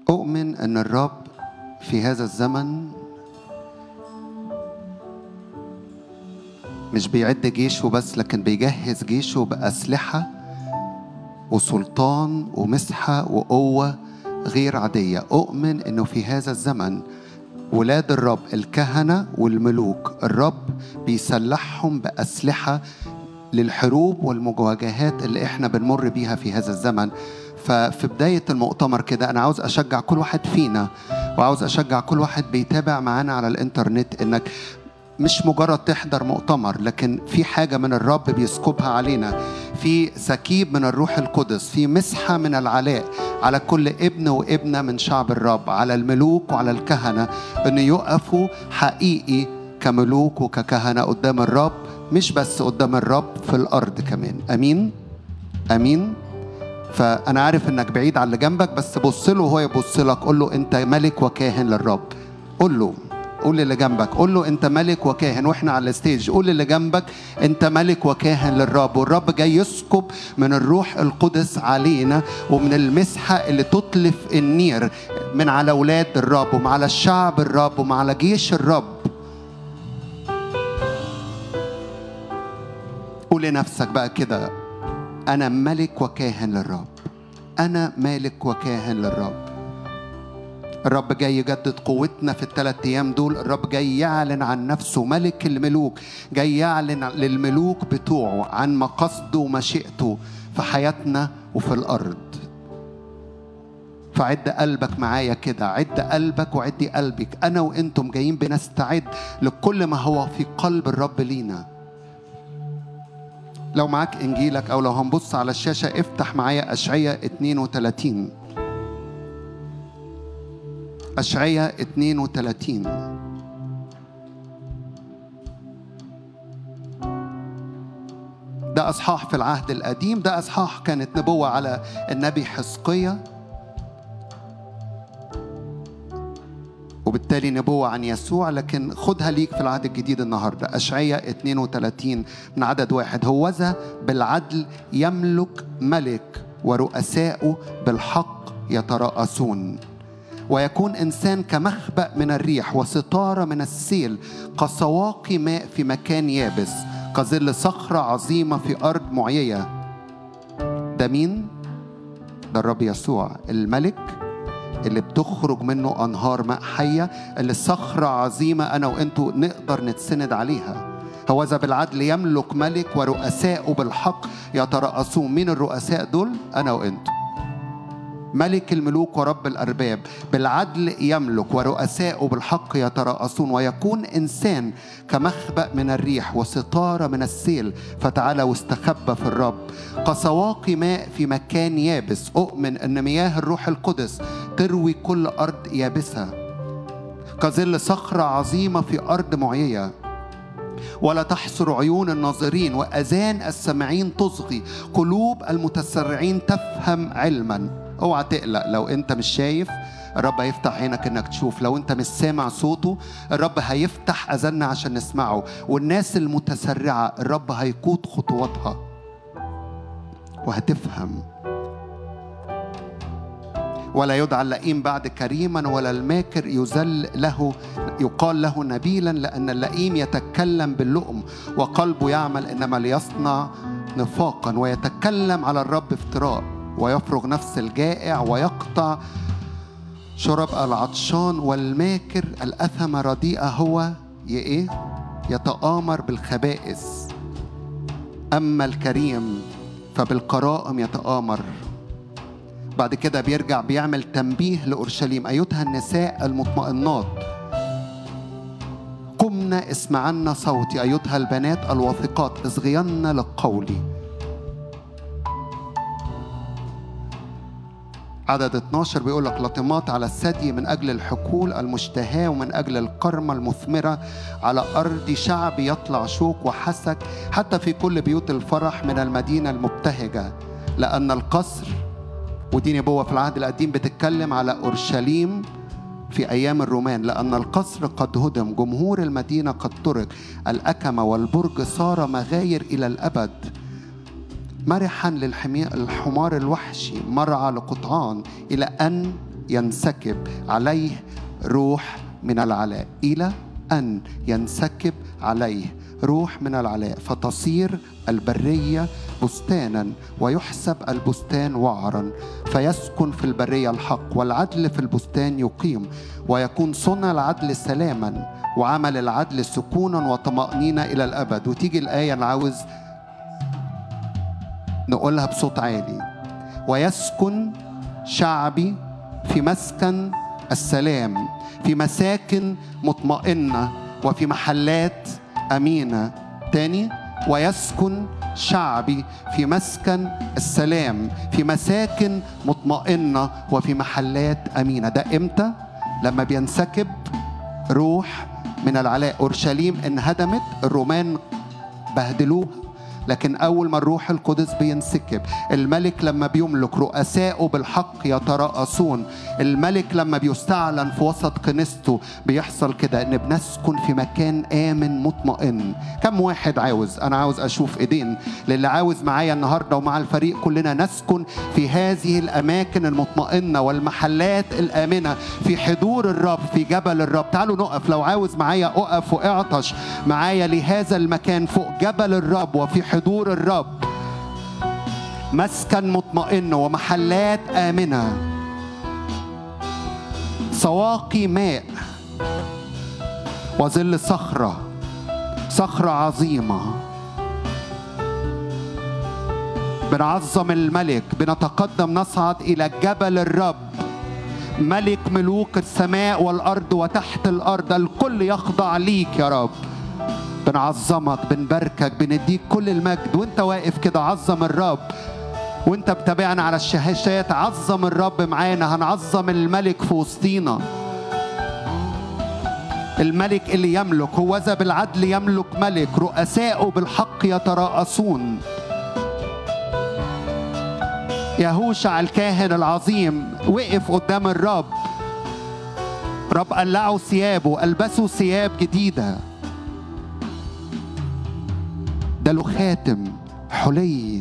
أؤمن أن الرب في هذا الزمن مش بيعد جيشه بس لكن بيجهز جيشه بأسلحة وسلطان ومسحة وقوة غير عادية أؤمن أنه في هذا الزمن ولاد الرب الكهنة والملوك الرب بيسلحهم بأسلحة للحروب والمواجهات اللي احنا بنمر بيها في هذا الزمن ففي بداية المؤتمر كده أنا عاوز أشجع كل واحد فينا وعاوز أشجع كل واحد بيتابع معانا على الإنترنت إنك مش مجرد تحضر مؤتمر لكن في حاجة من الرب بيسكبها علينا في سكيب من الروح القدس في مسحة من العلاء على كل ابن وابنة من شعب الرب على الملوك وعلى الكهنة أن يقفوا حقيقي كملوك وككهنة قدام الرب مش بس قدام الرب في الأرض كمان أمين أمين فأنا عارف إنك بعيد عن اللي جنبك بس بص له وهو يبص لك قول له أنت ملك وكاهن للرب قول له قول للي جنبك قول له انت ملك وكاهن واحنا على الستيج قول للي جنبك انت ملك وكاهن للرب والرب جاي يسكب من الروح القدس علينا ومن المسحه اللي تطلف النير من على اولاد الرب ومن على الشعب الرب ومن على جيش الرب قول لنفسك بقى كده انا ملك وكاهن للرب انا مالك وكاهن للرب الرب جاي يجدد قوتنا في الثلاث ايام دول الرب جاي يعلن عن نفسه ملك الملوك جاي يعلن للملوك بتوعه عن مقصده ومشيئته في حياتنا وفي الارض فعد قلبك معايا كده عد قلبك وعدي قلبك انا وانتم جايين بنستعد لكل ما هو في قلب الرب لينا لو معاك انجيلك او لو هنبص على الشاشه افتح معايا اشعياء 32 أشعية 32 ده أصحاح في العهد القديم ده أصحاح كانت نبوة على النبي حزقية وبالتالي نبوة عن يسوع لكن خدها ليك في العهد الجديد النهاردة أشعية 32 من عدد واحد هوذا بالعدل يملك ملك ورؤساؤه بالحق يترأسون ويكون إنسان كمخبأ من الريح وستارة من السيل كسواقي ماء في مكان يابس كظل صخرة عظيمة في أرض معيية ده مين؟ ده الرب يسوع الملك اللي بتخرج منه أنهار ماء حية اللي صخرة عظيمة أنا وأنتوا نقدر نتسند عليها هوذا بالعدل يملك ملك ورؤساؤه بالحق يترأسون مين الرؤساء دول؟ أنا وأنتوا ملك الملوك ورب الأرباب بالعدل يملك ورؤساؤه بالحق يترأسون ويكون إنسان كمخبأ من الريح وستارة من السيل فتعالى واستخبى في الرب كسواقي ماء في مكان يابس أؤمن أن مياه الروح القدس تروي كل أرض يابسة كظل صخرة عظيمة في أرض معيية ولا تحصر عيون الناظرين وأذان السامعين تصغي قلوب المتسرعين تفهم علما اوعى تقلق لو انت مش شايف الرب هيفتح عينك انك تشوف لو انت مش سامع صوته الرب هيفتح اذاننا عشان نسمعه والناس المتسرعه الرب هيقود خطواتها وهتفهم ولا يدعى اللئيم بعد كريما ولا الماكر يذل له يقال له نبيلا لأن اللئيم يتكلم باللؤم وقلبه يعمل إنما ليصنع نفاقا ويتكلم على الرب افتراء ويفرغ نفس الجائع ويقطع شرب العطشان والماكر الأثم رديئة هو إيه؟ يتآمر بالخبائث أما الكريم فبالكرائم يتآمر بعد كده بيرجع بيعمل تنبيه لأورشليم أيتها النساء المطمئنات قمنا اسمعنا صوتي أيتها البنات الواثقات اصغين لقولي عدد 12 بيقول لك لطمات على الثدي من أجل الحقول المشتهاة ومن أجل الكرمة المثمرة على أرض شعب يطلع شوك وحسك حتى في كل بيوت الفرح من المدينة المبتهجة لأن القصر ودي نبوة في العهد القديم بتتكلم على أورشليم في أيام الرومان لأن القصر قد هدم جمهور المدينة قد ترك الأكمة والبرج صار مغاير إلى الأبد مرحا للحمار الوحشي مرعى لقطعان إلى أن ينسكب عليه روح من العلاء إلى أن ينسكب عليه روح من العلاء فتصير البرية بستانا ويحسب البستان وعرا فيسكن في البرية الحق والعدل في البستان يقيم ويكون صنع العدل سلاما وعمل العدل سكونا وطمأنينة إلى الأبد وتيجي الآية اللي عاوز نقولها بصوت عالي ويسكن شعبي في مسكن السلام في مساكن مطمئنة وفي محلات أمينة تاني ويسكن شعبي في مسكن السلام في مساكن مطمئنة وفي محلات أمينة ده إمتى؟ لما بينسكب روح من العلاء أورشليم انهدمت الرومان بهدلوها لكن أول ما الروح القدس بينسكب الملك لما بيملك رؤساؤه بالحق يتراءسون الملك لما بيستعلن في وسط كنيسته بيحصل كده إن بنسكن في مكان آمن مطمئن كم واحد عاوز أنا عاوز أشوف إيدين للي عاوز معايا النهاردة ومع الفريق كلنا نسكن في هذه الأماكن المطمئنة والمحلات الآمنة في حضور الرب في جبل الرب تعالوا نقف لو عاوز معايا أقف وأعطش معايا لهذا المكان فوق جبل الرب وفي حضور الرب مسكن مطمئن ومحلات آمنة سواقي ماء وظل صخرة صخرة عظيمة بنعظم الملك بنتقدم نصعد إلى جبل الرب ملك ملوك السماء والأرض وتحت الأرض الكل يخضع ليك يا رب بنعظمك بنباركك بنديك كل المجد وانت واقف كده عظم الرب وانت بتابعنا على الشاشات عظم الرب معانا هنعظم الملك في وسطينا الملك اللي يملك هو ذا بالعدل يملك ملك رؤساؤه بالحق يتراءسون يهوشع الكاهن العظيم وقف قدام الرب رب قلعوا ثيابه ألبسوا ثياب جديدة ده له خاتم حلي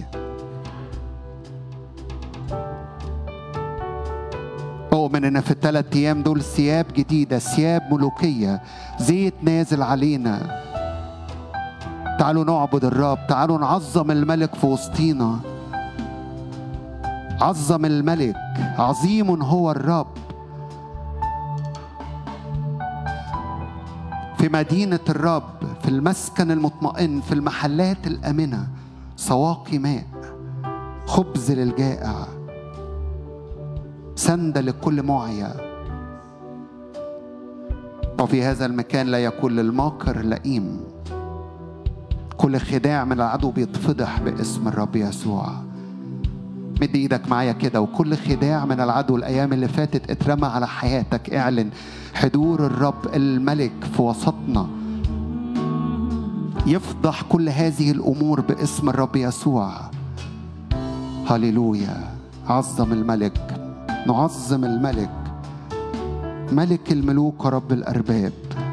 أؤمن إن في الثلاث أيام دول ثياب جديدة ثياب ملوكية زيت نازل علينا تعالوا نعبد الرب تعالوا نعظم الملك في وسطينا عظم الملك عظيم هو الرب في مدينة الرب في المسكن المطمئن في المحلات الآمنة سواقي ماء خبز للجائع سند لكل معيا وفي هذا المكان لا يكون للماكر لئيم كل خداع من العدو بيتفضح باسم الرب يسوع مد ايدك معايا كده وكل خداع من العدو الايام اللي فاتت اترمى على حياتك اعلن حضور الرب الملك في وسطنا يفضح كل هذه الامور باسم الرب يسوع هللويا عظم الملك نعظم الملك ملك الملوك ورب الارباب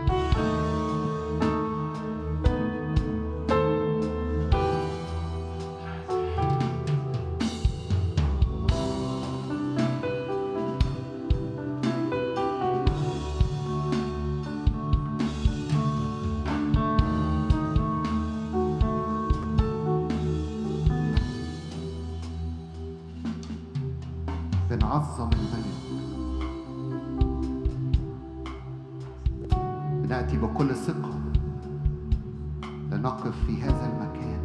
بنعظم الملك بناتي بكل ثقه لنقف في هذا المكان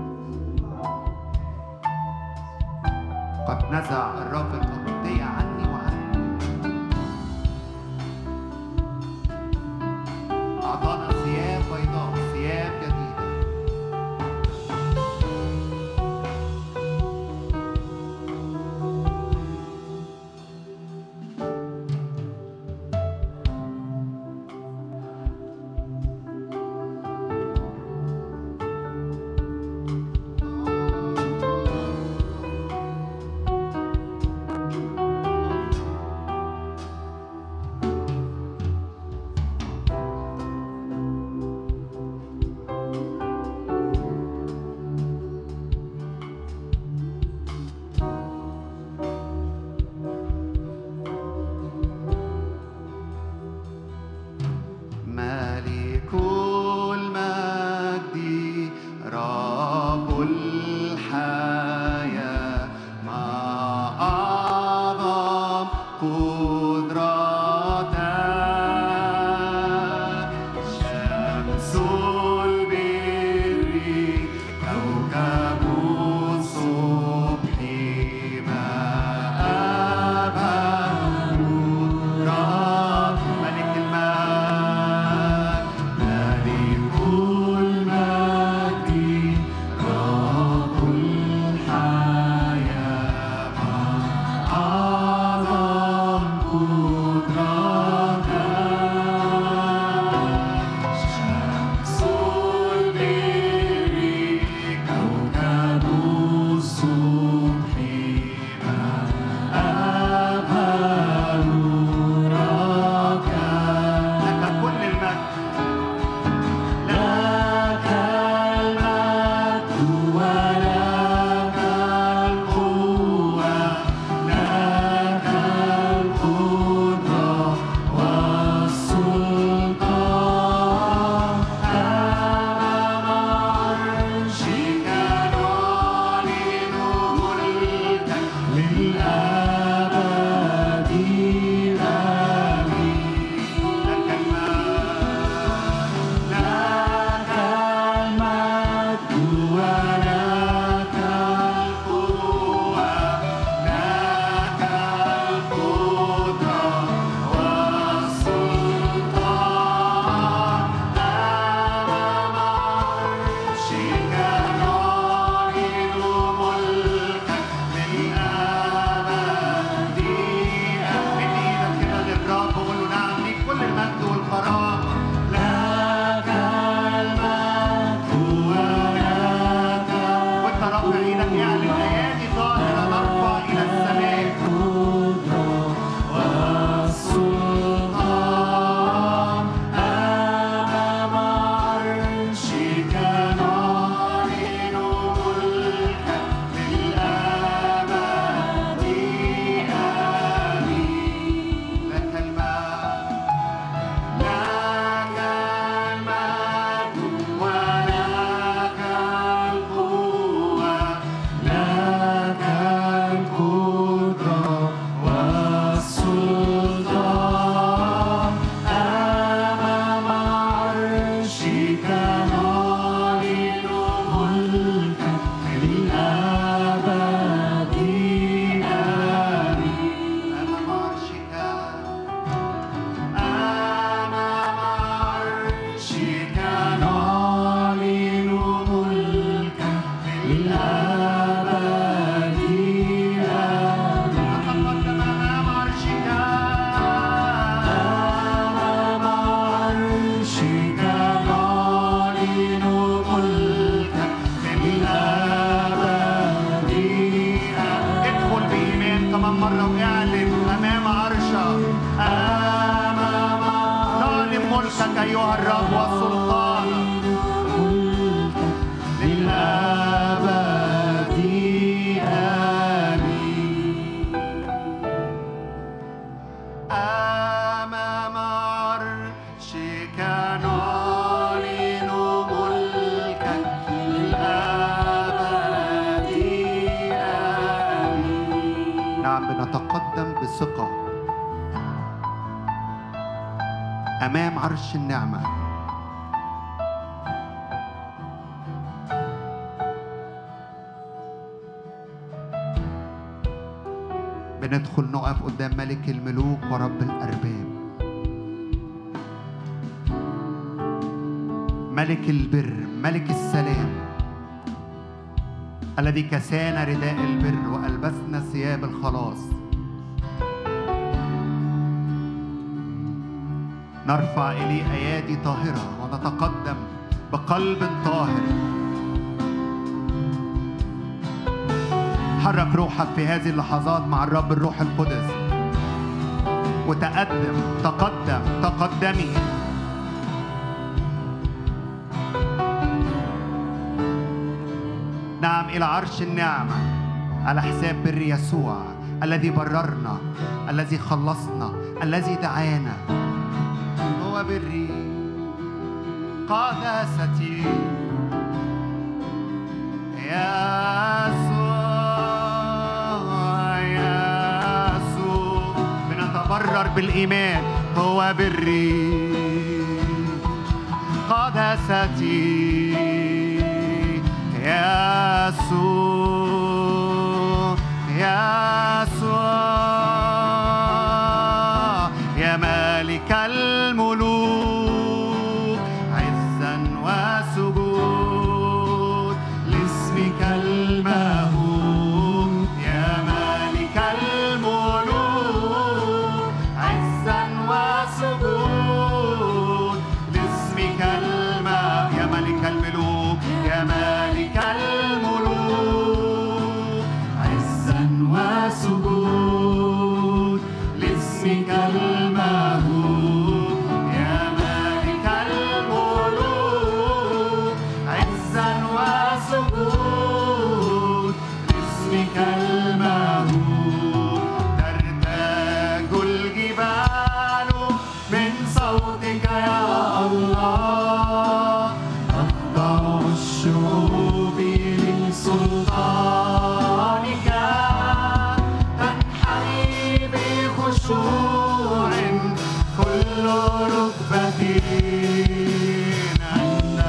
قد نزع الرب الأبدية عني وعنك أعطانا ثياب بيضاء ثياب جديدة كسانا رداء البر وألبسنا ثياب الخلاص نرفع إليه أيادي طاهرة ونتقدم بقلب طاهر حرك روحك في هذه اللحظات مع الرب الروح القدس وتقدم تقدم تقدمي نعم إلى عرش النعمة على حساب بر يسوع الذي بررنا الذي خلصنا الذي دعانا هو بري قداستي يا يسوع يسوع مبرر بالإيمان هو بري قدستي يسوع يسوع يا مالك الملوك عزا وسجود لاسمك المهول يا مالك الملوك عزا وسجود لاسمك المهول يا ملك الملوك يا مالك الملوك عزا وسجود لاسمك المهول يا مالك الملوك عزا وسجود لاسمك المهول ترتاج الجبال من صوتك يا الله تخضع الشعوب لسلطانك تنحني بخشوع كل ركبة عند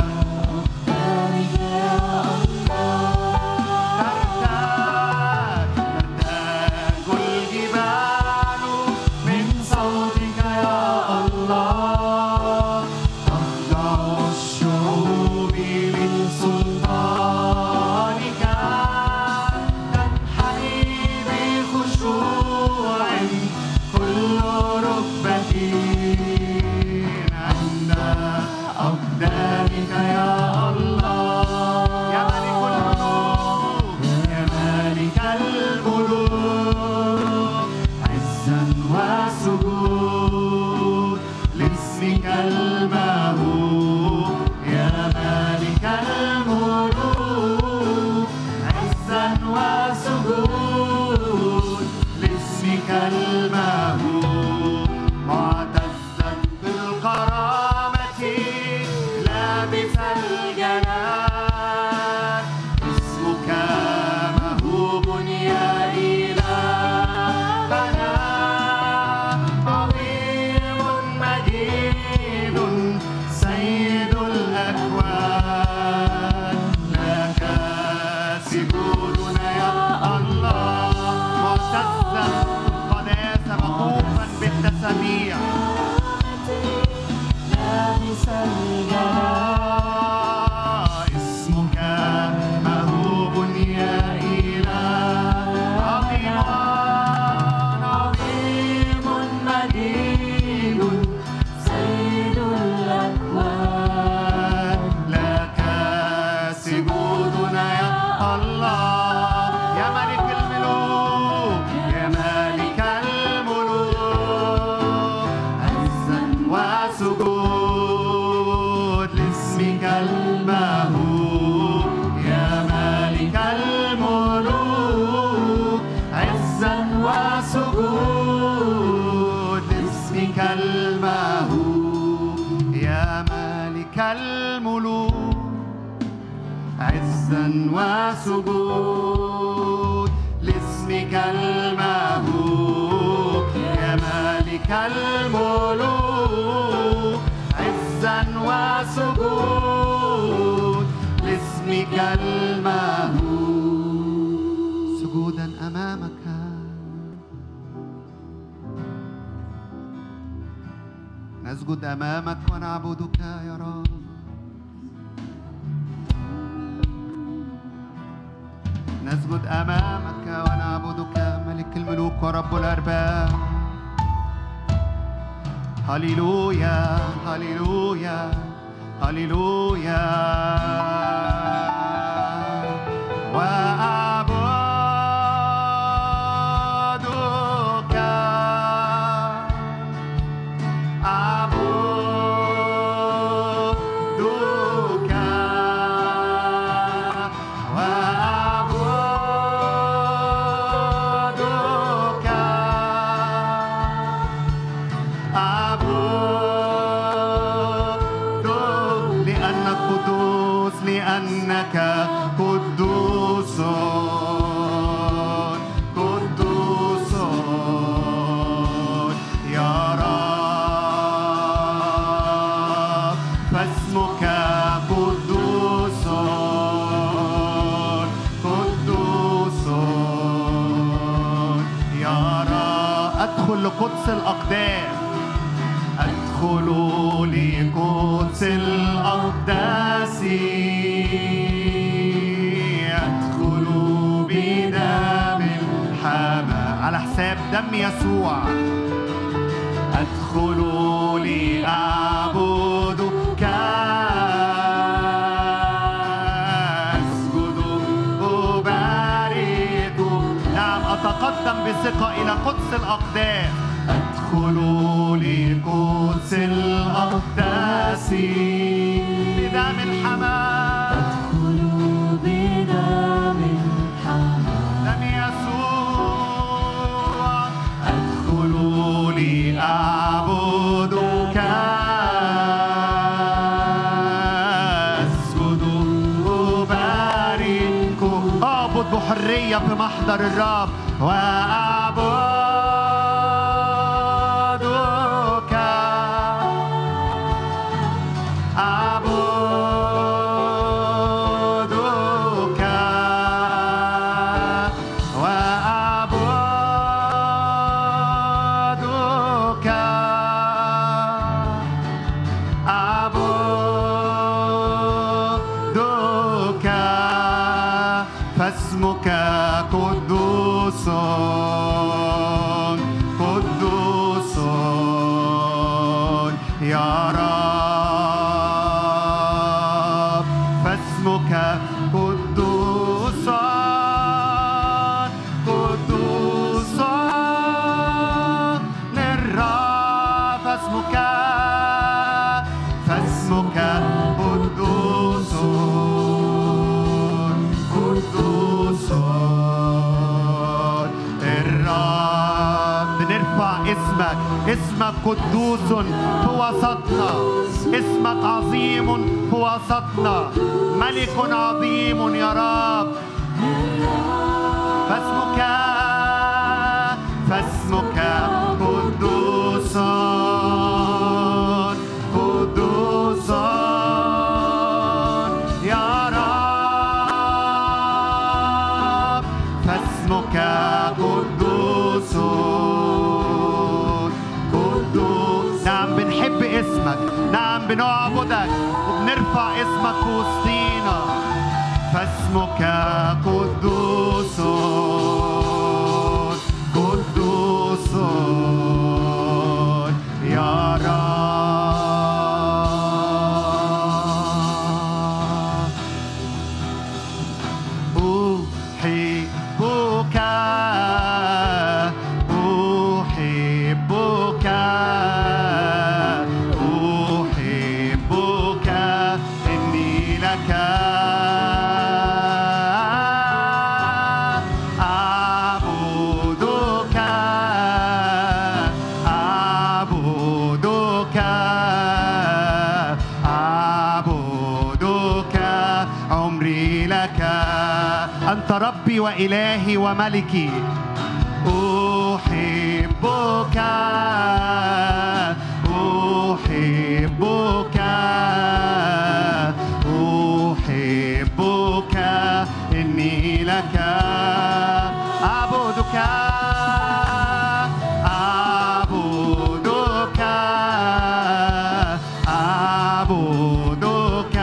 ترتاج ترتاج الجبال من صوتك يا الله تخضع الشعوب لسلطانك تنحني بخشوع كل ركبة عند أقدامك يا الله يا ملك الملوك يا مالك الملوك عزا وسجود لاسمك المهول يا مالك الملوك عزا وسجود لاسمك المهول معتزا بالكرامة لابس الجلال اسمك مهوب يا إلهنا عظيم مجيد سيد الأكوان لك سجودنا يا الله معتزا قداسة مخوفا بالتسابيح لابس الجلال اسمك مهوب يا إله عظيم عظيم مجيد سيد الأكوان لك سجودنا يا الله يا ملك الملوك يا مالك الملوك عزا وسجود لاسمك المهول يا مالك الملوك عزا وسجود لاسمك المهول يا مالك الملوك عزا وسجود لاسمك المهول يا مالك الملوك عزا وسجود لاسمك المهول سجودا امامك نسجد امامك ونعبدك يا رب نسجد أمامك ونعبدك ملك الملوك ورب الأرباب هللويا هللويا هللويا وأعبدك أعبدك وأعبدك أعبدك لأنك قدوس لأنك قدوس قدوس ادخل لقدس الأقدام أدخل لقدس الأقداس أدخل بدم الحمام على حساب دم يسوع أدخل لأعبدك أسجد أبارك نعم أتقدم بثقة إلى قدس الأقدام أدخل لقدس الأقداس بدم الحمام أدخل بدم الحمام دم يسوع أدخل لأعبدك أسجد أبارك أعبد بحرية في محضر الرب وأعبدك أعبدك وأعبدك أعبدك فاسمك قدوس قدوس يا رب فاسمك قدوس قدوس للرب فاسمك فاسمك قدوس قدوس الرب بنرفع اسمك اسمك قدوس في وسطنا اسمك عظيم في وسطنا ملك عظيم يا رب فاسمك فاسمك قدوس قدوس يا رب فاسمك قدوس قدوس نعم بنحب اسمك نعم بنعبدك وبنرفع اسمك في وسطينا فاسمك قدوس قدوس يا رب أحبك أحبك أحبك إني لك أعبدك أعبدك أعبدك عمري لك أنت ربي وإلهي وملكي أحبك أحبك أحبك إني لك أعبدك أعبدك أعبدك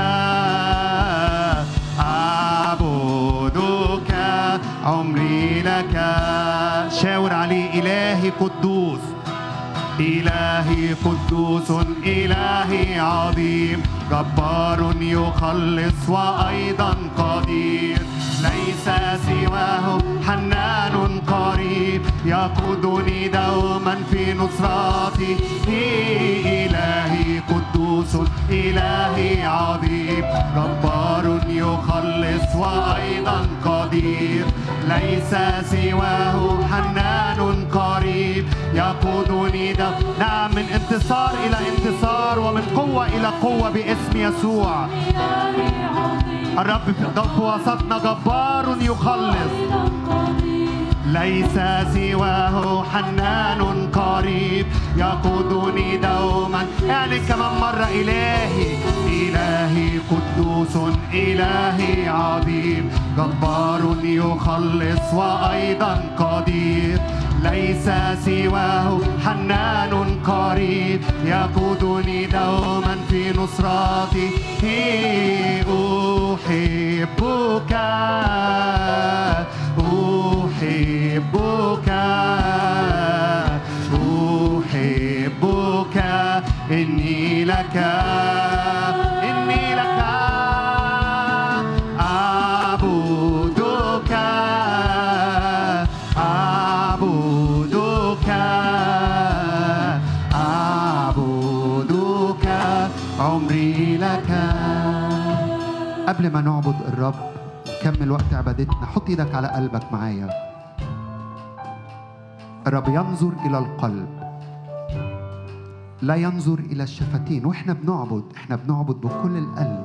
أعبدك عمري لك شاور عليه إلهي قدوس إلهي قدوس إلهي عظيم جبار يخلص وأيضا قدير ليس سواه حنان قريب يقودني دوما في نصرتي إلهي قدوس إلهي عظيم جبار يخلص وأيضا قدير ليس سواه حنان قريب يقودني ده نعم من انتصار إلى انتصار ومن قوة إلى قوة باسم يسوع إلهي عظيم الرب في في وسطنا جبار يخلص أيضا قدير ليس سواه حنان قريب يقودني دوما يعني كمان مرة إلهي إلهي قدوس إلهي عظيم جبار يخلص وأيضا قدير ليس سواه حنان قريب يقودني دوما في نصرته أحبك أحبك أحبك إني لك إني لك أعبدك أعبدك أعبدك عمري لك قبل ما نعبد الرب نكمل وقت عبادتنا حط ايدك على قلبك معايا الرب ينظر الى القلب لا ينظر الى الشفتين واحنا بنعبد احنا بنعبد بكل القلب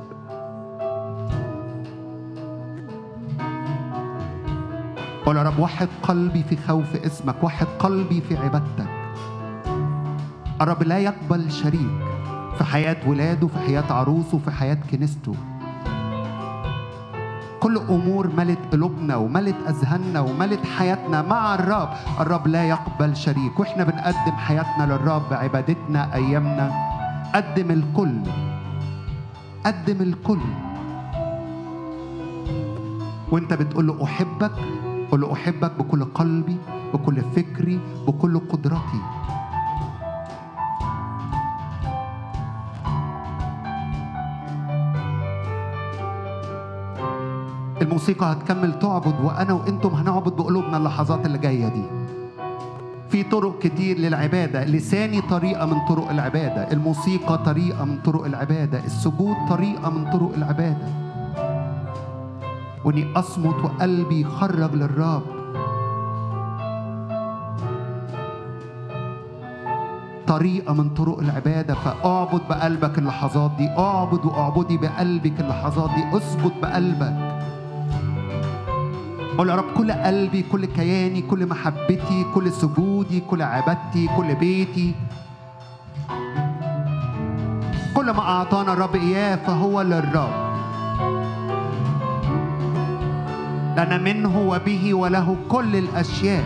قول يا رب وحد قلبي في خوف اسمك وحد قلبي في عبادتك الرب لا يقبل شريك في حياة ولاده في حياة عروسه في حياة كنيسته كل امور ملت قلوبنا وملت اذهاننا وملت حياتنا مع الرب الرب لا يقبل شريك واحنا بنقدم حياتنا للرب عبادتنا ايامنا قدم الكل قدم الكل وانت بتقول له احبك قول له احبك بكل قلبي بكل فكري بكل قدرتي الموسيقى هتكمل تعبد وانا وانتم هنعبد بقلوبنا اللحظات اللي جايه دي في طرق كتير للعبادة لساني طريقة من طرق العبادة الموسيقى طريقة من طرق العبادة السجود طريقة من طرق العبادة واني اصمت وقلبي يخرج للرب طريقة من طرق العبادة فاعبد بقلبك اللحظات دي اعبد واعبدي بقلبك اللحظات دي اثبت بقلبك قول يا رب كل قلبي كل كياني كل محبتي كل سجودي كل عبادتي كل بيتي كل ما أعطانا الرب إياه فهو للرب لأن منه وبه وله كل الأشياء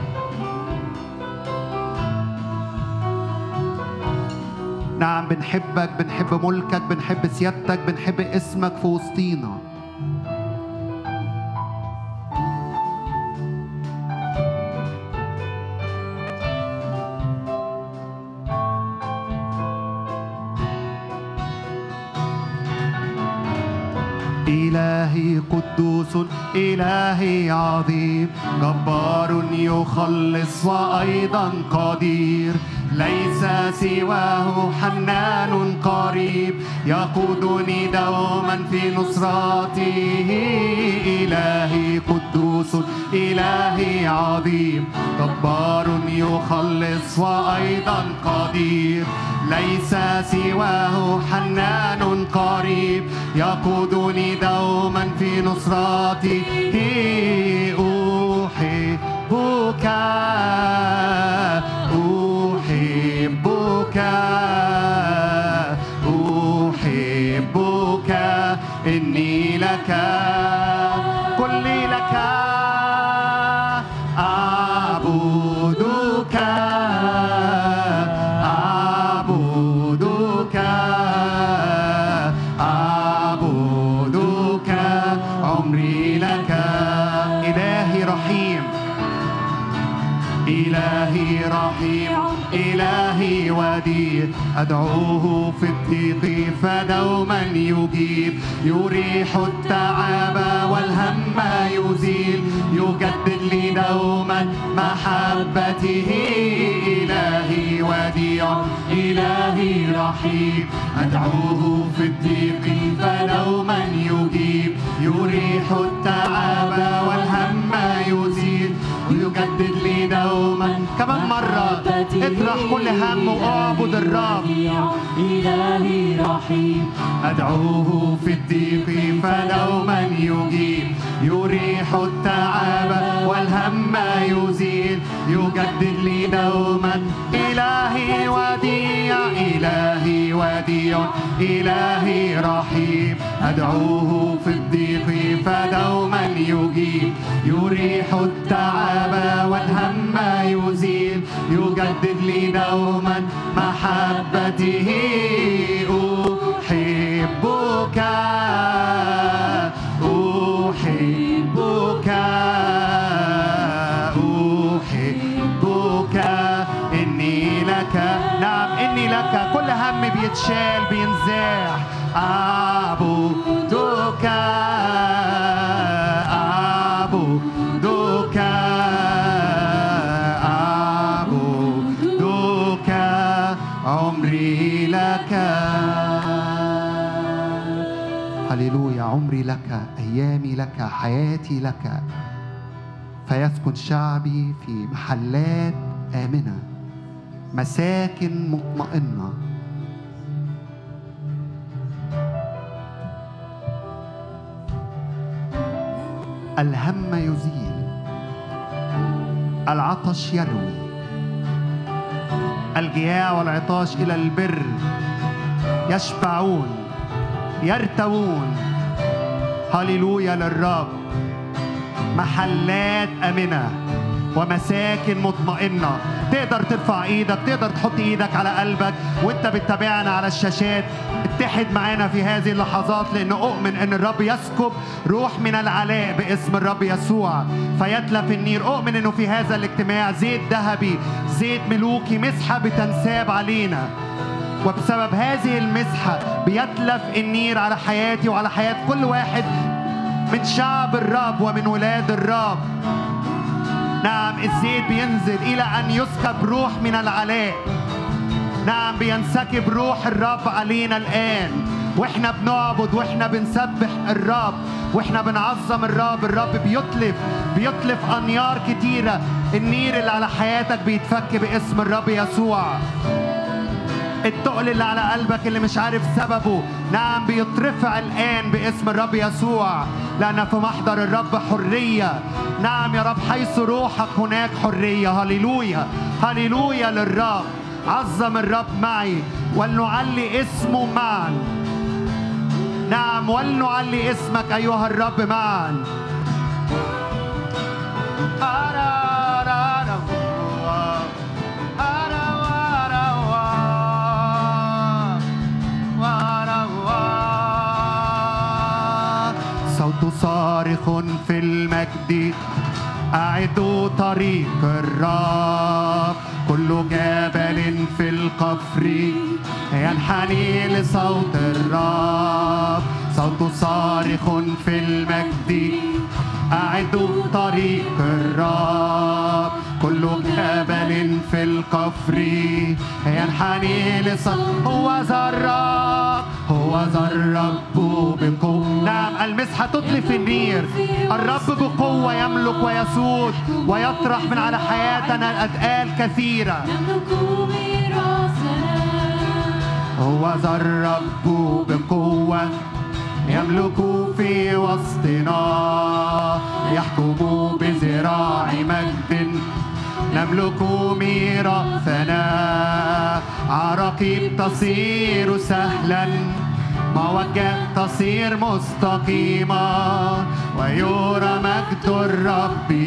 نعم بنحبك بنحب ملكك بنحب سيادتك بنحب اسمك في وسطينا إلهي قدوس إلهي عظيم جبار يخلص وأيضا قدير ليس سواه حنان قريب يقودني دوما في نصرته إلهي قدوس إلهي عظيم جبار يخلص وأيضا قدير ليس سواه حنان قريب يقودني دوما في نصرته أحبك أحبك أحبك إني لك كلي لك أعبدك أعبدك أعبدك عمري لك إلهي رحيم إلهي رحيم إلهي وديع أدعوه في الضيق فدوما يجيب يريح التعب والهم يزيل يجدد لي دوما محبته إلهي وديع إلهي رحيم أدعوه في الضيق فدوما يجيب يريح التعب والهم يزيل ويجدد لي دوما كمان مرة اطرح كل هم واعبد الرب إلهي رحيم أدعوه في الضيق فدوما يجيب يريح التعب والهم يزيل يجدد لي دوما إلهي وديع إلهي وديع إلهي رحيم أدعوه في الضيق فدوما يجيب يريح التعب والهم يزيل يجدد لي دوما محبته أحبك أحبك أحبك إني لك نعم إني لك كل هم بيتشال بينزاح أعبدك أعبدك أعبدك عمري لك هللويا عمري لك أيامي لك حياتي لك فيسكن شعبي في محلات آمنة مساكن مطمئنة الهم يزيل العطش يروي الجياع والعطاش إلى البر يشبعون يرتوون هللويا للرب محلات امنه ومساكن مطمئنه تقدر ترفع ايدك تقدر تحط ايدك على قلبك وانت بتتابعنا على الشاشات اتحد معانا في هذه اللحظات لان اؤمن ان الرب يسكب روح من العلاء باسم الرب يسوع فيتلف النير اؤمن انه في هذا الاجتماع زيت ذهبي زيت ملوكي مسحه بتنساب علينا وبسبب هذه المسحة بيتلف النير على حياتي وعلى حياة كل واحد من شعب الرب ومن ولاد الرب نعم الزيت بينزل إلى أن يسكب روح من العلاء نعم بينسكب روح الرب علينا الآن واحنا بنعبد واحنا بنسبح الرب واحنا بنعظم الرب الرب بيتلف بيتلف انيار كتيره النير اللي على حياتك بيتفك باسم الرب يسوع التقل اللي على قلبك اللي مش عارف سببه نعم بيترفع الآن باسم الرب يسوع لأن في محضر الرب حرية نعم يا رب حيث روحك هناك حرية هللويا هللويا للرب عظم الرب معي ولنعلي اسمه معا نعم ولنعلي اسمك أيها الرب معا صوت صارخ في المجد أعدوا طريق الرب كل جبل في القفر ينحني لصوت الرب صوت صارخ في المجد أعدوا طريق الرب كل جبل في القفر ينحني لصوت هو ذا الرب هو ذا الرب بقوة نعم المسحة تطلف النير الرب بقوة يملك ويسود ويطرح من على حياتنا الأثقال كثيرة يملك ميراثنا هو ذا الرب بقوة يملك في وسطنا يحكم بذراع مجد نملك ميراثنا عراقيب تصير سهلا موجه تصير مستقيمة ويرى مجد الرب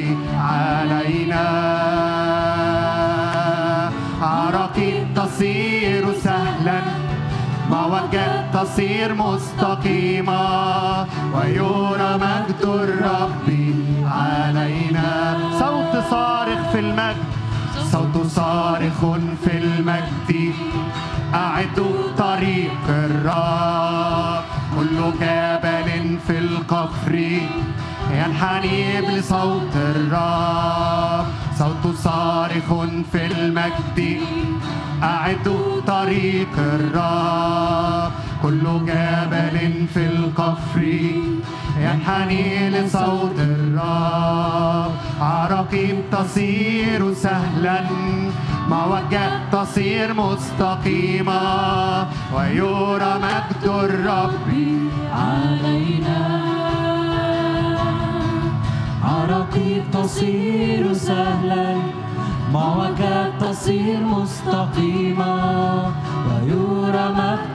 علينا عراقيب تصير سهلا موجه تصير مستقيمة ويرى مجد الرب علينا صوت صارخ في المجد صوت صارخ في المجد أعدوا طريق الرب كل جبل في القفر ينحني بصوت الرب صوت صارخ في المجد أعدوا طريق الرب كل جبل في القفر ينحني لصوت الرب عراقيب تصير سهلا موجه تصير مستقيمة ويرى مجد الرب علينا عراقيب تصير سهلا معوجات تصير مستقيمة ويرى مجد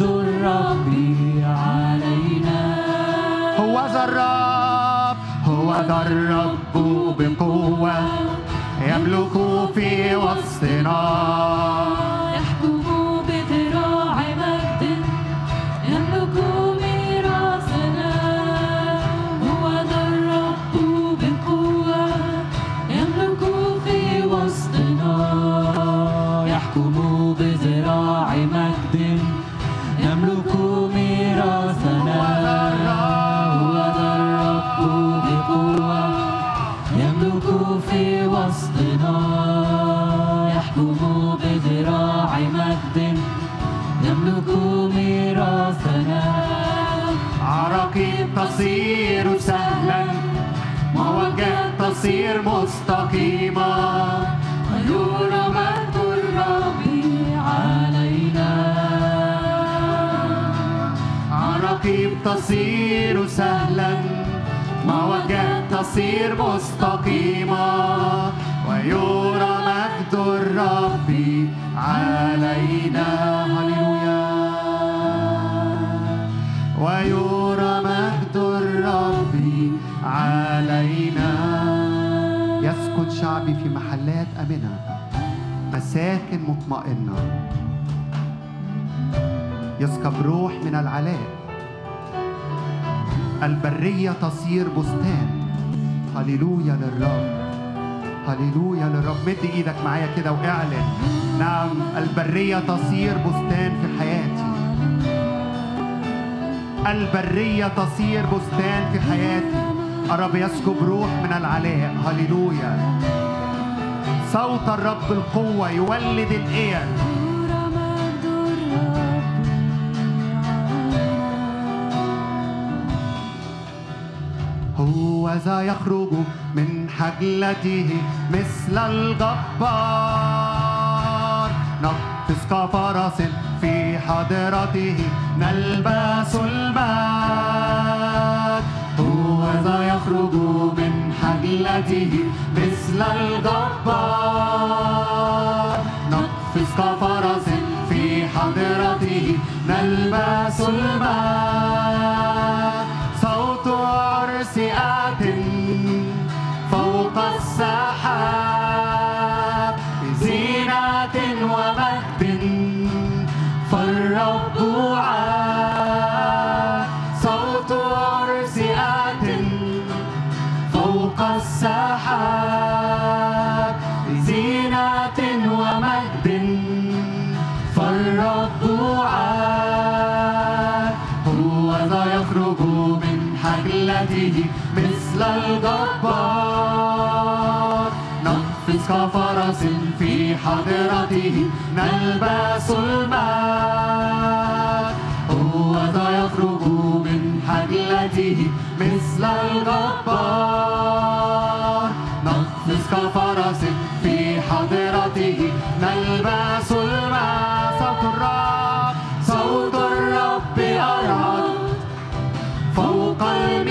الرب بقوة يملك في وسطنا يحكم بذراع مجد يملك ميراثنا هو ذا الرب بقوة يملك في وسطنا يحكم بذراع مجد يملك ميراثنا هو ذا الرب بقوة يملك في وسطنا يحكم بذراع مجد يملك ميراثنا عراقيب تصير سهلا موجات تصير مستقيمة ويرى مجد الرب علينا عراقيب تصير سهلا موجات تصير مستقيمة ويرى مجد الرب علينا هللويا ويرى مجد الرب علينا يسكن شعبي في محلات آمنة مساكن مطمئنة يسكب روح من العلاء البرية تصير بستان هللويا للرب هللويا للرب مد ايدك معايا كده واعلن نعم البرية تصير بستان في حياتي البرية تصير بستان في حياتي الرب يسكب روح من العلاء هللويا صوت الرب القوة يولد الإيل يرى مجد الرب هو ذا يخرج من حجلته مثل الجبار نقفز كفرس في حضرته نلبس المجد هو ذا يخرج من حجلته مثل الجبار نقفز كفرس في حضرته نلبس المجد صوت عرس آت فوق السحاب بزينة ومجد فالرب عاد صوت عرس آت فوق السحاب بزينة ومجد فالرب عاد هو ذا يخرج من حجلته مثل الجبار نقفز كفرس في حضرته نلبس المجد هو ذا يخرج من حجلته مثل الجبار نقفز كفرس في حضرته نلبس المجد صوت الرب صوت الرب أرعد فوق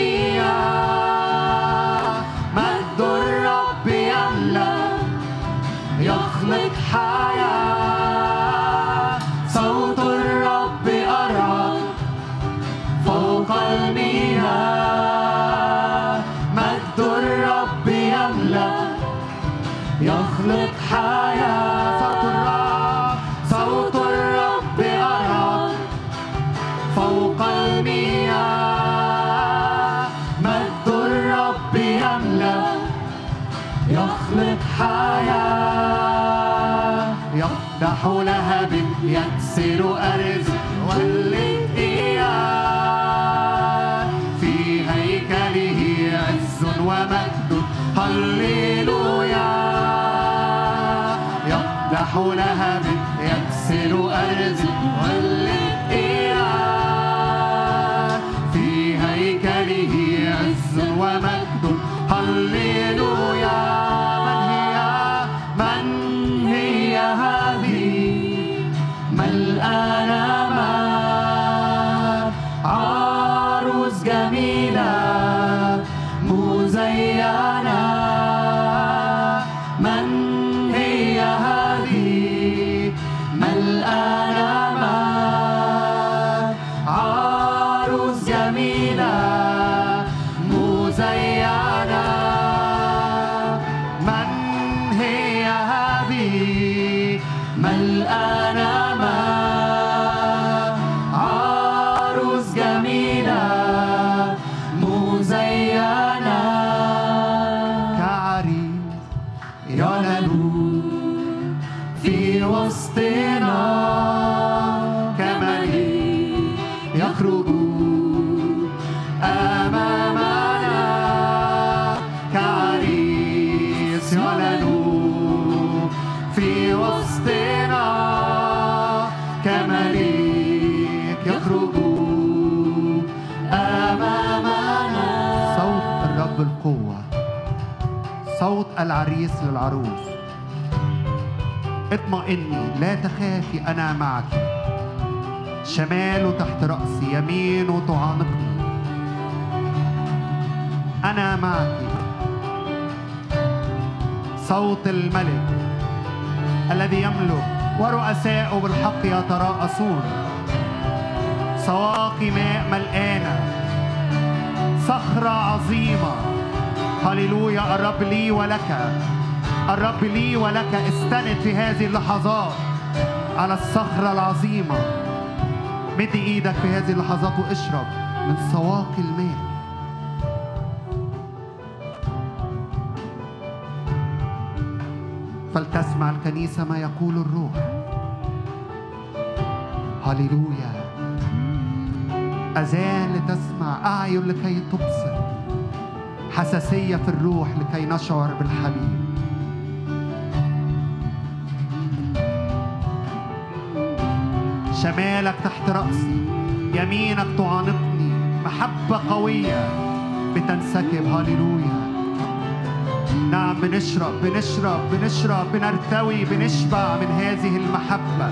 المياه مجد الرب يملأ يخلق حياة صوت الرب أرعد فوق المياه مجد الرب يملأ يخلق حياة صوت الرب صوت الرب أرعد فوق المياه مجد الرب يملأ يخلق حياة يقدح لهب يكسر أرز يولد إياه في هيكله عز ومجد هللويا يقدح لهب يكسر أرز يولد إياه في هيكله عز ومجد هللويا من هي من هي هذه ملآنة ماء عروس جميلة مزينة من هي هذه ملآنة ماء عروس جميلة مزينة كملك يخرج أمامنا صوت الرب القوة صوت العريس للعروس اطمئني لا تخافي أنا معك شمال تحت رأسي يمين تعانقني أنا معك صوت الملك الذي يملك ورؤساؤه بالحق يتراءسون سواقي ماء ملآنة صخرة عظيمة هللويا الرب لي ولك الرب لي ولك استند في هذه اللحظات على الصخرة العظيمة مد ايدك في هذه اللحظات واشرب من سواقي الماء فلتسمع الكنيسة ما يقول الروح هللويا أذان لتسمع أعين لكي تبصر حساسية في الروح لكي نشعر بالحبيب شمالك تحت رأسي يمينك تعانقني محبة قوية بتنسكب هللويا نعم بنشرب بنشرب بنشرب بنرتوي بنشبع من هذه المحبة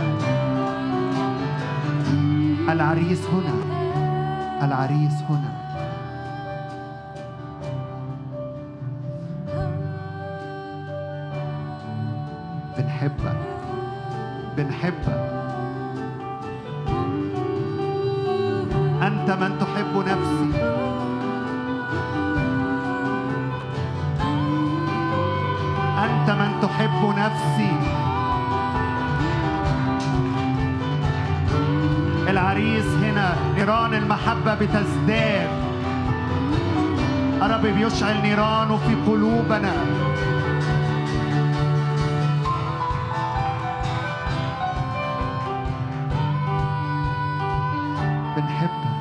العريس هنا العريس هنا بنحبك بنحبك أنت من تحب نفسي أنت من تحب نفسي العريس هنا نيران المحبة بتزداد الرب بيشعل نيرانه في قلوبنا بنحبك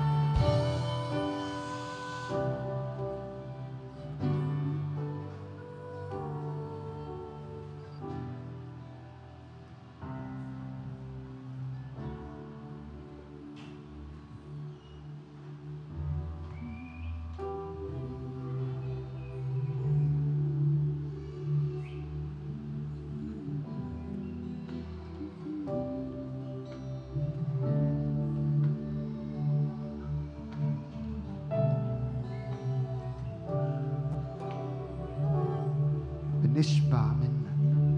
بنشبع منك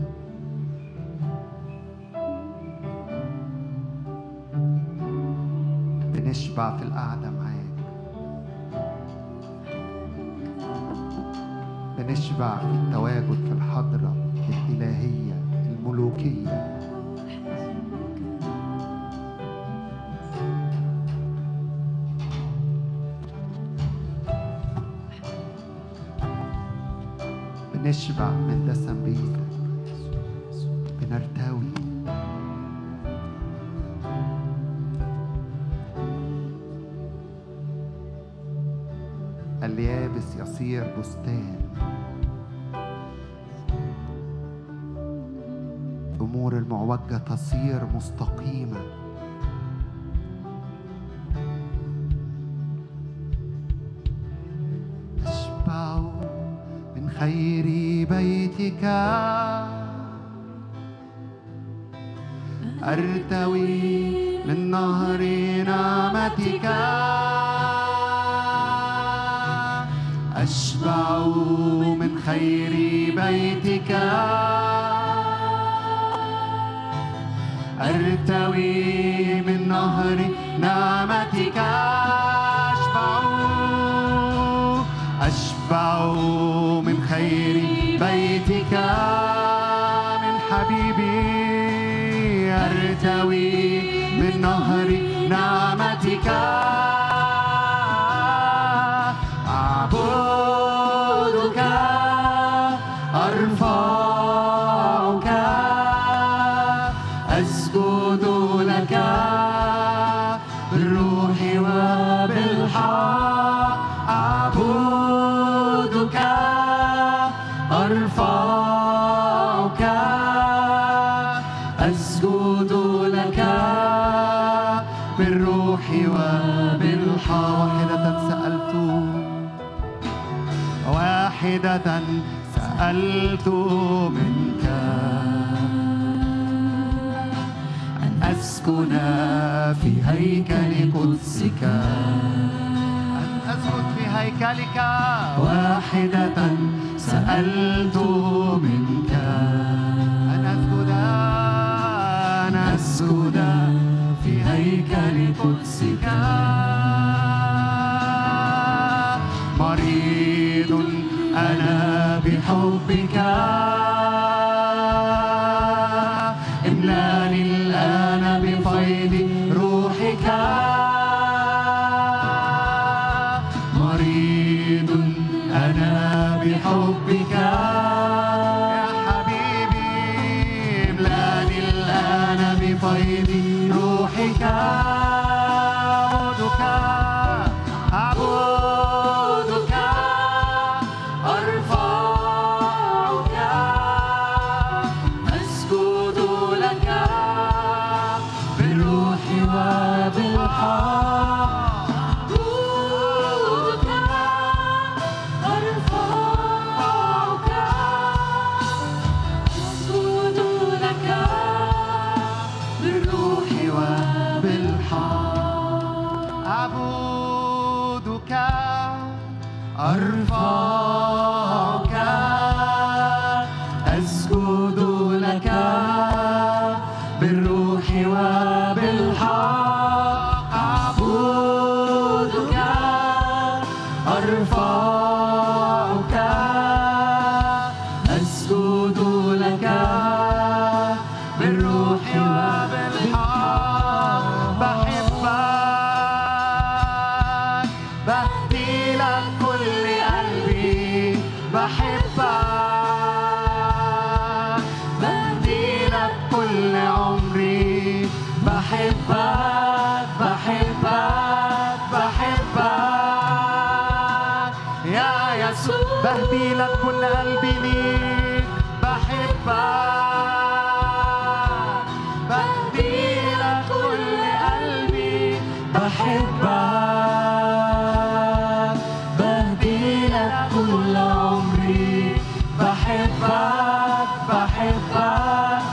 بنشبع في القعدة معاك بنشبع في التواجد في الحضرة الإلهية الملوكية بنشبع من دسم بيتك بنرتوي اليابس يصير بستان أمور المعوجة تصير مستقيمة أشبع من خير بيتك أرتوي من نهر نعمتك أشبع من خير بيتك أرتوي من نهر نعمتك أشبع أشبع من خير بيتك من حبيبي أرتوي من نهر نعمتك أعبدك أرفعك أسجد لك بالروح وبالحق أعبدك أرفعك أسجد لك بالروح وبالحق واحدة سألت واحدة سألت منك أن أسكن في هيكل قدسك أن أسكن في هيكلك واحدة سألت منك أن أسجد أن أسجد في هيكل قدسك مريض أنا بحبك املاني الآن بفيض روحك مريض أنا بحبك يا حبيبي املاني الآن بفيض روحك أعبدك أعبدك أرفعك أسجد لك بالروح وبالحق أعبدك أرفعك أسجد لك بالروح وبالحق أعبدك أرفعك أسجد لك بالروح وبالحق أعبدك أرفعك أسجد لك بالروح وبالحق بحبك بهدي لك كل قلبي بحبك بهدي لك كل عمري بحبك بحبك بحبك يا يسوع بهدي لك كل قلبي ليك بحبك بهدي لك كل قلبي بحبك بهدي لك كل عمري بحبك بحبك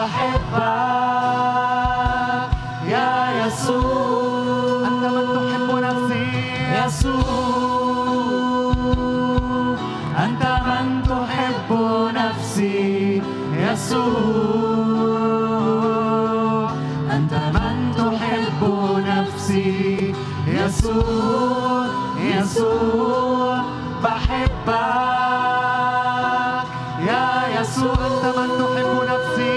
بحبك يا يسوع أنت من تحب نفسي يسوع أنت من تحب نفسي يسوع أنت من تحب نفسي يسوع يسوع بحبك يا يسوع أنت من تحب نفسي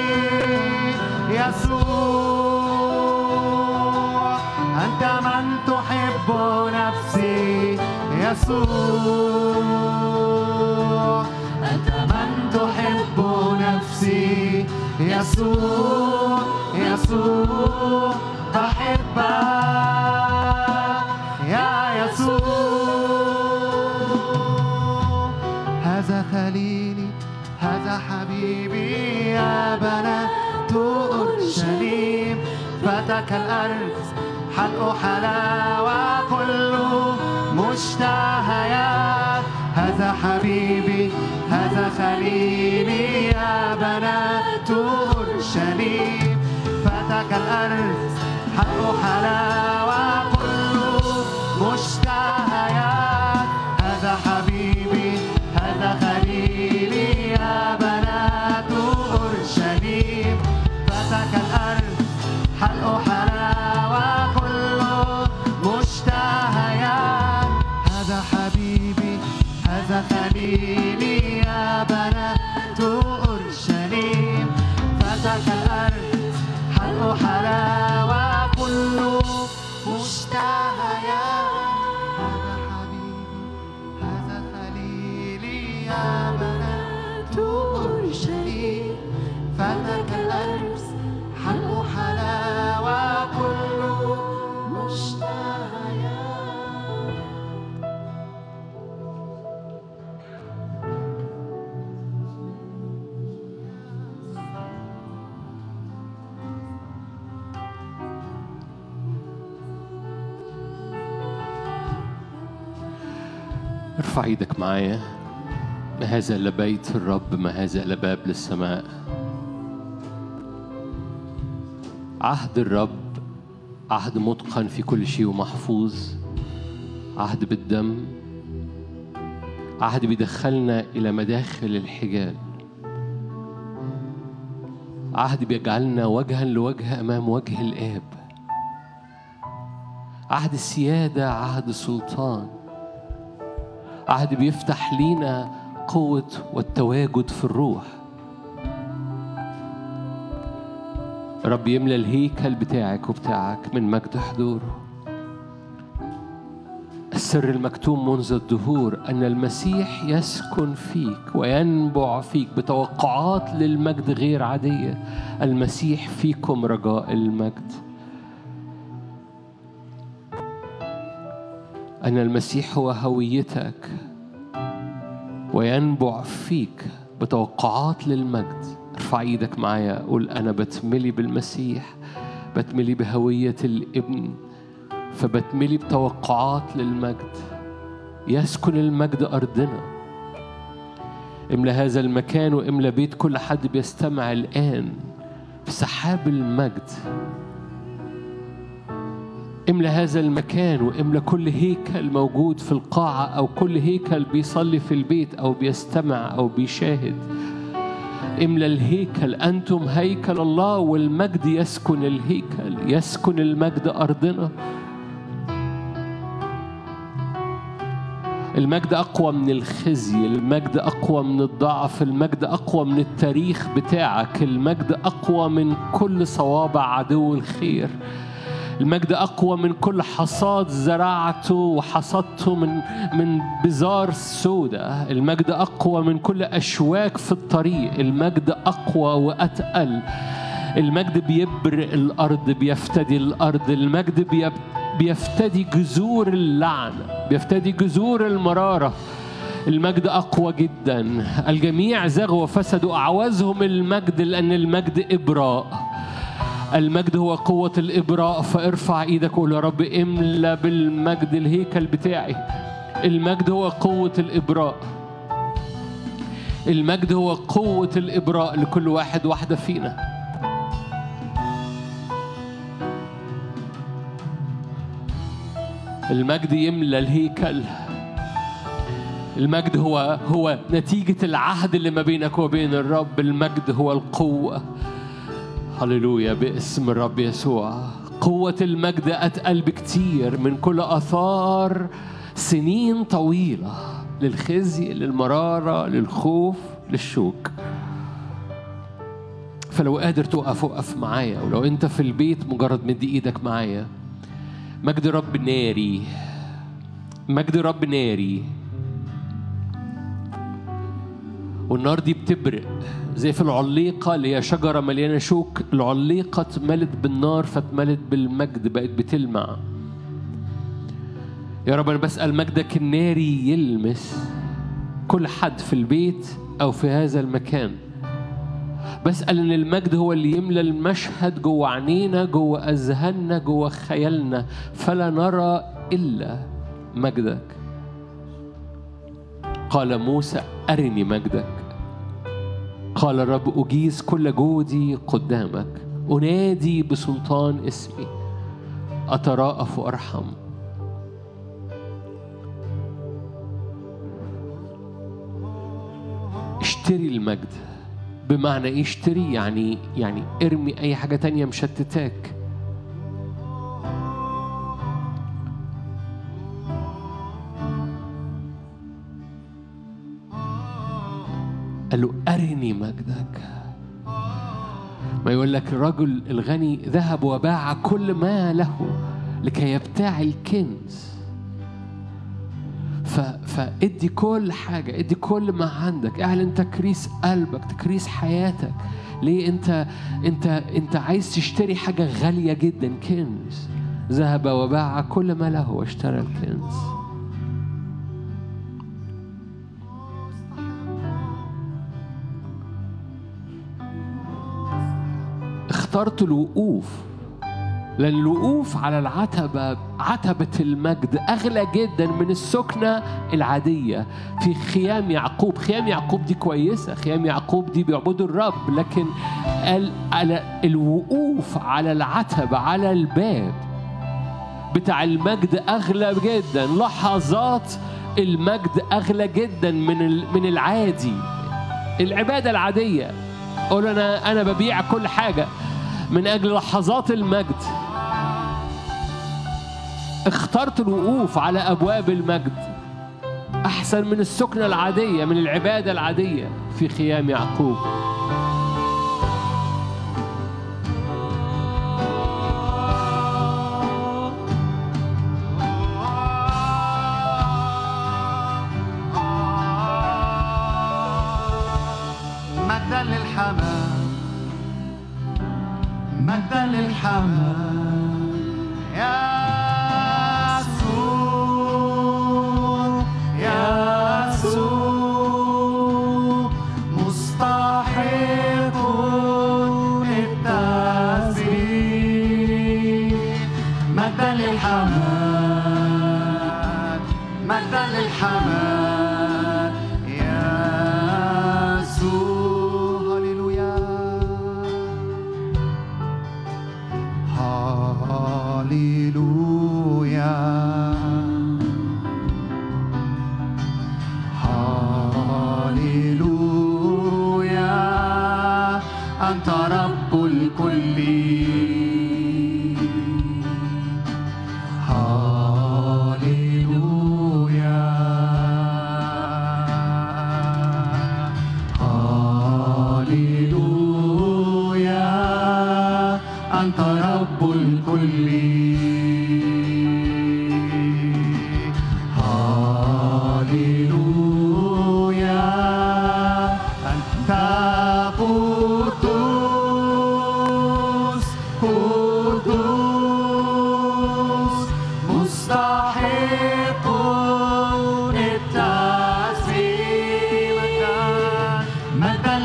يسوع أنت من تحب نفسي يسوع أنت من تحب نفسي يسوع يسوع بحبك يا يسوع هذا خليلي هذا حبيبي يا بنات أورشليم فتك الأرض حلق حلاوة كله مشتهيات هذا حبيبي هذا خليلي يا بنات أورشليم فتك الأرض حلق حلاوة كله مشتهيات هذا حبيبي هذا خليلي يا بنات أورشليم فتك الأرض حلق حلاوة كله مشتهيات هذا حبيبي هذا خليلي يا بنات أورشليم فتك الأرض حلق حلاوة كله مشتهيات هذا حبيبي هذا خليلي يا بنات أورشليم فتك الأرض حلق حلاوة كله مشتهيات ارفع ايدك معايا ما هذا الا بيت الرب ما هذا الا باب للسماء عهد الرب عهد متقن في كل شيء ومحفوظ عهد بالدم عهد بيدخلنا الى مداخل الحجاب عهد بيجعلنا وجها لوجه امام وجه الاب عهد السياده عهد السلطان عهد بيفتح لينا قوة والتواجد في الروح رب يملى الهيكل بتاعك وبتاعك من مجد حضوره السر المكتوم منذ الدهور أن المسيح يسكن فيك وينبع فيك بتوقعات للمجد غير عادية المسيح فيكم رجاء المجد أن المسيح هو هويتك وينبع فيك بتوقعات للمجد ارفع ايدك معايا قول أنا بتملي بالمسيح بتملي بهوية الابن فبتملي بتوقعات للمجد يسكن المجد أرضنا املى هذا المكان واملى بيت كل حد بيستمع الآن في سحاب المجد املى هذا المكان واملى كل هيكل موجود في القاعة أو كل هيكل بيصلي في البيت أو بيستمع أو بيشاهد املى الهيكل أنتم هيكل الله والمجد يسكن الهيكل يسكن المجد أرضنا المجد أقوى من الخزي المجد أقوى من الضعف المجد أقوى من التاريخ بتاعك المجد أقوى من كل صوابع عدو الخير المجد أقوى من كل حصاد زرعته وحصدته من من بزار سودة المجد أقوى من كل أشواك في الطريق المجد أقوى وأتقل المجد بيبرق الأرض بيفتدي الأرض المجد بيب بيفتدي جذور اللعنة بيفتدي جذور المرارة المجد أقوى جدا الجميع زغوا وفسدوا أعوزهم المجد لأن المجد إبراء المجد هو قوة الإبراء فارفع إيدك وقول يا رب املى بالمجد الهيكل بتاعي المجد هو قوة الإبراء المجد هو قوة الإبراء لكل واحد واحدة فينا المجد يملى الهيكل المجد هو هو نتيجة العهد اللي ما بينك وبين الرب المجد هو القوة هللويا باسم الرب يسوع قوة المجد أتقل بكتير من كل آثار سنين طويلة للخزي للمرارة للخوف للشوك فلو قادر تقف وقف معايا ولو انت في البيت مجرد مدي ايدك معايا مجد رب ناري مجد رب ناري والنار دي بتبرق زي في العليقة اللي هي شجرة مليانة شوك العليقة اتملت بالنار فاتملت بالمجد بقت بتلمع يا رب أنا بسأل مجدك الناري يلمس كل حد في البيت أو في هذا المكان بسأل إن المجد هو اللي يملى المشهد جوه عينينا جوه أذهاننا جوه خيالنا فلا نرى إلا مجدك قال موسى أرني مجدك قال الرب أجيز كل جودي قدامك أنادي بسلطان اسمي أتراءف وأرحم اشتري المجد بمعنى ايه اشتري يعني يعني ارمي اي حاجه تانية مشتتاك قال له أرني مجدك ما يقول لك الرجل الغني ذهب وباع كل ما له لكي يبتاع الكنز ف... فادي كل حاجة ادي كل ما عندك اعلن تكريس قلبك تكريس حياتك ليه انت انت انت عايز تشتري حاجة غالية جدا كنز ذهب وباع كل ما له واشترى الكنز اخترت الوقوف لأن الوقوف على العتبة عتبة المجد أغلى جدا من السكنة العادية في خيام يعقوب خيام يعقوب دي كويسة خيام يعقوب دي بيعبدوا الرب لكن ال- على الوقوف على العتبة على الباب بتاع المجد أغلى جدا لحظات المجد أغلى جدا من ال- من العادي العبادة العادية قول أنا أنا ببيع كل حاجة من أجل لحظات المجد اخترت الوقوف على أبواب المجد أحسن من السكنة العادية من العبادة العادية في خيام يعقوب مجدا للحمام مجدا للحمام يا يسوع يا يسوع مستحق التسبيح مجدا للحمام مجدا للحمام يا يسوع هللويا هللويا هللويا أنت رب الكل هللويا هللويا أنت رب الكل هللويا أنت قدوس قدوس مستحق التسبيح مجدا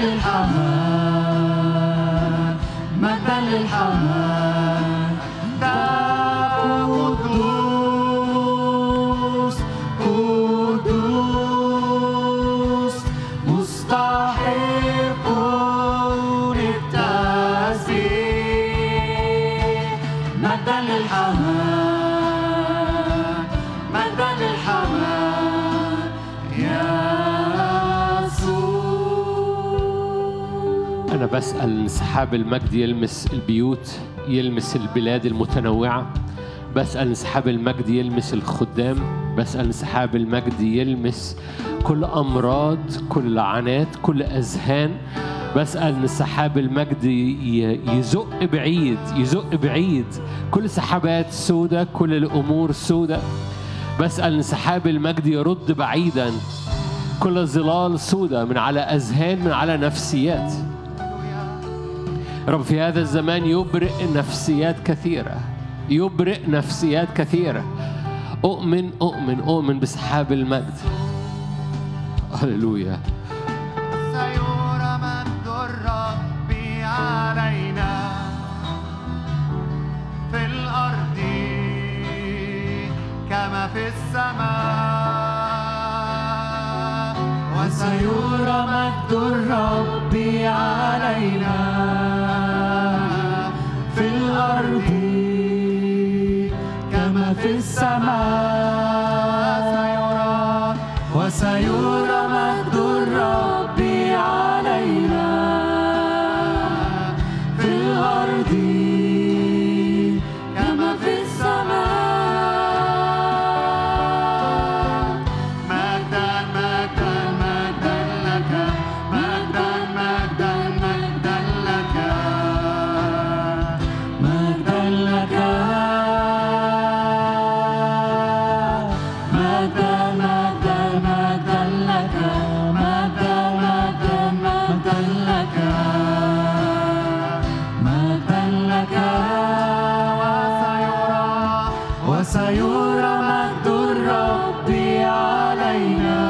للحمام مجدا للحمام أنت قدوس قدوس مستحق التسبيح مجدا للحمام مجدا للحمام يا يسوع أنا بسأل سحاب المجد يلمس البيوت يلمس البلاد المتنوعة بسأل سحاب المجد يلمس الخدام بسأل سحاب المجد يلمس كل أمراض كل لعنات كل أذهان بسأل إن سحاب المجد ي- يزق بعيد يزق بعيد كل سحابات سودة كل الأمور سودة بسأل إن سحاب المجد يرد بعيدا كل ظلال سودة من على أذهان من على نفسيات رب في هذا الزمان يبرئ نفسيات كثيرة يبرئ نفسيات كثيرة أؤمن أؤمن أؤمن بسحاب المجد هللويا سيرى مجد الرب علينا في الأرض كما في السماء وسيرى مجد الرب علينا في الأرض كما في السماء سيرى وسيرى مجد الرب علينا في الأرض كما في السماء مجدا مجدا مجدا لك مجدا مجدا مجدا لك مجدا لك مجدا مجدا مجدا لك مجدا مجدا مجدا لك مجدا لك وسيرى وسيرى مجد الرب علينا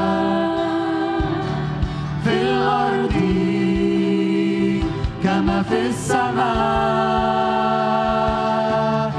في الأرض كما في السماء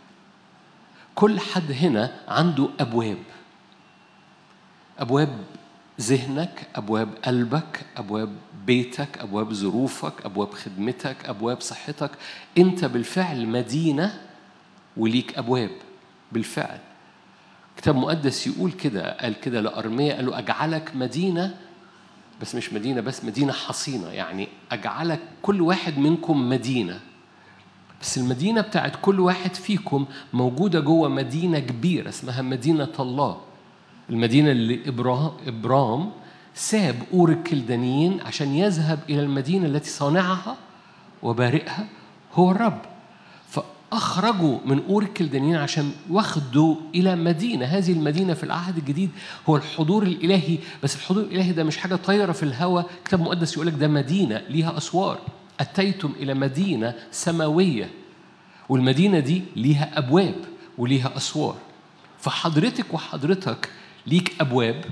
كل حد هنا عنده ابواب ابواب ذهنك ابواب قلبك ابواب بيتك ابواب ظروفك ابواب خدمتك ابواب صحتك انت بالفعل مدينه وليك ابواب بالفعل كتاب مقدس يقول كده قال كده لأرميا قال له أجعلك مدينة بس مش مدينة بس مدينة حصينة يعني أجعلك كل واحد منكم مدينة بس المدينة بتاعت كل واحد فيكم موجودة جوه مدينة كبيرة اسمها مدينة الله المدينة اللي إبرام, إبرام ساب أور الكلدانيين عشان يذهب إلى المدينة التي صانعها وبارئها هو الرب فأخرجوا من أور الكلدانيين عشان واخدوا إلى مدينة هذه المدينة في العهد الجديد هو الحضور الإلهي بس الحضور الإلهي ده مش حاجة طايرة في الهواء كتاب مقدس يقول لك ده مدينة ليها أسوار أتيتم إلى مدينة سماوية والمدينة دي ليها أبواب وليها أسوار فحضرتك وحضرتك ليك أبواب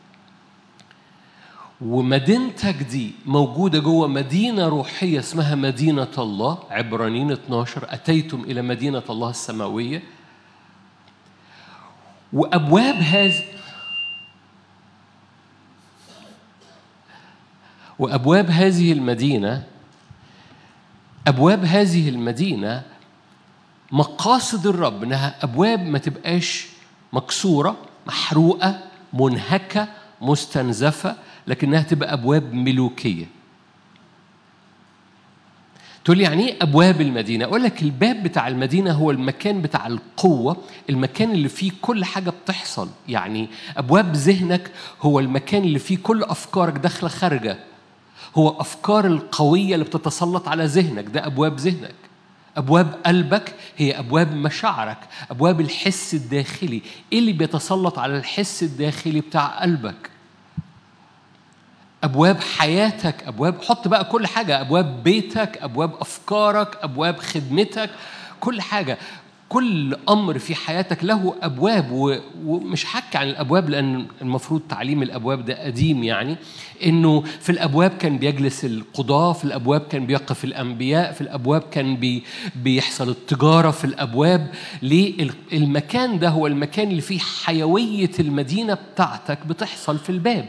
ومدينتك دي موجودة جوه مدينة روحية اسمها مدينة الله عبرانيين 12 أتيتم إلى مدينة الله السماوية وأبواب هذه وأبواب هذه المدينة أبواب هذه المدينة مقاصد الرب إنها أبواب ما تبقاش مكسورة محروقة منهكة مستنزفة لكنها تبقى أبواب ملوكية تقول لي يعني ايه ابواب المدينه اقول لك الباب بتاع المدينه هو المكان بتاع القوه المكان اللي فيه كل حاجه بتحصل يعني ابواب ذهنك هو المكان اللي فيه كل افكارك داخله خارجه هو افكار القويه اللي بتتسلط على ذهنك ده ابواب ذهنك ابواب قلبك هي ابواب مشاعرك ابواب الحس الداخلي ايه اللي بيتسلط على الحس الداخلي بتاع قلبك ابواب حياتك ابواب حط بقى كل حاجه ابواب بيتك ابواب افكارك ابواب خدمتك كل حاجه كل امر في حياتك له ابواب و- ومش حكي عن الابواب لان المفروض تعليم الابواب ده قديم يعني انه في الابواب كان بيجلس القضاه في الابواب كان بيقف الانبياء في الابواب كان بي بيحصل التجاره في الابواب ليه ال- المكان ده هو المكان اللي فيه حيويه المدينه بتاعتك بتحصل في الباب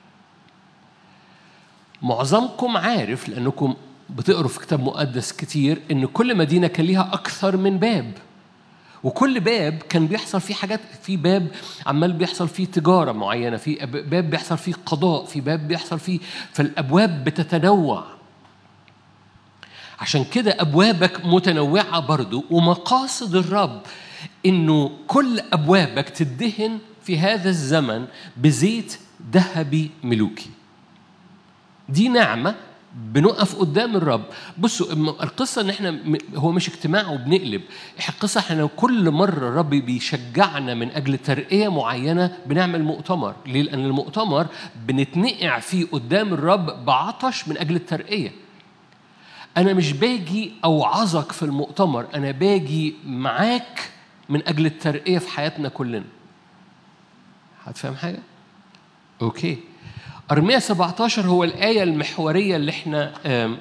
معظمكم عارف لانكم بتقروا في كتاب مقدس كتير ان كل مدينه كان ليها اكثر من باب وكل باب كان بيحصل فيه حاجات في باب عمال بيحصل فيه تجاره معينه في أب- باب بيحصل فيه قضاء في باب بيحصل فيه فالابواب بتتنوع عشان كده ابوابك متنوعه برضو ومقاصد الرب انه كل ابوابك تدهن في هذا الزمن بزيت ذهبي ملوكي دي نعمة بنقف قدام الرب بصوا الم- القصة ان احنا م- هو مش اجتماع وبنقلب القصة احنا كل مرة الرب بيشجعنا من اجل ترقية معينة بنعمل مؤتمر ليه؟ لان المؤتمر بنتنقع فيه قدام الرب بعطش من اجل الترقية انا مش باجي اوعظك في المؤتمر انا باجي معاك من اجل الترقية في حياتنا كلنا هتفهم حاجة؟ اوكي ارميا 17 هو الايه المحوريه اللي احنا آم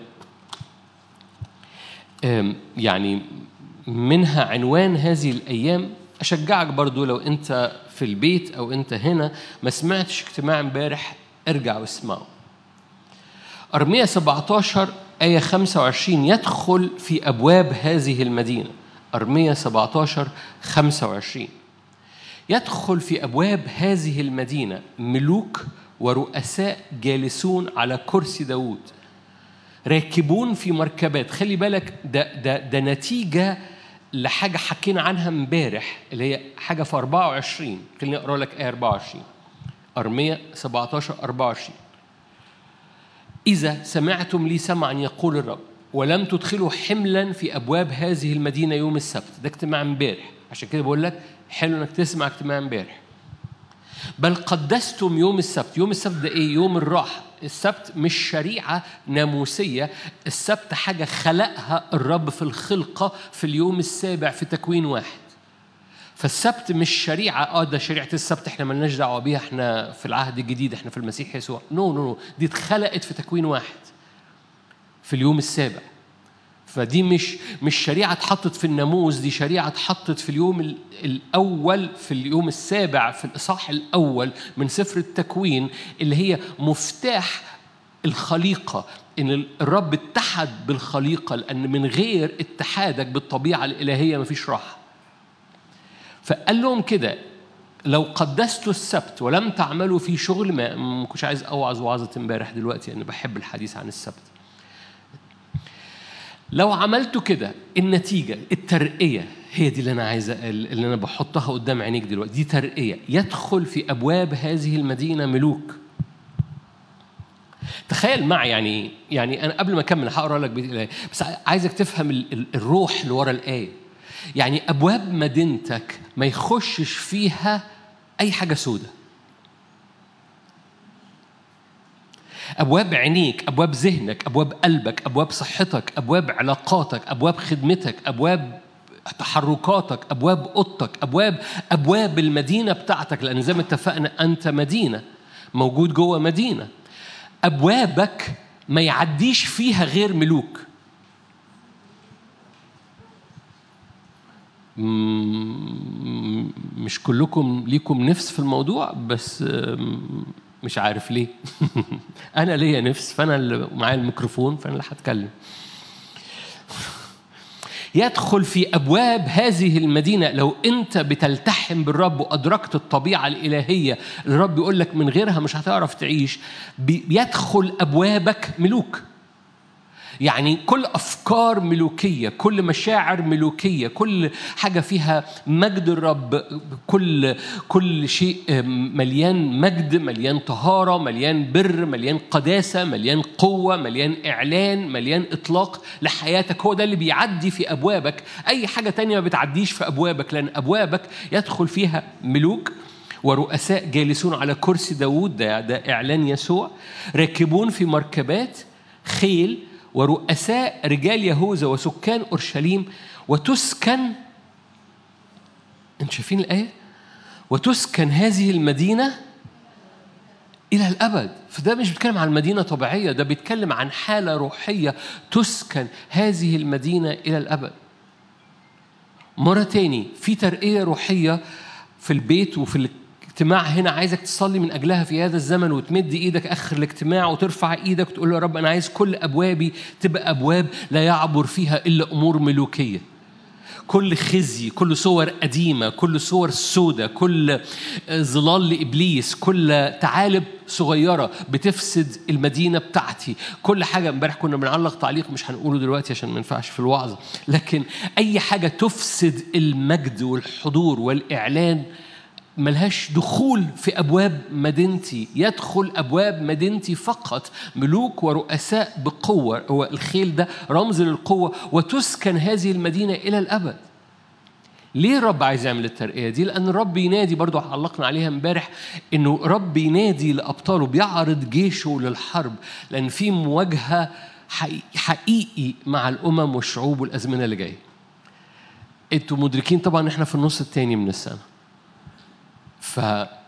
آم يعني منها عنوان هذه الايام اشجعك برضو لو انت في البيت او انت هنا ما سمعتش اجتماع امبارح ارجع واسمعه ارميا 17 ايه 25 يدخل في ابواب هذه المدينه ارميا 17 25 يدخل في ابواب هذه المدينه ملوك ورؤساء جالسون على كرسي داوود راكبون في مركبات خلي بالك ده ده ده نتيجه لحاجه حكينا عنها امبارح اللي هي حاجه في 24 خليني اقرا لك ايه 24 ارميا 17 24 إذا سمعتم لي سمعا يقول الرب ولم تدخلوا حملا في أبواب هذه المدينة يوم السبت ده اجتماع امبارح عشان كده بقول لك حلو انك تسمع اجتماع امبارح بل قدستم يوم السبت يوم السبت ده ايه يوم الراحة السبت مش شريعة ناموسية السبت حاجة خلقها الرب في الخلقة في اليوم السابع في تكوين واحد فالسبت مش شريعة اه ده شريعة السبت احنا ملناش دعوة بيها احنا في العهد الجديد احنا في المسيح يسوع نو نو نو دي اتخلقت في تكوين واحد في اليوم السابع فدي مش مش شريعة اتحطت في الناموس دي شريعة اتحطت في اليوم ال- الأول في اليوم السابع في الإصحاح الأول من سفر التكوين اللي هي مفتاح الخليقة إن الرب اتحد بالخليقة لأن من غير اتحادك بالطبيعة الإلهية مفيش راحة فقال لهم كده لو قدستوا السبت ولم تعملوا فيه شغل ما ما كنتش عايز اوعظ وعظه امبارح دلوقتي انا بحب الحديث عن السبت لو عملتوا كده النتيجه الترقيه هي دي اللي انا عايز اللي انا بحطها قدام عينيك دلوقتي دي ترقيه يدخل في ابواب هذه المدينه ملوك تخيل معي يعني إيه؟ يعني انا قبل ما اكمل هقرا لك بيت الايه بس عايزك تفهم ال- ال- الروح اللي ورا الايه يعني ابواب مدينتك ما يخشش فيها اي حاجه سودة ابواب عينيك ابواب ذهنك ابواب قلبك ابواب صحتك ابواب علاقاتك ابواب خدمتك ابواب تحركاتك ابواب اوضتك ابواب ابواب المدينه بتاعتك لان زي ما اتفقنا انت مدينه موجود جوه مدينه ابوابك ما يعديش فيها غير ملوك مم، مش كلكم ليكم نفس في الموضوع بس آم، مش عارف ليه انا ليا نفس فانا اللي معايا الميكروفون فانا اللي هتكلم يدخل في ابواب هذه المدينه لو انت بتلتحم بالرب وادركت الطبيعه الالهيه اللي الرب يقول لك من غيرها مش هتعرف تعيش بي- بيدخل ابوابك ملوك يعني كل افكار ملوكيه كل مشاعر ملوكيه كل حاجه فيها مجد الرب كل كل شيء مليان مجد مليان طهاره مليان بر مليان قداسه مليان قوه مليان اعلان مليان اطلاق لحياتك هو ده اللي بيعدي في ابوابك اي حاجه تانية ما بتعديش في ابوابك لان ابوابك يدخل فيها ملوك ورؤساء جالسون على كرسي داوود ده, ده إعلان يسوع راكبون في مركبات خيل ورؤساء رجال يهوذا وسكان أورشليم وتسكن انتوا شايفين الآية؟ وتسكن هذه المدينة إلى الأبد فده مش بيتكلم عن مدينة طبيعية ده بيتكلم عن حالة روحية تسكن هذه المدينة إلى الأبد مرة تاني في ترقية روحية في البيت وفي الاجتماع هنا عايزك تصلي من أجلها في هذا الزمن وتمد إيدك آخر الاجتماع وترفع إيدك وتقول له يا رب أنا عايز كل أبوابي تبقى أبواب لا يعبر فيها إلا أمور ملوكية كل خزي كل صور قديمة كل صور سودة كل ظلال لإبليس كل تعالب صغيرة بتفسد المدينة بتاعتي كل حاجة امبارح كنا بنعلق تعليق مش هنقوله دلوقتي عشان ما ينفعش في الوعظة لكن أي حاجة تفسد المجد والحضور والإعلان ملهاش دخول في أبواب مدينتي يدخل أبواب مدينتي فقط ملوك ورؤساء بقوة هو الخيل ده رمز للقوة وتسكن هذه المدينة إلى الأبد ليه الرب عايز يعمل الترقية دي؟ لأن الرب ينادي برضو علقنا عليها امبارح إنه رب ينادي لأبطاله بيعرض جيشه للحرب لأن في مواجهة حقيقي, حقيقي مع الأمم والشعوب والأزمنة اللي جاية. أنتوا مدركين طبعا إحنا في النص الثاني من السنة. ف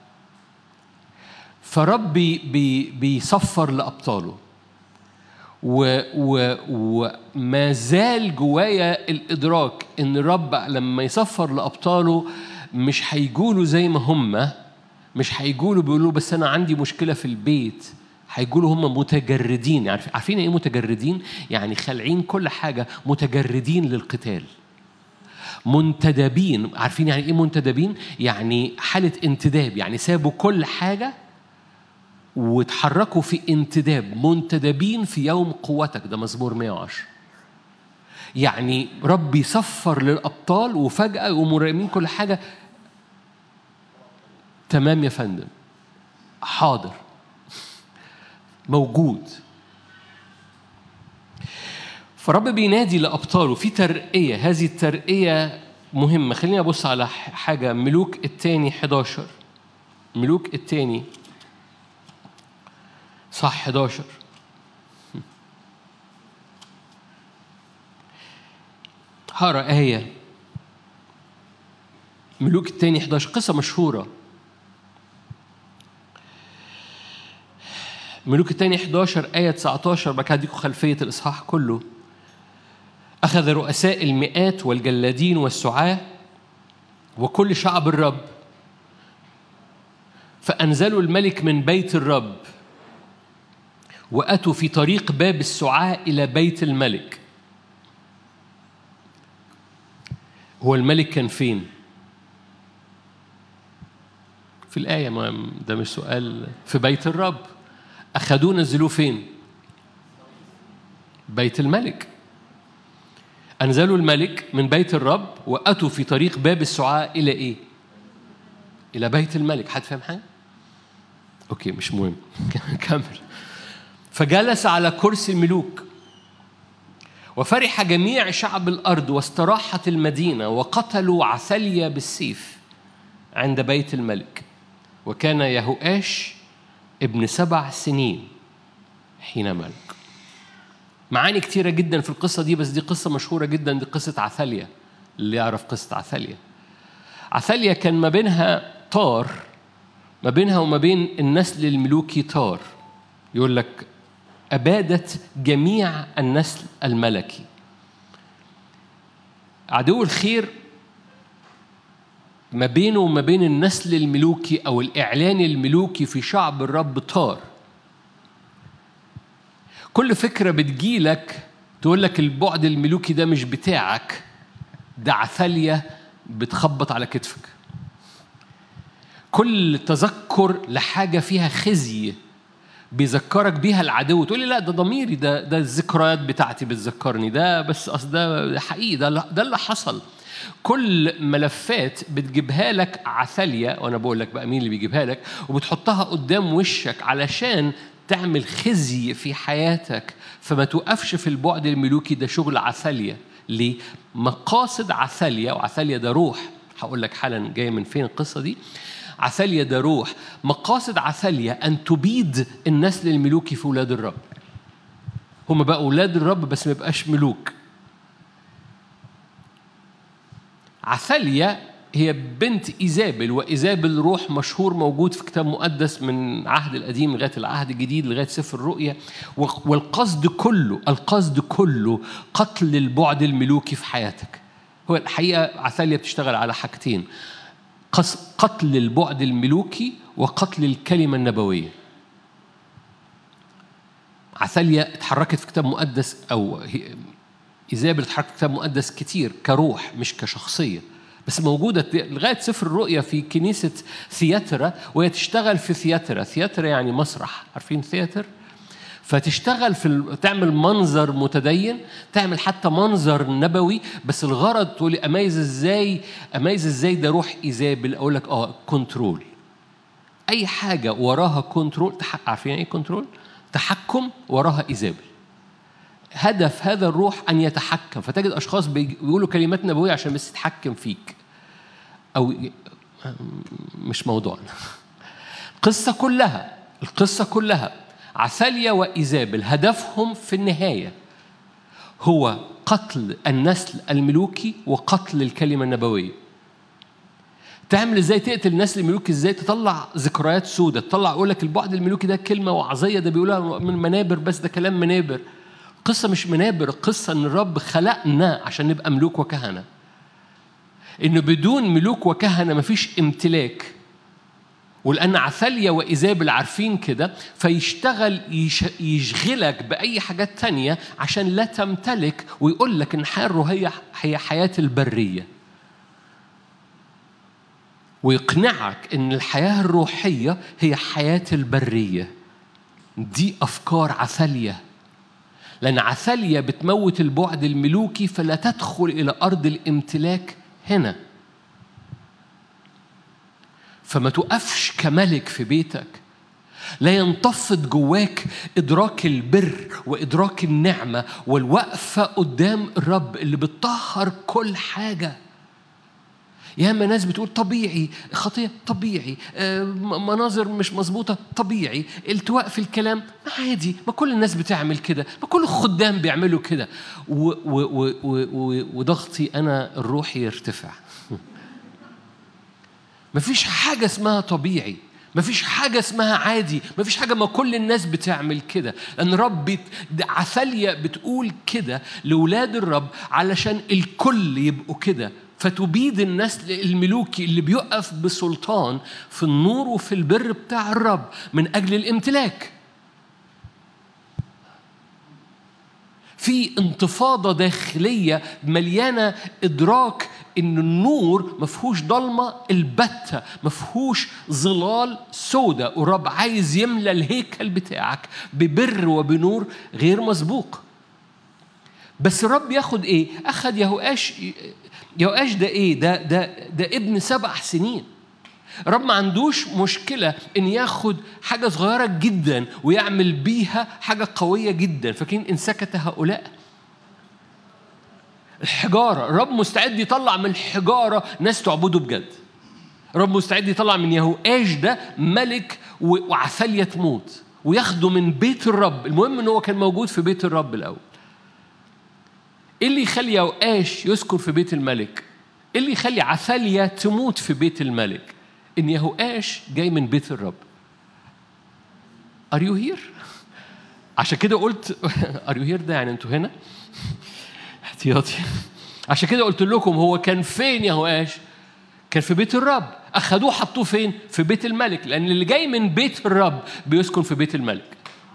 فرب بي بي بيصفر لأبطاله و و وما زال جوايا الإدراك إن الرب لما يصفر لأبطاله مش هيجولوا زي ما هم مش هيجولوا بيقولوا بس أنا عندي مشكلة في البيت هيقولوا هم متجردين يعني عارفين ايه متجردين؟ يعني خالعين كل حاجة متجردين للقتال منتدبين عارفين يعني ايه منتدبين يعني حاله انتداب يعني سابوا كل حاجه وتحركوا في انتداب منتدبين في يوم قوتك ده مزمور 110 يعني ربي يصفر للابطال وفجاه يقوموا رامين كل حاجه تمام يا فندم حاضر موجود فرب بينادي لأبطاله في ترقية هذه الترقية مهمة خليني أبص على حاجة ملوك التاني 11 ملوك التاني صح 11 هقرا آية ملوك التاني 11 قصة مشهورة ملوك التاني 11 آية 19 بعد كده هديكم خلفية الإصحاح كله أخذ رؤساء المئات والجلادين والسعاة وكل شعب الرب فأنزلوا الملك من بيت الرب وأتوا في طريق باب السعاة إلى بيت الملك هو الملك كان فين؟ في الآية ما ده مش سؤال في بيت الرب أخدوه نزلوه فين؟ بيت الملك أنزلوا الملك من بيت الرب وأتوا في طريق باب السعاة إلى إيه؟ إلى بيت الملك حد فاهم حاجة؟ أوكي مش مهم كمل فجلس على كرسي الملوك وفرح جميع شعب الأرض واستراحت المدينة وقتلوا عثاليا بالسيف عند بيت الملك وكان يهوآش ابن سبع سنين حين ملك معاني كتيرة جدا في القصة دي بس دي قصة مشهورة جدا دي قصة عثاليا اللي يعرف قصة عثاليا عثاليا كان ما بينها طار ما بينها وما بين النسل الملوكي طار يقول لك أبادت جميع النسل الملكي عدو الخير ما بينه وما بين النسل الملوكي أو الإعلان الملوكي في شعب الرب طار كل فكرة بتجيلك تقول لك البعد الملوكي ده مش بتاعك ده عثالية بتخبط على كتفك كل تذكر لحاجة فيها خزي بيذكرك بيها العدو تقول لي لا ده ضميري ده ده الذكريات بتاعتي بتذكرني ده بس اصل ده حقيقي ده ده اللي حصل كل ملفات بتجيبها لك عثالية وانا بقول لك بقى مين اللي بيجيبها لك وبتحطها قدام وشك علشان تعمل خزي في حياتك فما توقفش في البعد الملوكي ده شغل عثالية ليه؟ مقاصد عثالية وعثالية ده روح هقول لك حالا جاية من فين القصة دي عثاليا ده روح مقاصد عثاليا أن تبيد النسل الملوكي في أولاد الرب هم بقى أولاد الرب بس ما يبقاش ملوك عثاليا هي بنت إيزابل وإيزابل روح مشهور موجود في كتاب مقدس من عهد القديم لغاية العهد الجديد لغاية سفر الرؤيا والقصد كله القصد كله قتل البعد الملوكي في حياتك هو الحقيقة عثاليا بتشتغل على حاجتين قتل البعد الملوكي وقتل الكلمة النبوية عثاليا اتحركت في كتاب مقدس أو إيزابل اتحركت في كتاب مقدس كتير كروح مش كشخصية بس موجودة لغاية سفر الرؤيا في كنيسة ثياترا وهي تشتغل في ثياترا ثياترا يعني مسرح عارفين ثياتر؟ فتشتغل في ال... تعمل منظر متدين تعمل حتى منظر نبوي بس الغرض تقولي اميز ازاي اميز ازاي ده روح ايزابل اقول لك اه كنترول اي حاجه وراها كنترول تح... عارفين ايه كنترول تحكم وراها ايزابل هدف هذا الروح ان يتحكم فتجد اشخاص بيقولوا كلمات نبويه عشان بس يتحكم فيك او مش موضوعنا القصه كلها القصه كلها عثاليا وإيزابل هدفهم في النهاية هو قتل النسل الملوكي وقتل الكلمة النبوية تعمل ازاي تقتل النسل الملوكي ازاي تطلع ذكريات سودة تطلع يقول لك البعد الملوكي ده كلمة وعظية ده بيقولها من منابر بس ده كلام منابر قصة مش منابر القصة ان الرب خلقنا عشان نبقى ملوك وكهنة ان بدون ملوك وكهنة مفيش امتلاك ولأن عثاليا وإيزابل عارفين كده فيشتغل يشغلك بأي حاجات تانية عشان لا تمتلك ويقول لك إن الحياة الروحية هي حياة البرية ويقنعك إن الحياة الروحية هي حياة البرية دي أفكار عثاليا لأن عثاليا بتموت البعد الملوكي فلا تدخل إلى أرض الامتلاك هنا فما تقفش كملك في بيتك لا ينتفض جواك إدراك البر وإدراك النعمة والوقفة قدام الرب اللي بتطهر كل حاجة ياما ناس بتقول طبيعي خطية طبيعي مناظر مش مظبوطة طبيعي التواء في الكلام عادي ما كل الناس بتعمل كده ما كل الخدام بيعملوا كده وضغطي أنا الروحي يرتفع مفيش حاجة اسمها طبيعي مفيش حاجة اسمها عادي مفيش حاجة ما كل الناس بتعمل كده لأن رب بت... ده عثالية بتقول كده لولاد الرب علشان الكل يبقوا كده فتبيد النسل الملوكي اللي بيقف بسلطان في النور وفي البر بتاع الرب من أجل الامتلاك في انتفاضة داخلية مليانة إدراك إن النور مفهوش ضلمة البتة مفهوش ظلال سودة والرب عايز يملى الهيكل بتاعك ببر وبنور غير مسبوق بس الرب ياخد ايه؟ اخد يهوآش يهوآش ده ايه؟ ده ده ده ابن سبع سنين الرب ما عندوش مشكلة إن ياخد حاجة صغيرة جدا ويعمل بيها حاجة قوية جدا فاكرين إن سكت هؤلاء الحجارة الرب مستعد يطلع من الحجارة ناس تعبده بجد الرب مستعد يطلع من يهوآش ده ملك و- وعثالية تموت وياخده من بيت الرب المهم ان هو كان موجود في بيت الرب الاول ايه اللي يخلي يهوآش يسكن في بيت الملك ايه اللي يخلي عثالية تموت في بيت الملك ان يهوآش جاي من بيت الرب ار يو هير عشان كده قلت ار يو هير ده يعني انتوا هنا احتياطي عشان كده قلت لكم هو كان فين يهوآش كان في بيت الرب اخدوه حطوه فين في بيت الملك لان اللي جاي من بيت الرب بيسكن في بيت الملك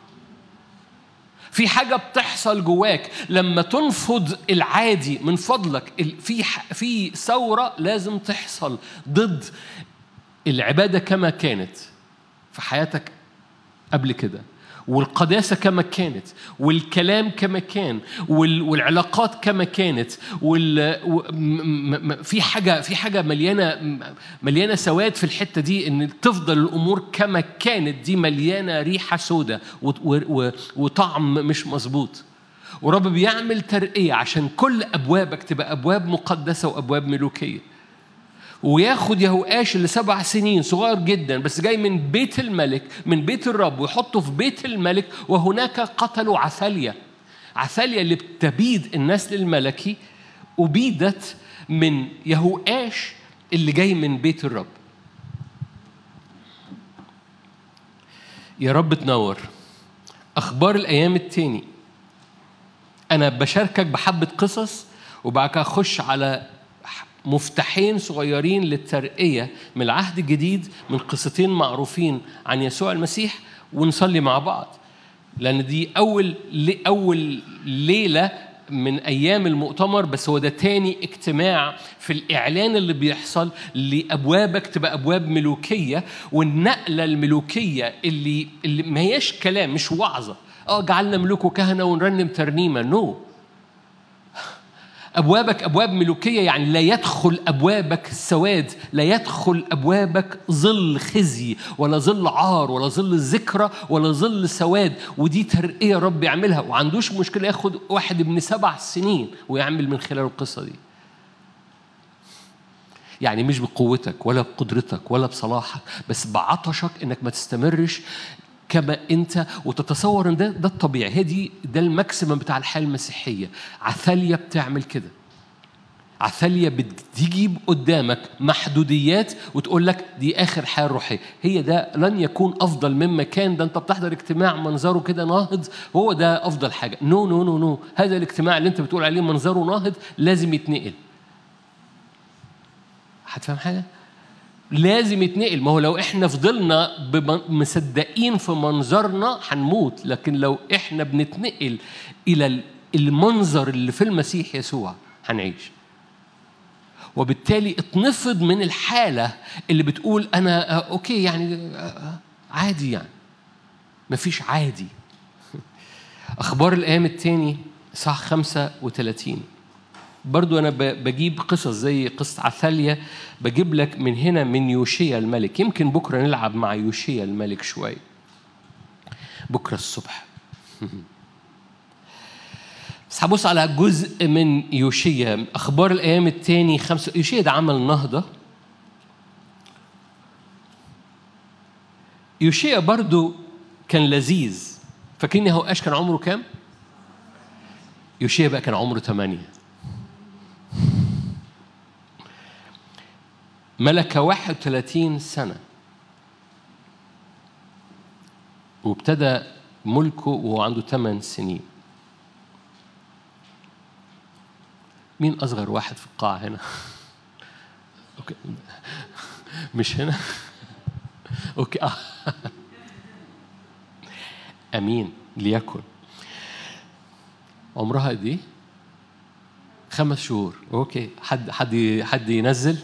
في حاجة بتحصل جواك لما تنفض العادي من فضلك ال- في ح- في ثورة لازم تحصل ضد العبادة كما كانت في حياتك قبل كده والقداسة كما كانت والكلام كما كان وال- والعلاقات كما كانت وال و- م- م- م- في حاجة في حاجة مليانة مليانة سواد في الحتة دي إن تفضل الأمور كما كانت دي مليانة ريحة سودة و- و- و- وطعم مش مظبوط ورب بيعمل ترقية عشان كل أبوابك تبقى أبواب مقدسة وأبواب ملوكية وياخد يهوآش اللي سبع سنين صغير جدا بس جاي من بيت الملك من بيت الرب ويحطه في بيت الملك وهناك قتلوا عثاليا عثاليا اللي بتبيد النسل الملكي أبيدت من يهوآش اللي جاي من بيت الرب يا رب تنور أخبار الأيام التاني أنا بشاركك بحبة قصص وبعد كده أخش على مفتاحين صغيرين للترقية من العهد الجديد من قصتين معروفين عن يسوع المسيح ونصلي مع بعض لأن دي أول لي أول ليلة من أيام المؤتمر بس هو ده تاني اجتماع في الإعلان اللي بيحصل لأبوابك تبقى أبواب ملوكية والنقلة الملوكية اللي اللي ما هياش كلام مش وعظة اه جعلنا ملوك وكهنة ونرنم ترنيمة نو no. أبوابك أبواب ملوكية يعني لا يدخل أبوابك السواد لا يدخل أبوابك ظل خزي ولا ظل عار ولا ظل ذكرى ولا ظل سواد ودي ترقية رب يعملها وعندوش مشكلة ياخد واحد ابن سبع سنين ويعمل من خلال القصة دي يعني مش بقوتك ولا بقدرتك ولا بصلاحك بس بعطشك انك ما تستمرش كما انت وتتصور ان ده ده الطبيعي هي دي ده الماكسيمم بتاع الحياه المسيحيه عثاليا بتعمل كده عثاليا بتجيب قدامك محدوديات وتقول لك دي اخر حياه روحيه هي ده لن يكون افضل مما كان ده انت بتحضر اجتماع منظره كده ناهض هو ده افضل حاجه نو نو نو نو هذا الاجتماع اللي انت بتقول عليه منظره ناهض لازم يتنقل هتفهم حاجه لازم يتنقل ما هو لو احنا فضلنا بم- مصدقين في منظرنا هنموت لكن لو احنا بنتنقل الى ال- المنظر اللي في المسيح يسوع هنعيش وبالتالي اتنفض من الحالة اللي بتقول أنا آه، أوكي يعني آه، آه، عادي يعني مفيش عادي أخبار الأيام التاني صح 35 برضو أنا ب- بجيب قصص زي قصة عثاليا بجيب لك من هنا من يوشيا الملك يمكن بكرة نلعب مع يوشيا الملك شوية بكرة الصبح بس هبص على جزء من يوشيا اخبار الايام الثاني خمسة يوشيا ده عمل نهضه يوشيا برضو كان لذيذ فاكرين هو ايش كان عمره كام؟ يوشيا بقى كان عمره ثمانية ملك 31 سنة وابتدى ملكه وهو عنده 8 سنين مين أصغر واحد في القاعة هنا؟ أوكي مش هنا؟ أوكي آه. أمين ليكن عمرها قد إيه؟ خمس شهور أوكي حد حد حد ينزل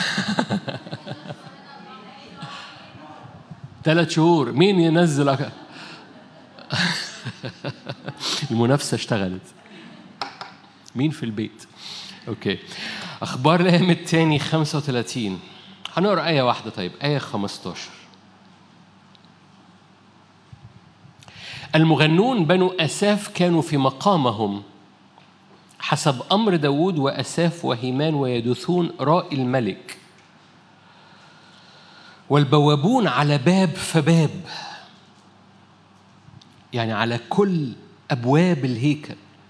ثلاث شهور مين ينزل أك- المنافسة اشتغلت مين في البيت اوكي اخبار الايام الثاني 35 هنقرا ايه واحده طيب ايه 15 المغنون بنو اساف كانوا في مقامهم حسب امر داود واساف وهيمان ويدوثون رائي الملك والبوابون على باب فباب يعني على كل ابواب الهيكل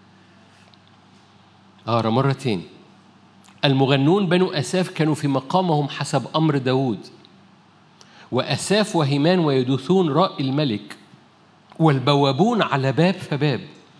أقرأ مرة تاني المغنون بنو أساف كانوا في مقامهم حسب أمر داود وأساف وهيمان ويدوثون رأي الملك والبوابون على باب فباب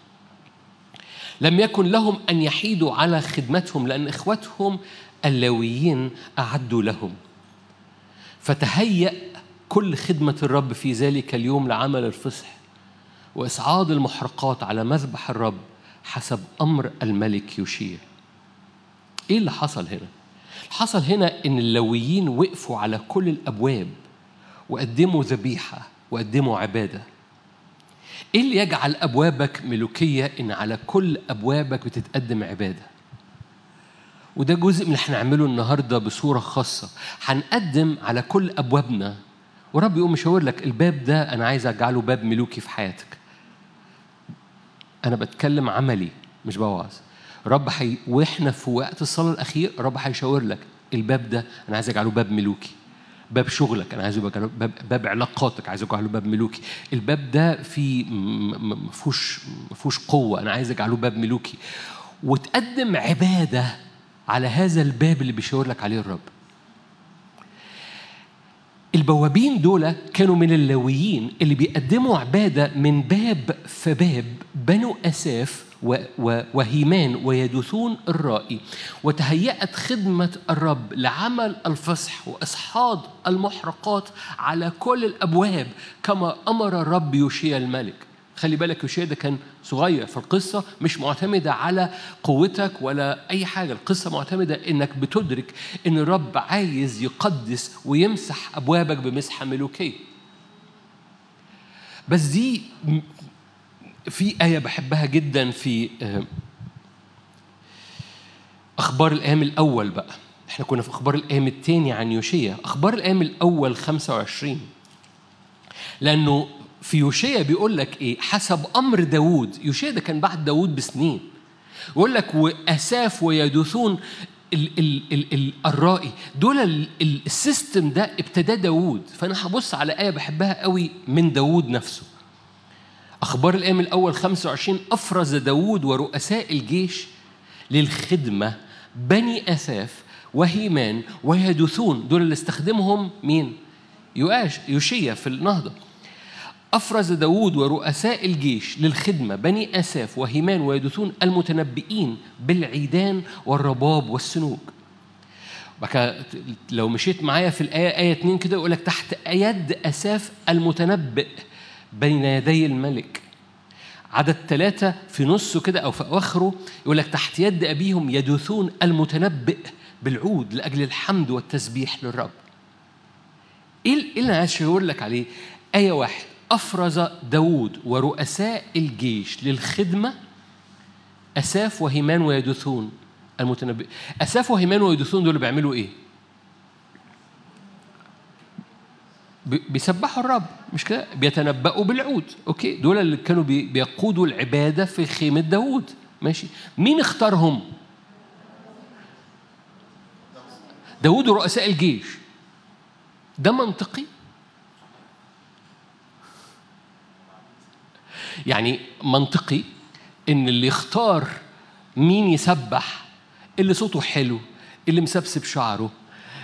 لم يكن لهم أن يحيدوا على خدمتهم لأن إخوتهم اللاويين أعدوا لهم فتهيأ كل خدمة الرب في ذلك اليوم لعمل الفصح وإصعاد المحرقات على مذبح الرب حسب أمر الملك يشير إيه اللي حصل هنا؟ حصل هنا إن اللويين وقفوا على كل الأبواب وقدموا ذبيحة وقدموا عبادة إيه اللي يجعل أبوابك ملوكية إن على كل أبوابك بتتقدم عبادة وده جزء من اللي هنعمله النهارده بصوره خاصه هنقدم على كل ابوابنا ورب يقوم يشاور لك الباب ده انا عايز اجعله باب ملوكي في حياتك انا بتكلم عملي مش بوعظ رب حي... واحنا في وقت الصلاه الاخير رب هيشاور لك الباب ده انا عايز اجعله باب ملوكي باب شغلك انا عايزه اجعله باب, باب علاقاتك عايز اجعله باب ملوكي الباب ده فيه م- م- ما فيهوش ما فيهوش قوه انا عايز اجعله باب ملوكي وتقدم عباده على هذا الباب اللي بيشاور لك عليه الرب البوابين دول كانوا من اللاويين اللي بيقدموا عبادة من باب فباب بنو أساف و- و- وهيمان ويدوثون الرائي وتهيأت خدمة الرب لعمل الفصح وإصحاد المحرقات على كل الأبواب كما أمر الرب يوشيا الملك خلي بالك يوشيا ده كان صغير فالقصة مش معتمدة على قوتك ولا أي حاجة القصة معتمدة إنك بتدرك إن الرب عايز يقدس ويمسح أبوابك بمسحة ملوكية بس دي م- في آية بحبها جدا في آه، أخبار الأيام الأول بقى احنا كنا في أخبار الأيام الثاني عن يوشيا أخبار الأيام الأول 25 لأنه في يوشيا بيقول لك إيه حسب أمر داوود يوشيا ده كان بعد داوود بسنين يقول لك وأساف ويدوثون ال ال ال ال الرائي دول ال- ال- السيستم ده ابتدى داوود فأنا هبص على آية بحبها قوي من داوود نفسه أخبار الأيام الأول 25 أفرز داوود ورؤساء الجيش للخدمة بني أساف وهيمان ويدوثون دول اللي استخدمهم مين؟ يؤاش يوشيا في النهضة أفرز داوود ورؤساء الجيش للخدمة بني أساف وهيمان ويدوثون المتنبئين بالعيدان والرباب والسنوج بقى لو مشيت معايا في الآية آية اتنين كده يقول لك تحت يد أساف المتنبئ بين يدي الملك عدد ثلاثة في نصه كده أو في أواخره يقول لك تحت يد أبيهم يدوثون المتنبئ بالعود لأجل الحمد والتسبيح للرب إيه إيه اللي أنا عايز أشاور لك عليه؟ آية واحد أفرز داود ورؤساء الجيش للخدمة أساف وهيمان ويدوثون المتنبئ أساف وهيمان ويدوثون دول بيعملوا إيه؟ بي- بيسبحوا الرب مش كده بيتنبأوا بالعود اوكي دول اللي كانوا بي- بيقودوا العباده في خيمه داوود ماشي مين اختارهم داوود ورؤساء الجيش ده منطقي يعني منطقي ان اللي يختار مين يسبح اللي صوته حلو اللي مسبسب شعره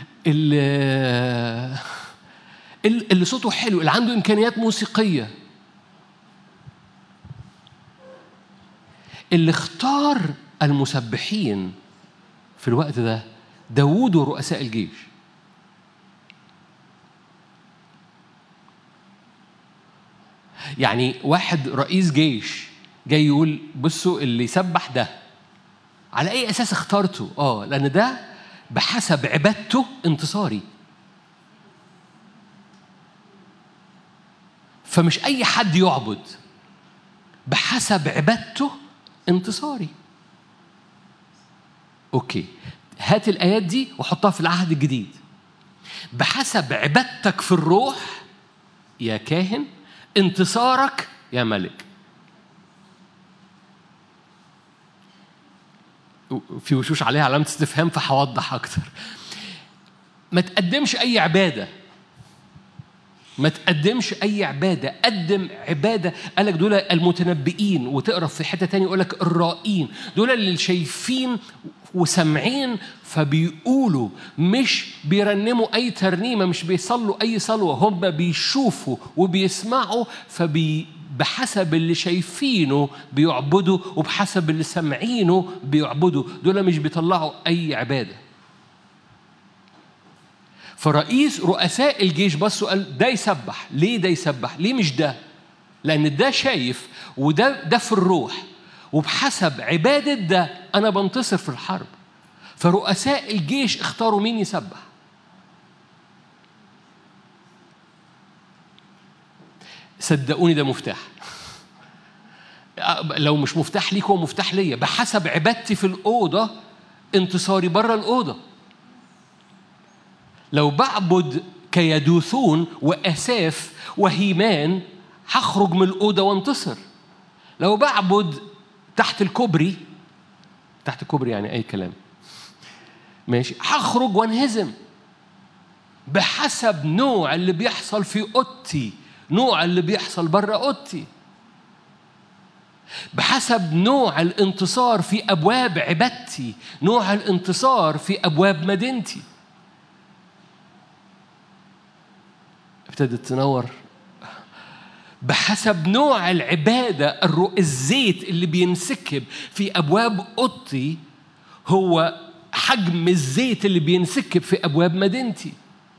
اللي اللي اللي صوته حلو اللي عنده امكانيات موسيقيه اللي اختار المسبحين في الوقت ده داوود ورؤساء الجيش يعني واحد رئيس جيش جاي يقول بصوا اللي يسبح ده على اي اساس اخترته اه لان ده بحسب عبادته انتصاري فمش اي حد يعبد بحسب عبادته انتصاري اوكي هات الايات دي وحطها في العهد الجديد بحسب عبادتك في الروح يا كاهن انتصارك يا ملك في وشوش عليها علامة استفهام فهوضح أكتر ما تقدمش أي عبادة ما تقدمش أي عبادة قدم عبادة قال لك دول المتنبئين وتقرا في حتة تانية يقول لك الرائين دول اللي شايفين وسامعين فبيقولوا مش بيرنموا أي ترنيمة مش بيصلوا أي صلوة هم بيشوفوا وبيسمعوا فبي بحسب اللي شايفينه بيعبدوا وبحسب اللي سامعينه بيعبدوا دول مش بيطلعوا أي عبادة فرئيس رؤساء الجيش بصوا قال ده يسبح ليه ده يسبح ليه مش ده لأن ده شايف وده ده في الروح وبحسب عبادة ده أنا بنتصر في الحرب فرؤساء الجيش اختاروا مين يسبح صدقوني ده مفتاح لو مش مفتاح ليك هو مفتاح ليا بحسب عبادتي في الأوضة انتصاري بره الأوضة لو بعبد كيدوثون وأساف وهيمان هخرج من الأوضة وانتصر لو بعبد تحت الكوبري تحت الكوبري يعني أي كلام ماشي هخرج وانهزم بحسب نوع اللي بيحصل في اوضتي نوع اللي بيحصل بره اوضتي بحسب نوع الانتصار في ابواب عبادتي نوع الانتصار في ابواب مدينتي ابتدت تنور بحسب نوع العبادة الرو- الزيت اللي بينسكب في أبواب أوضتي هو حجم الزيت اللي بينسكب في أبواب مدينتي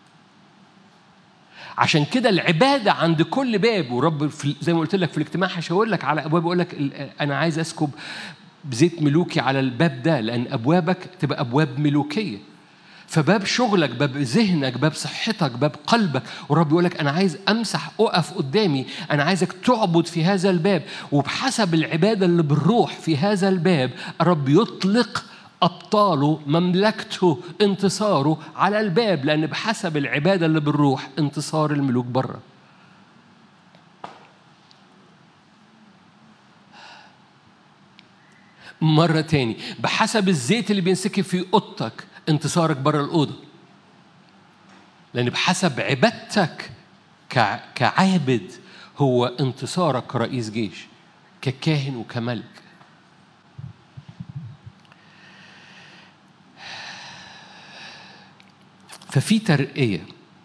عشان كده العبادة عند كل باب ورب في زي ما قلت لك في الاجتماع هشاور لك على أبواب أقول لك ال- أنا عايز أسكب زيت ملوكي على الباب ده لأن أبوابك تبقى أبواب ملوكية فباب شغلك باب ذهنك باب صحتك باب قلبك والرب يقول لك انا عايز امسح اقف قدامي انا عايزك تعبد في هذا الباب وبحسب العباده اللي بالروح في هذا الباب الرب يطلق ابطاله مملكته انتصاره على الباب لان بحسب العباده اللي بالروح انتصار الملوك بره مرة تاني بحسب الزيت اللي بينسكب في أوضتك انتصارك بره الأوضة لأن بحسب عبادتك كع- كعابد هو انتصارك كرئيس جيش ككاهن وكملك ففي ترقية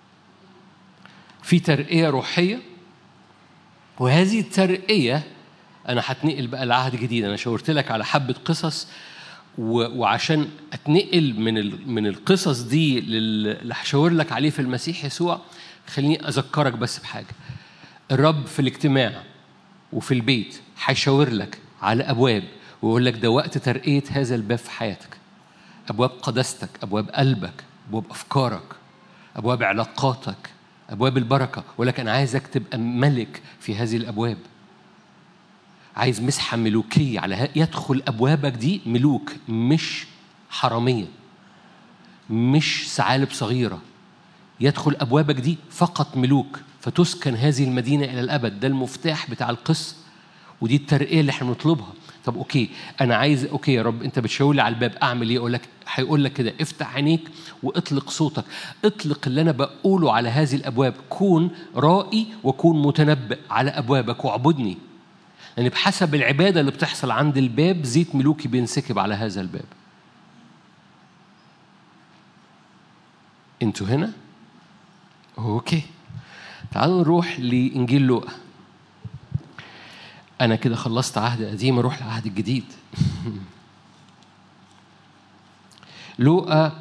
في ترقية روحية وهذه الترقية أنا هتنقل بقى العهد الجديد أنا شاورت لك على حبة قصص و- وعشان أتنقل من ال- من القصص دي لل- اللي هشاور لك عليه في المسيح يسوع خليني أذكرك بس بحاجة الرب في الاجتماع وفي البيت هيشاور لك على أبواب ويقول لك ده وقت ترقية هذا الباب في حياتك أبواب قداستك أبواب قلبك أبواب أفكارك أبواب علاقاتك أبواب البركة يقول لك أنا عايزك تبقى ملك في هذه الأبواب عايز مسحة ملوكية على ه- يدخل أبوابك دي ملوك مش حرامية مش ثعالب صغيرة يدخل أبوابك دي فقط ملوك فتسكن هذه المدينة إلى الأبد ده المفتاح بتاع القصة ودي الترقية اللي احنا بنطلبها طب اوكي انا عايز اوكي يا رب انت بتشاور لي على الباب اعمل ايه اقول لك هيقول لك كده افتح عينيك واطلق صوتك اطلق اللي انا بقوله على هذه الابواب كون رائي وكون متنبئ على ابوابك واعبدني لان يعني بحسب العباده اللي بتحصل عند الباب زيت ملوكي بينسكب على هذا الباب انتوا هنا اوكي تعالوا نروح لانجيل لوقا انا كده خلصت عهد قديم اروح لعهد الجديد لوقا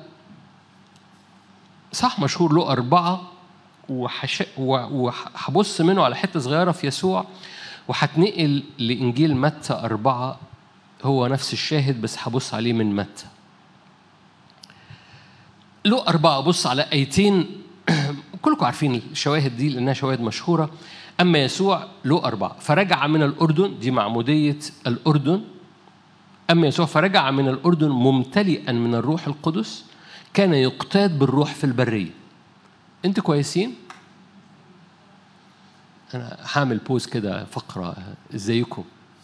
صح مشهور لوقا أربعة وحش... و- وهبص منه على حتة صغيرة في يسوع وهتنقل لإنجيل متى أربعة هو نفس الشاهد بس هبص عليه من متى لوقا أربعة بص على آيتين كلكم عارفين الشواهد دي لأنها شواهد مشهورة أما يسوع لوقا أربعة فرجع من الأردن دي معمودية الأردن أما يسوع فرجع من الأردن ممتلئا من الروح القدس كان يقتاد بالروح في البرية أنتوا كويسين؟ أنا هعمل بوز كده فقرة إزيكم؟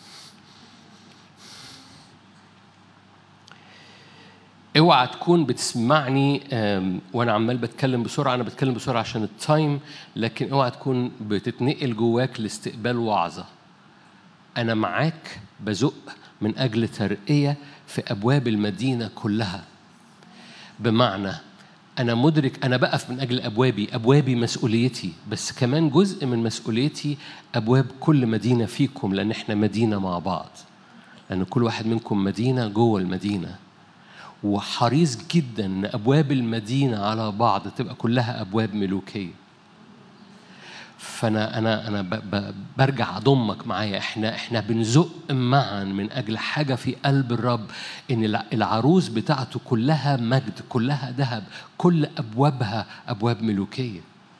اوعى تكون بتسمعني أم، وانا عمال بتكلم بسرعه انا بتكلم بسرعه عشان التايم لكن اوعى تكون بتتنقل جواك لاستقبال وعظه انا معاك بزق من اجل ترقيه في ابواب المدينه كلها بمعنى انا مدرك انا بقف من اجل ابوابي ابوابي مسؤوليتي بس كمان جزء من مسؤوليتي ابواب كل مدينه فيكم لان احنا مدينه مع بعض لان كل واحد منكم مدينه جوه المدينه وحريص جدا ان ابواب المدينه على بعض تبقى كلها ابواب ملوكيه فانا انا انا ب ب برجع اضمك معايا احنا احنا بنزق معا من اجل حاجه في قلب الرب ان الع- العروس بتاعته كلها مجد كلها ذهب كل ابوابها ابواب ملوكيه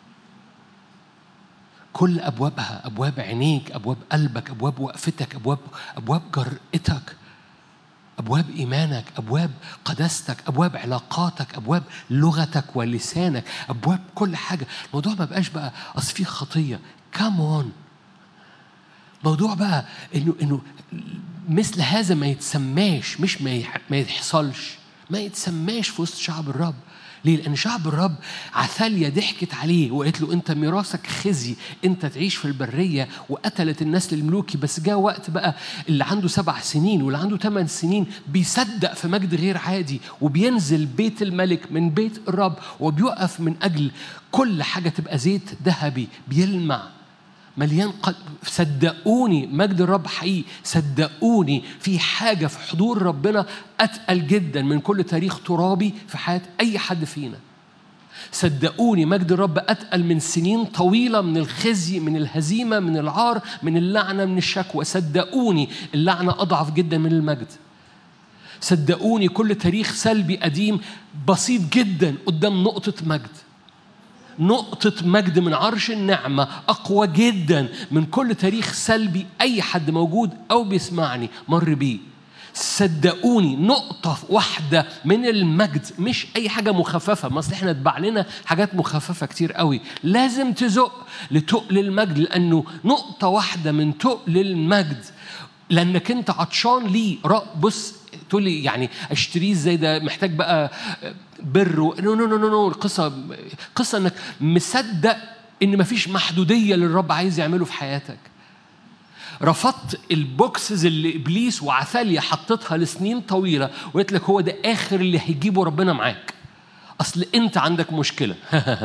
كل ابوابها ابواب عينيك ابواب قلبك ابواب وقفتك ابواب ابواب جرأتك أبواب إيمانك أبواب قداستك أبواب علاقاتك أبواب لغتك ولسانك أبواب كل حاجة الموضوع ما بقاش بقى أصل فيه خطية كامون موضوع بقى إنه إنه مثل هذا ما يتسماش مش ما يح- ما يحصلش ما يتسماش في وسط شعب الرب ليه؟ لأن شعب الرب عثاليا ضحكت عليه وقالت له أنت ميراثك خزي، أنت تعيش في البرية وقتلت النسل الملوكي بس جاء وقت بقى اللي عنده سبع سنين واللي عنده ثمان سنين بيصدق في مجد غير عادي وبينزل بيت الملك من بيت الرب وبيقف من أجل كل حاجة تبقى زيت ذهبي بيلمع مليان قلب صدقوني مجد الرب حقيقي صدقوني في حاجة في حضور ربنا أتقل جدا من كل تاريخ ترابي في حياة أي حد فينا صدقوني مجد الرب أتقل من سنين طويلة من الخزي من الهزيمة من العار من اللعنة من الشكوى صدقوني اللعنة أضعف جدا من المجد صدقوني كل تاريخ سلبي قديم بسيط جدا قدام نقطة مجد نقطة مجد من عرش النعمة أقوى جدا من كل تاريخ سلبي أي حد موجود أو بيسمعني مر بيه صدقوني نقطة واحدة من المجد مش أي حاجة مخففة ما أصل إحنا اتبع لنا حاجات مخففة كتير قوي لازم تزق لتقل المجد لأنه نقطة واحدة من تقل المجد لأنك أنت عطشان ليه را- بص تقول لي يعني اشتريه ازاي ده محتاج بقى بر و... نو نو نو نو نو القصه قصه انك مصدق ان مفيش محدوديه للرب عايز يعمله في حياتك رفضت البوكسز اللي ابليس وعثاليا حطتها لسنين طويله وقلت لك هو ده اخر اللي هيجيبه ربنا معاك اصل انت عندك مشكله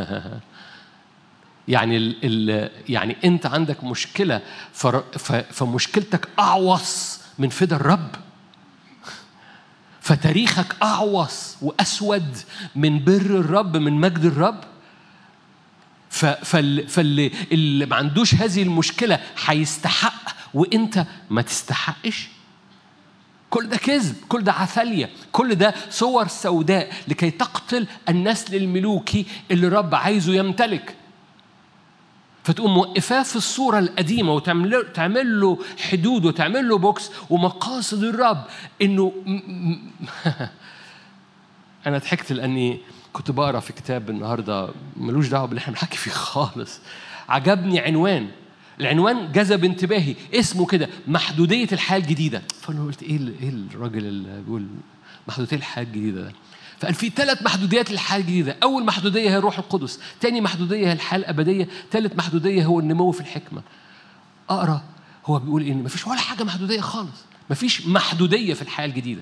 يعني ال ال يعني انت عندك مشكله فر- ف- فمشكلتك اعوص من فدا الرب فتاريخك اعوص واسود من بر الرب من مجد الرب ف- فال- فاللي اللي ما عندوش هذه المشكله هيستحق وانت ما تستحقش كل ده كذب كل ده عثالية كل ده صور سوداء لكي تقتل النسل الملوكي اللي الرب عايزه يمتلك فتقوم موقفاه في الصورة القديمة وتعمل له, تعمل له حدود وتعمل له بوكس ومقاصد الرب إنه م- م- أنا ضحكت لأني كنت بقرا في كتاب النهارده ملوش دعوة باللي احنا بنحكي فيه خالص عجبني عنوان العنوان جذب انتباهي اسمه كده محدودية الحياة الجديدة فأنا قلت إيه ال- إيه الراجل اللي بيقول محدودية الحياة الجديدة ده فقال في ثلاث محدوديات للحياة الجديدة أول محدودية هي الروح القدس تاني محدودية هي الحياة الأبدية ثالث محدودية هو النمو في الحكمة أقرأ هو بيقول إن مفيش ولا حاجة محدودية خالص مفيش محدودية في الحياة الجديدة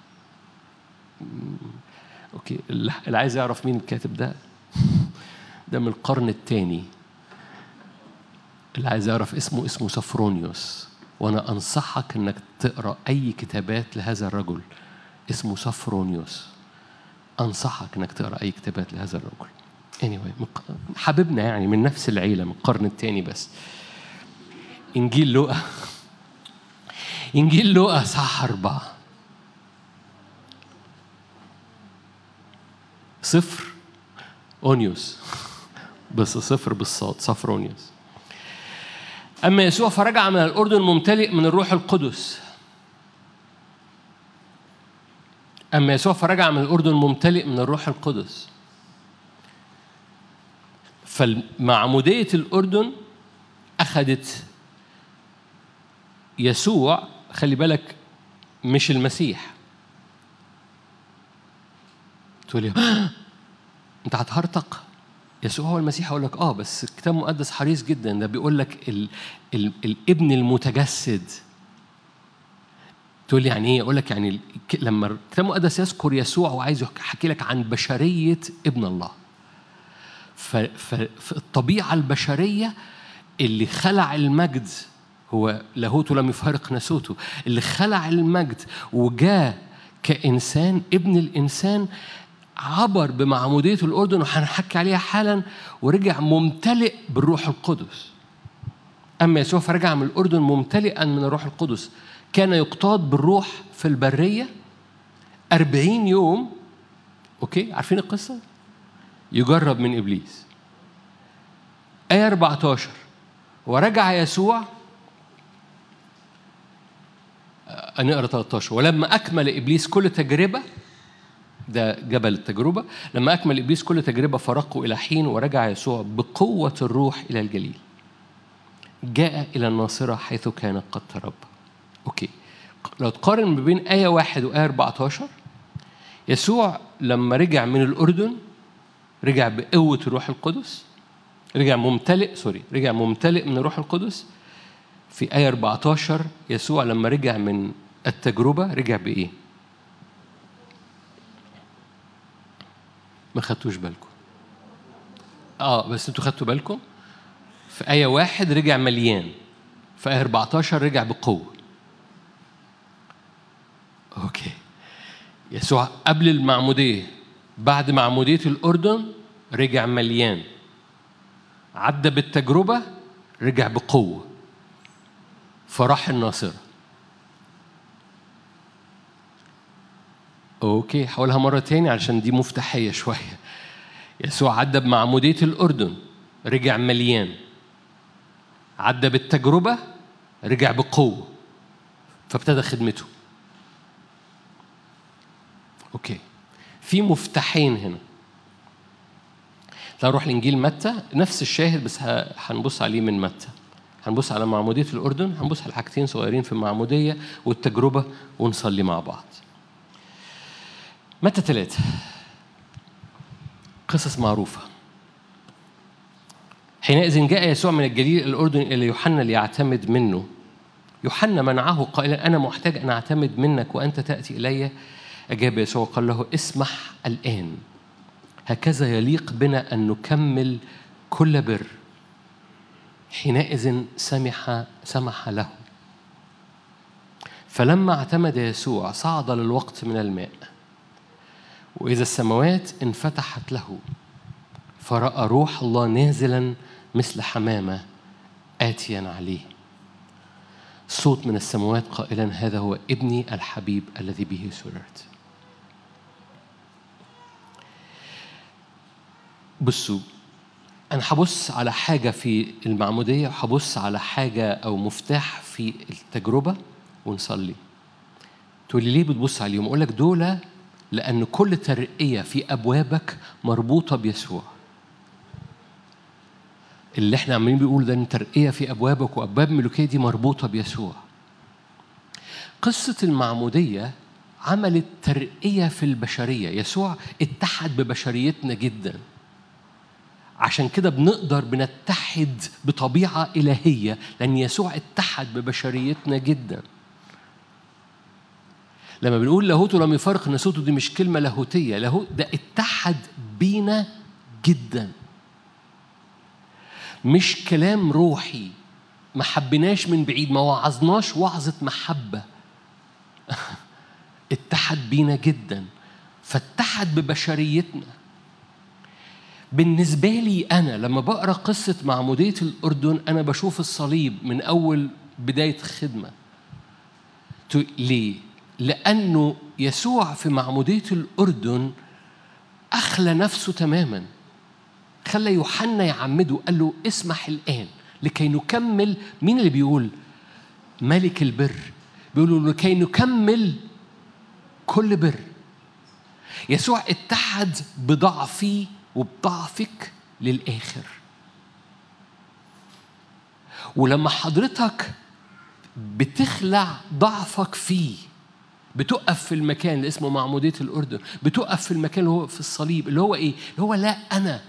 مم. أوكي اللي اللي عايز يعرف مين الكاتب ده ده من القرن الثاني اللي عايز يعرف اسمه اسمه سفرونيوس وأنا أنصحك أنك تقرأ أي كتابات لهذا الرجل اسمه صفرونيوس أنصحك أنك تقرأ أي كتابات لهذا الرجل anyway مق- حبيبنا يعني من نفس العيلة من القرن الثاني بس إنجيل لوقا إنجيل لوقا صح أربعة صفر أونيوس بس صفر بالصاد صفرونيوس أما يسوع فرجع من الأردن ممتلئ من الروح القدس أما يسوع فرجع من الأردن ممتلئ من الروح القدس فمعمودية الأردن أخذت يسوع خلي بالك مش المسيح تقول لي انت هتهرطق يسوع هو المسيح اقول لك اه بس الكتاب المقدس حريص جدا ده بيقول لك ال ال الابن المتجسد تقول لي يعني ايه اقول لك يعني ال- ك- لما الكتاب المقدس يذكر يسوع وعايز يحكي لك عن بشريه ابن الله ف- ف- فالطبيعه البشريه اللي خلع المجد هو لاهوته لم يفارق ناسوته اللي خلع المجد وجاء كإنسان ابن الإنسان عبر بمعمودية الأردن وهنحكي عليها حالا ورجع ممتلئ بالروح القدس أما يسوع فرجع من الأردن ممتلئا من الروح القدس كان يقتاد بالروح في البرية أربعين يوم أوكي عارفين القصة؟ يجرب من إبليس آية 14 ورجع يسوع آه، نقرا 13 ولما أكمل إبليس كل تجربة ده جبل التجربة لما أكمل إبليس كل تجربة فرقوا إلى حين ورجع يسوع بقوة الروح إلى الجليل جاء إلى الناصرة حيث كان قد تربى أوكي لو تقارن ما بين آية واحد وآية 14 يسوع لما رجع من الأردن رجع بقوة الروح القدس رجع ممتلئ سوري رجع ممتلئ من الروح القدس في آية 14 يسوع لما رجع من التجربة رجع بإيه؟ ما خدتوش بالكم اه بس انتوا خدتوا بالكم في آية واحد رجع مليان في آية 14 رجع بقوة اوكي يسوع قبل المعمودية بعد معمودية الأردن رجع مليان عدى بالتجربة رجع بقوة فراح الناصرة اوكي هقولها مرة تاني علشان دي مفتاحية شوية يسوع عدى بمعمودية الأردن رجع مليان عدى بالتجربة رجع بقوة فابتدى خدمته اوكي في مفتاحين هنا لو نروح لانجيل متى نفس الشاهد بس ه- هنبص عليه من متى هنبص على معمودية الأردن هنبص على حاجتين صغيرين في المعمودية والتجربة ونصلي مع بعض متى ثلاثة قصص معروفة حينئذ جاء يسوع من الجليل إلى الأردن إلى يوحنا ليعتمد منه يوحنا منعه قائلا أنا محتاج أن أعتمد منك وأنت تأتي إلي أجاب يسوع وقال له اسمح الآن هكذا يليق بنا أن نكمل كل بر حينئذ سمح سمح له فلما اعتمد يسوع صعد للوقت من الماء وإذا السماوات انفتحت له فرأى روح الله نازلا مثل حمامة آتيا عليه صوت من السماوات قائلا هذا هو ابني الحبيب الذي به سررت بصوا أنا هبص على حاجة في المعمودية وهبص على حاجة أو مفتاح في التجربة ونصلي تقول لي ليه بتبص عليهم؟ أقول لك دول لأن كل ترقية في أبوابك مربوطة بيسوع اللي احنا عمالين بنقول ده ان ترقية في أبوابك وأبواب ملوكية دي مربوطة بيسوع قصة المعمودية عملت ترقية في البشرية يسوع اتحد ببشريتنا جداً عشان كده بنقدر بنتحد بطبيعة إلهية لأن يسوع اتحد ببشريتنا جدا لما بنقول لاهوته لم يفارق ناسوته دي مش كلمة لاهوتية لاهوت ده اتحد بينا جدا مش كلام روحي ما حبيناش من بعيد ما وعظناش وعظة محبة اتحد بينا جدا فاتحد ببشريتنا بالنسبة لي أنا لما بقرأ قصة معمودية الأردن أنا بشوف الصليب من أول بداية خدمة تو- ليه؟ لأنه يسوع في معمودية الأردن أخلى نفسه تماما خلى يوحنا يعمده قال له اسمح الآن لكي نكمل مين اللي بيقول ملك البر بيقولوا لكي نكمل كل بر يسوع اتحد بضعفي وبضعفك للآخر ولما حضرتك بتخلع ضعفك فيه بتقف في المكان اللي اسمه معمودية الأردن بتقف في المكان اللي هو في الصليب اللي هو إيه؟ اللي هو لا أنا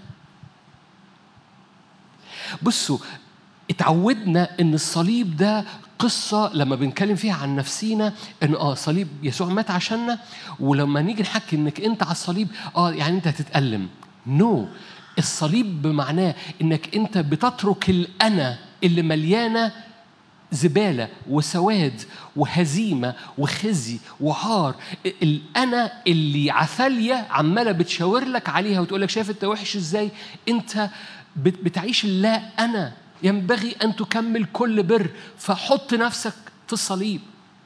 بصوا اتعودنا ان الصليب ده قصة لما بنتكلم فيها عن نفسينا ان اه صليب يسوع مات عشاننا ولما نيجي نحكي انك انت على الصليب اه يعني انت هتتألم نو no. الصليب بمعناه انك انت بتترك الانا اللي مليانه زباله وسواد وهزيمه وخزي وعار الانا اللي عفاليه عماله بتشاور لك عليها وتقول لك شايف انت وحش ازاي انت بت- بتعيش اللا انا ينبغي ان تكمل كل بر فحط نفسك في الصليب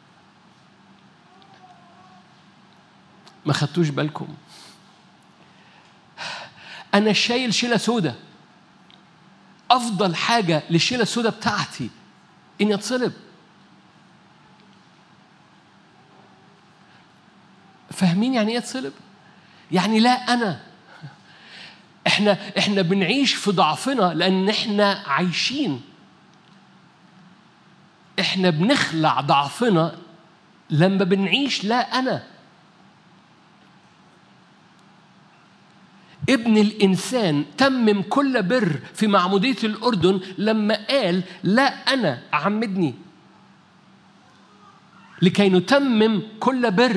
ما خدتوش بالكم انا شايل شيله سودة افضل حاجه للشيله السودة بتاعتي اني اتصلب فاهمين يعني ايه اتصلب يعني لا انا احنا احنا بنعيش في ضعفنا لان احنا عايشين احنا بنخلع ضعفنا لما بنعيش لا انا ابن الانسان تمم كل بر في معموديه الاردن لما قال لا انا عمدني لكي نتمم كل بر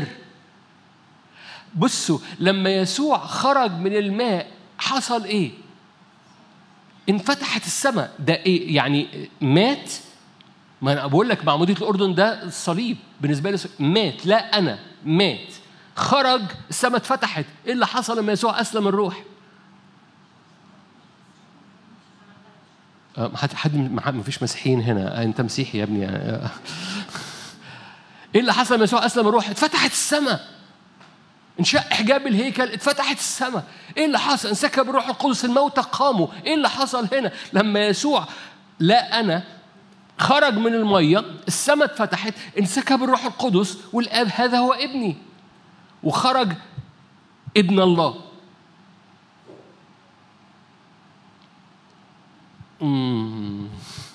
بصوا لما يسوع خرج من الماء حصل ايه انفتحت السماء ده ايه يعني مات ما انا بقول لك معموديه الاردن ده الصليب بالنسبه لي مات لا انا مات خرج السماء اتفتحت ايه اللي حصل لما يسوع اسلم الروح آه، حد حد ما فيش مسيحيين هنا آه، انت مسيحي يا ابني آه. ايه اللي حصل لما يسوع اسلم الروح اتفتحت السماء انشق حجاب الهيكل اتفتحت السماء ايه اللي حصل انسكب الروح القدس الموتى قاموا ايه اللي حصل هنا لما يسوع لا انا خرج من الميه السماء اتفتحت انسكب الروح القدس والاب هذا هو ابني وخرج ابن الله مم.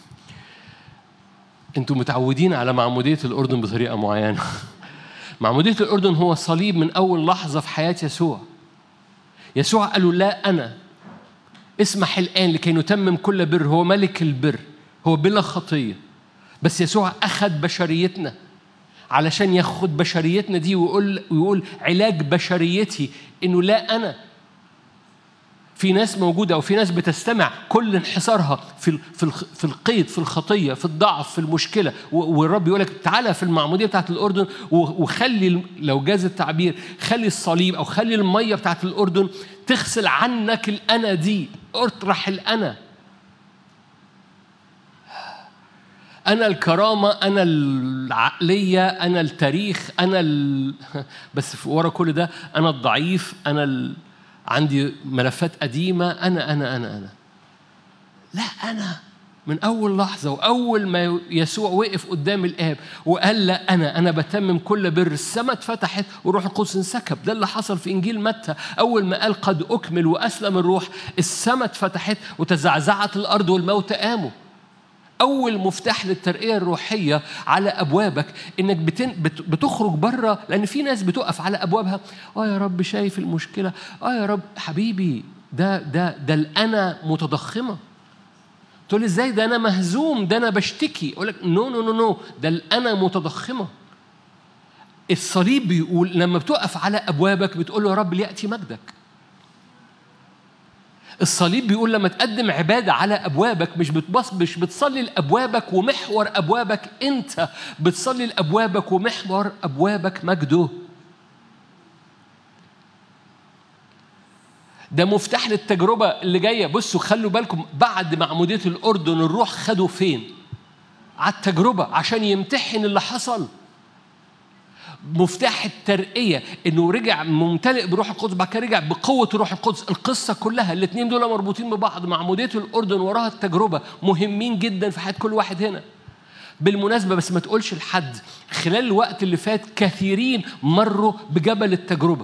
انتوا متعودين على معمودية الأردن بطريقة معينة معمودية الأردن هو صليب من أول لحظة في حياة يسوع يسوع قال له لا أنا اسمح الآن لكي نتمم كل بر هو ملك البر هو بلا خطية بس يسوع أخذ بشريتنا علشان ياخد بشريتنا دي ويقول ويقول علاج بشريتي انه لا انا في ناس موجوده او في ناس بتستمع كل انحصارها في ال- في الخ- في القيد في الخطيه في الضعف في المشكله و- والرب يقول لك تعالى في المعموديه بتاعت الاردن و- وخلي الم- لو جاز التعبير خلي الصليب او خلي الميه بتاعت الاردن تغسل عنك الانا دي اطرح الانا أنا الكرامة أنا العقلية أنا التاريخ أنا ال... بس في ورا كل ده أنا الضعيف أنا ال... عندي ملفات قديمة أنا أنا أنا أنا لا أنا من أول لحظة وأول ما يسوع وقف قدام الآب وقال لا أنا أنا بتمم كل بر السماء اتفتحت وروح القدس انسكب ده اللي حصل في إنجيل متى أول ما قال قد أكمل وأسلم الروح السماء اتفتحت وتزعزعت الأرض والموت قاموا اول مفتاح للترقيه الروحيه على ابوابك انك بتن بت- بتخرج بره لان في ناس بتقف على ابوابها اه يا رب شايف المشكله اه يا رب حبيبي ده ده ده الانا متضخمه تقول لي ازاي ده انا مهزوم ده انا بشتكي اقول لك نو نو نو نو ده الانا متضخمه الصليب بيقول لما بتقف على ابوابك بتقول له يا رب لياتي مجدك الصليب بيقول لما تقدم عبادة على أبوابك مش بتبص مش بتصلي لأبوابك ومحور أبوابك أنت بتصلي لأبوابك ومحور أبوابك مجده ده مفتاح للتجربة اللي جاية بصوا خلوا بالكم بعد معمودية الأردن الروح خدوا فين؟ على التجربة عشان يمتحن اللي حصل مفتاح الترقية انه رجع ممتلئ بروح القدس بعد كده رجع بقوة روح القدس القصة كلها الاثنين دول مربوطين ببعض معمودية الأردن وراها التجربة مهمين جدا في حياة كل واحد هنا بالمناسبة بس ما تقولش لحد خلال الوقت اللي فات كثيرين مروا بجبل التجربة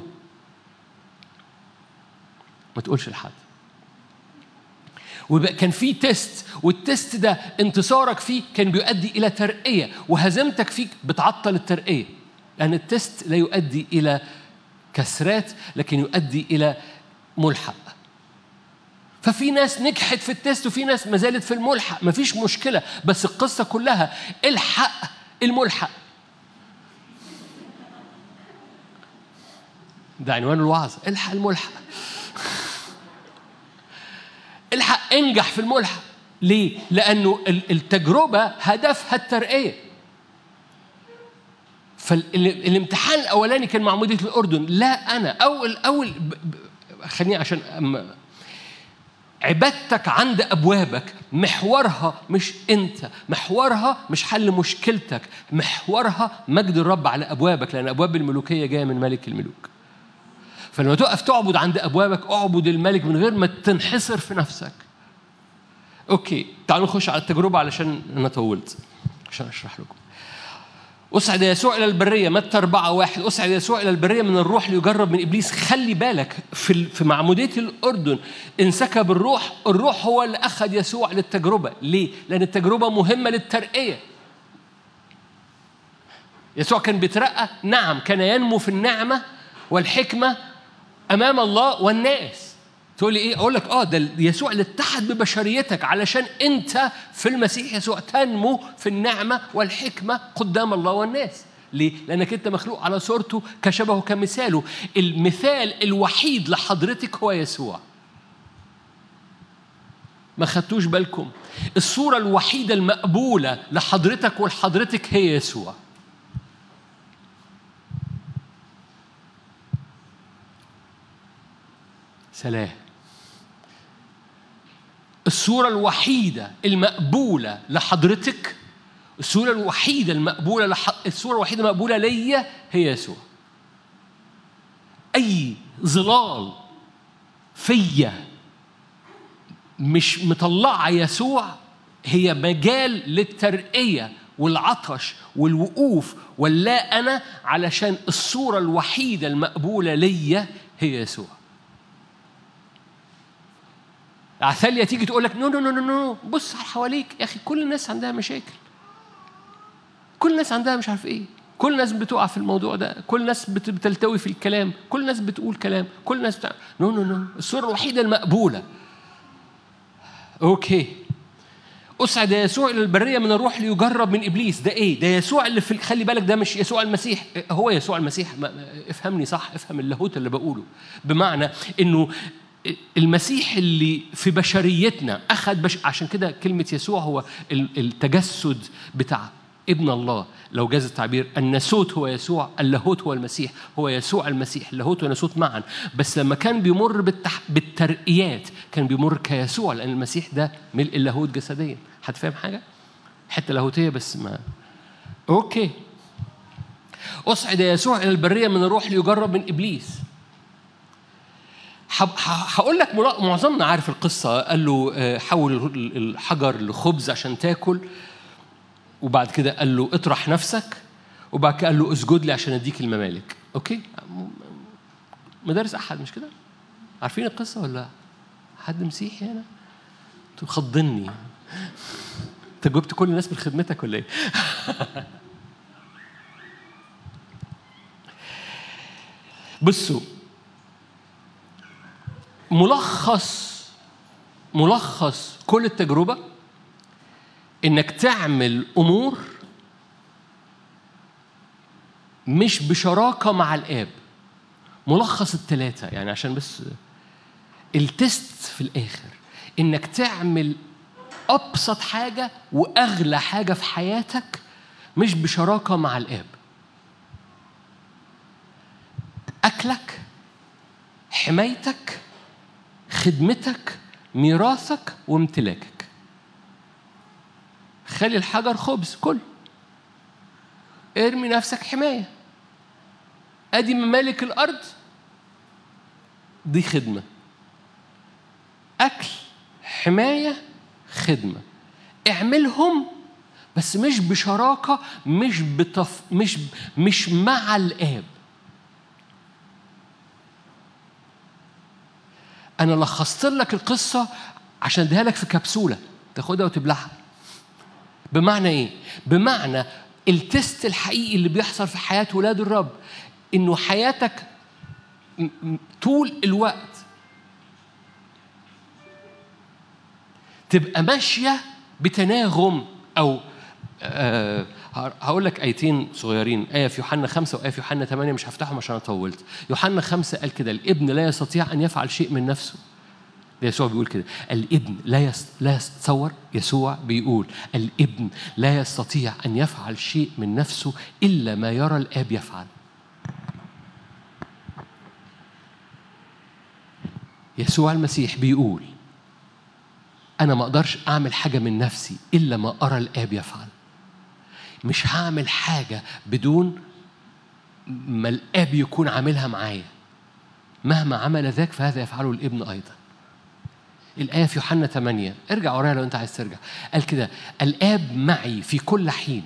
ما تقولش لحد ويبقى كان في تيست والتيست ده انتصارك فيه كان بيؤدي الى ترقيه وهزيمتك فيه بتعطل الترقيه لان التيست لا يؤدي الى كسرات لكن يؤدي الى ملحق ففي ناس نجحت في التيست وفي ناس ما زالت في الملحق مفيش مشكله بس القصه كلها الحق الملحق ده عنوان الوعظ الحق الملحق الحق انجح في الملحق ليه؟ لأنه ال- التجربة هدفها الترقية فالامتحان الأولاني كان معمودية الأردن لا أنا أول أول ب- ب- خليني عشان أم- عبادتك عند أبوابك محورها مش أنت محورها مش حل مشكلتك محورها مجد الرب على أبوابك لأن أبواب الملوكية جاية من ملك الملوك فلما تقف تعبد عند ابوابك اعبد الملك من غير ما تنحصر في نفسك اوكي تعالوا نخش على التجربه علشان انا طولت عشان اشرح لكم أصعد يسوع إلى البرية متى أربعة واحد أصعد يسوع إلى البرية من الروح ليجرب من إبليس خلي بالك في ال- في معمودية الأردن انسكب الروح الروح هو اللي أخذ يسوع للتجربة ليه؟ لأن التجربة مهمة للترقية يسوع كان بيترقى نعم كان ينمو في النعمة والحكمة أمام الله والناس تقول لي ايه اقول لك اه ده يسوع اللي اتحد ببشريتك علشان انت في المسيح يسوع تنمو في النعمه والحكمه قدام الله والناس ليه؟ لأنك أنت مخلوق على صورته كشبهه كمثاله المثال الوحيد لحضرتك هو يسوع ما خدتوش بالكم الصورة الوحيدة المقبولة لحضرتك ولحضرتك هي يسوع سلام الصورة الوحيدة المقبولة لحضرتك الصورة الوحيدة المقبولة لح... الصورة الوحيدة المقبولة ليا هي يسوع أي ظلال فيا مش مطلعة يسوع هي مجال للترقية والعطش والوقوف واللا أنا علشان الصورة الوحيدة المقبولة ليا هي يسوع عثاليا تيجي تقول لك نو نو نو نو نو بص على حواليك يا اخي كل الناس عندها مشاكل كل الناس عندها مش عارف ايه كل الناس بتقع في الموضوع ده كل الناس بت- بتلتوي في الكلام كل الناس بتقول كلام كل الناس بتاع نو نو نو الصورة الوحيدة المقبولة اوكي أسعد يسوع إلى البرية من الروح ليجرب من إبليس ده إيه؟ ده يسوع اللي في خلي بالك ده مش يسوع المسيح هو يسوع المسيح ما- ما- افهمني صح افهم اللاهوت اللي بقوله بمعنى إنه المسيح اللي في بشريتنا أخذ بش... عشان كده كلمة يسوع هو ال- التجسد بتاع ابن الله لو جاز التعبير الناسوت هو يسوع اللاهوت هو المسيح هو يسوع المسيح اللاهوت والناسوت معا بس لما كان بيمر بالتح... بالترقيات كان بيمر كيسوع لأن المسيح ده ملء اللاهوت جسديا حد فاهم حاجة؟ حتة لاهوتية بس ما أوكي أصعد يسوع إلى البرية من الروح ليجرب من إبليس ح- ح- هقول لك ملا- معظمنا عارف القصة قال له آه، حول ال- الحجر لخبز عشان تاكل وبعد كده قال له اطرح نفسك وبعد كده قال له اسجد لي عشان اديك الممالك اوكي م- مدارس احد مش كده عارفين القصة ولا لا؟ حد مسيحي هنا تخضني انت جبت كل الناس من خدمتك ولا ايه بصوا ملخص ملخص كل التجربة إنك تعمل أمور مش بشراكة مع الآب ملخص الثلاثة يعني عشان بس التست في الاخر انك تعمل ابسط حاجه واغلى حاجه في حياتك مش بشراكه مع الاب اكلك حمايتك خدمتك ميراثك وامتلاكك خلي الحجر خبز كل ارمي نفسك حمايه ادي ممالك الارض دي خدمه اكل حمايه خدمه اعملهم بس مش بشراكه مش بتف مش مش مع الاب انا لخصت لك القصه عشان اديها لك في كبسوله تاخدها وتبلعها بمعنى ايه بمعنى التست الحقيقي اللي بيحصل في حياه ولاد الرب انه حياتك م- م- طول الوقت تبقى ماشيه بتناغم او آه هقول لك ايتين صغيرين ايه في يوحنا خمسة وايه في يوحنا ثمانية مش هفتحهم عشان انا طولت يوحنا خمسة قال كده الابن لا يستطيع ان يفعل شيء من نفسه ده يسوع بيقول كده الابن لا يس... لا يتصور يسوع بيقول الابن لا يستطيع ان يفعل شيء من نفسه الا ما يرى الاب يفعل يسوع المسيح بيقول انا ما اقدرش اعمل حاجه من نفسي الا ما ارى الاب يفعل مش هعمل حاجه بدون ما الاب يكون عاملها معايا مهما عمل ذاك فهذا يفعله الابن ايضا الآية في يوحنا 8 ارجع ورايا لو أنت عايز ترجع قال كده الآب معي في كل حين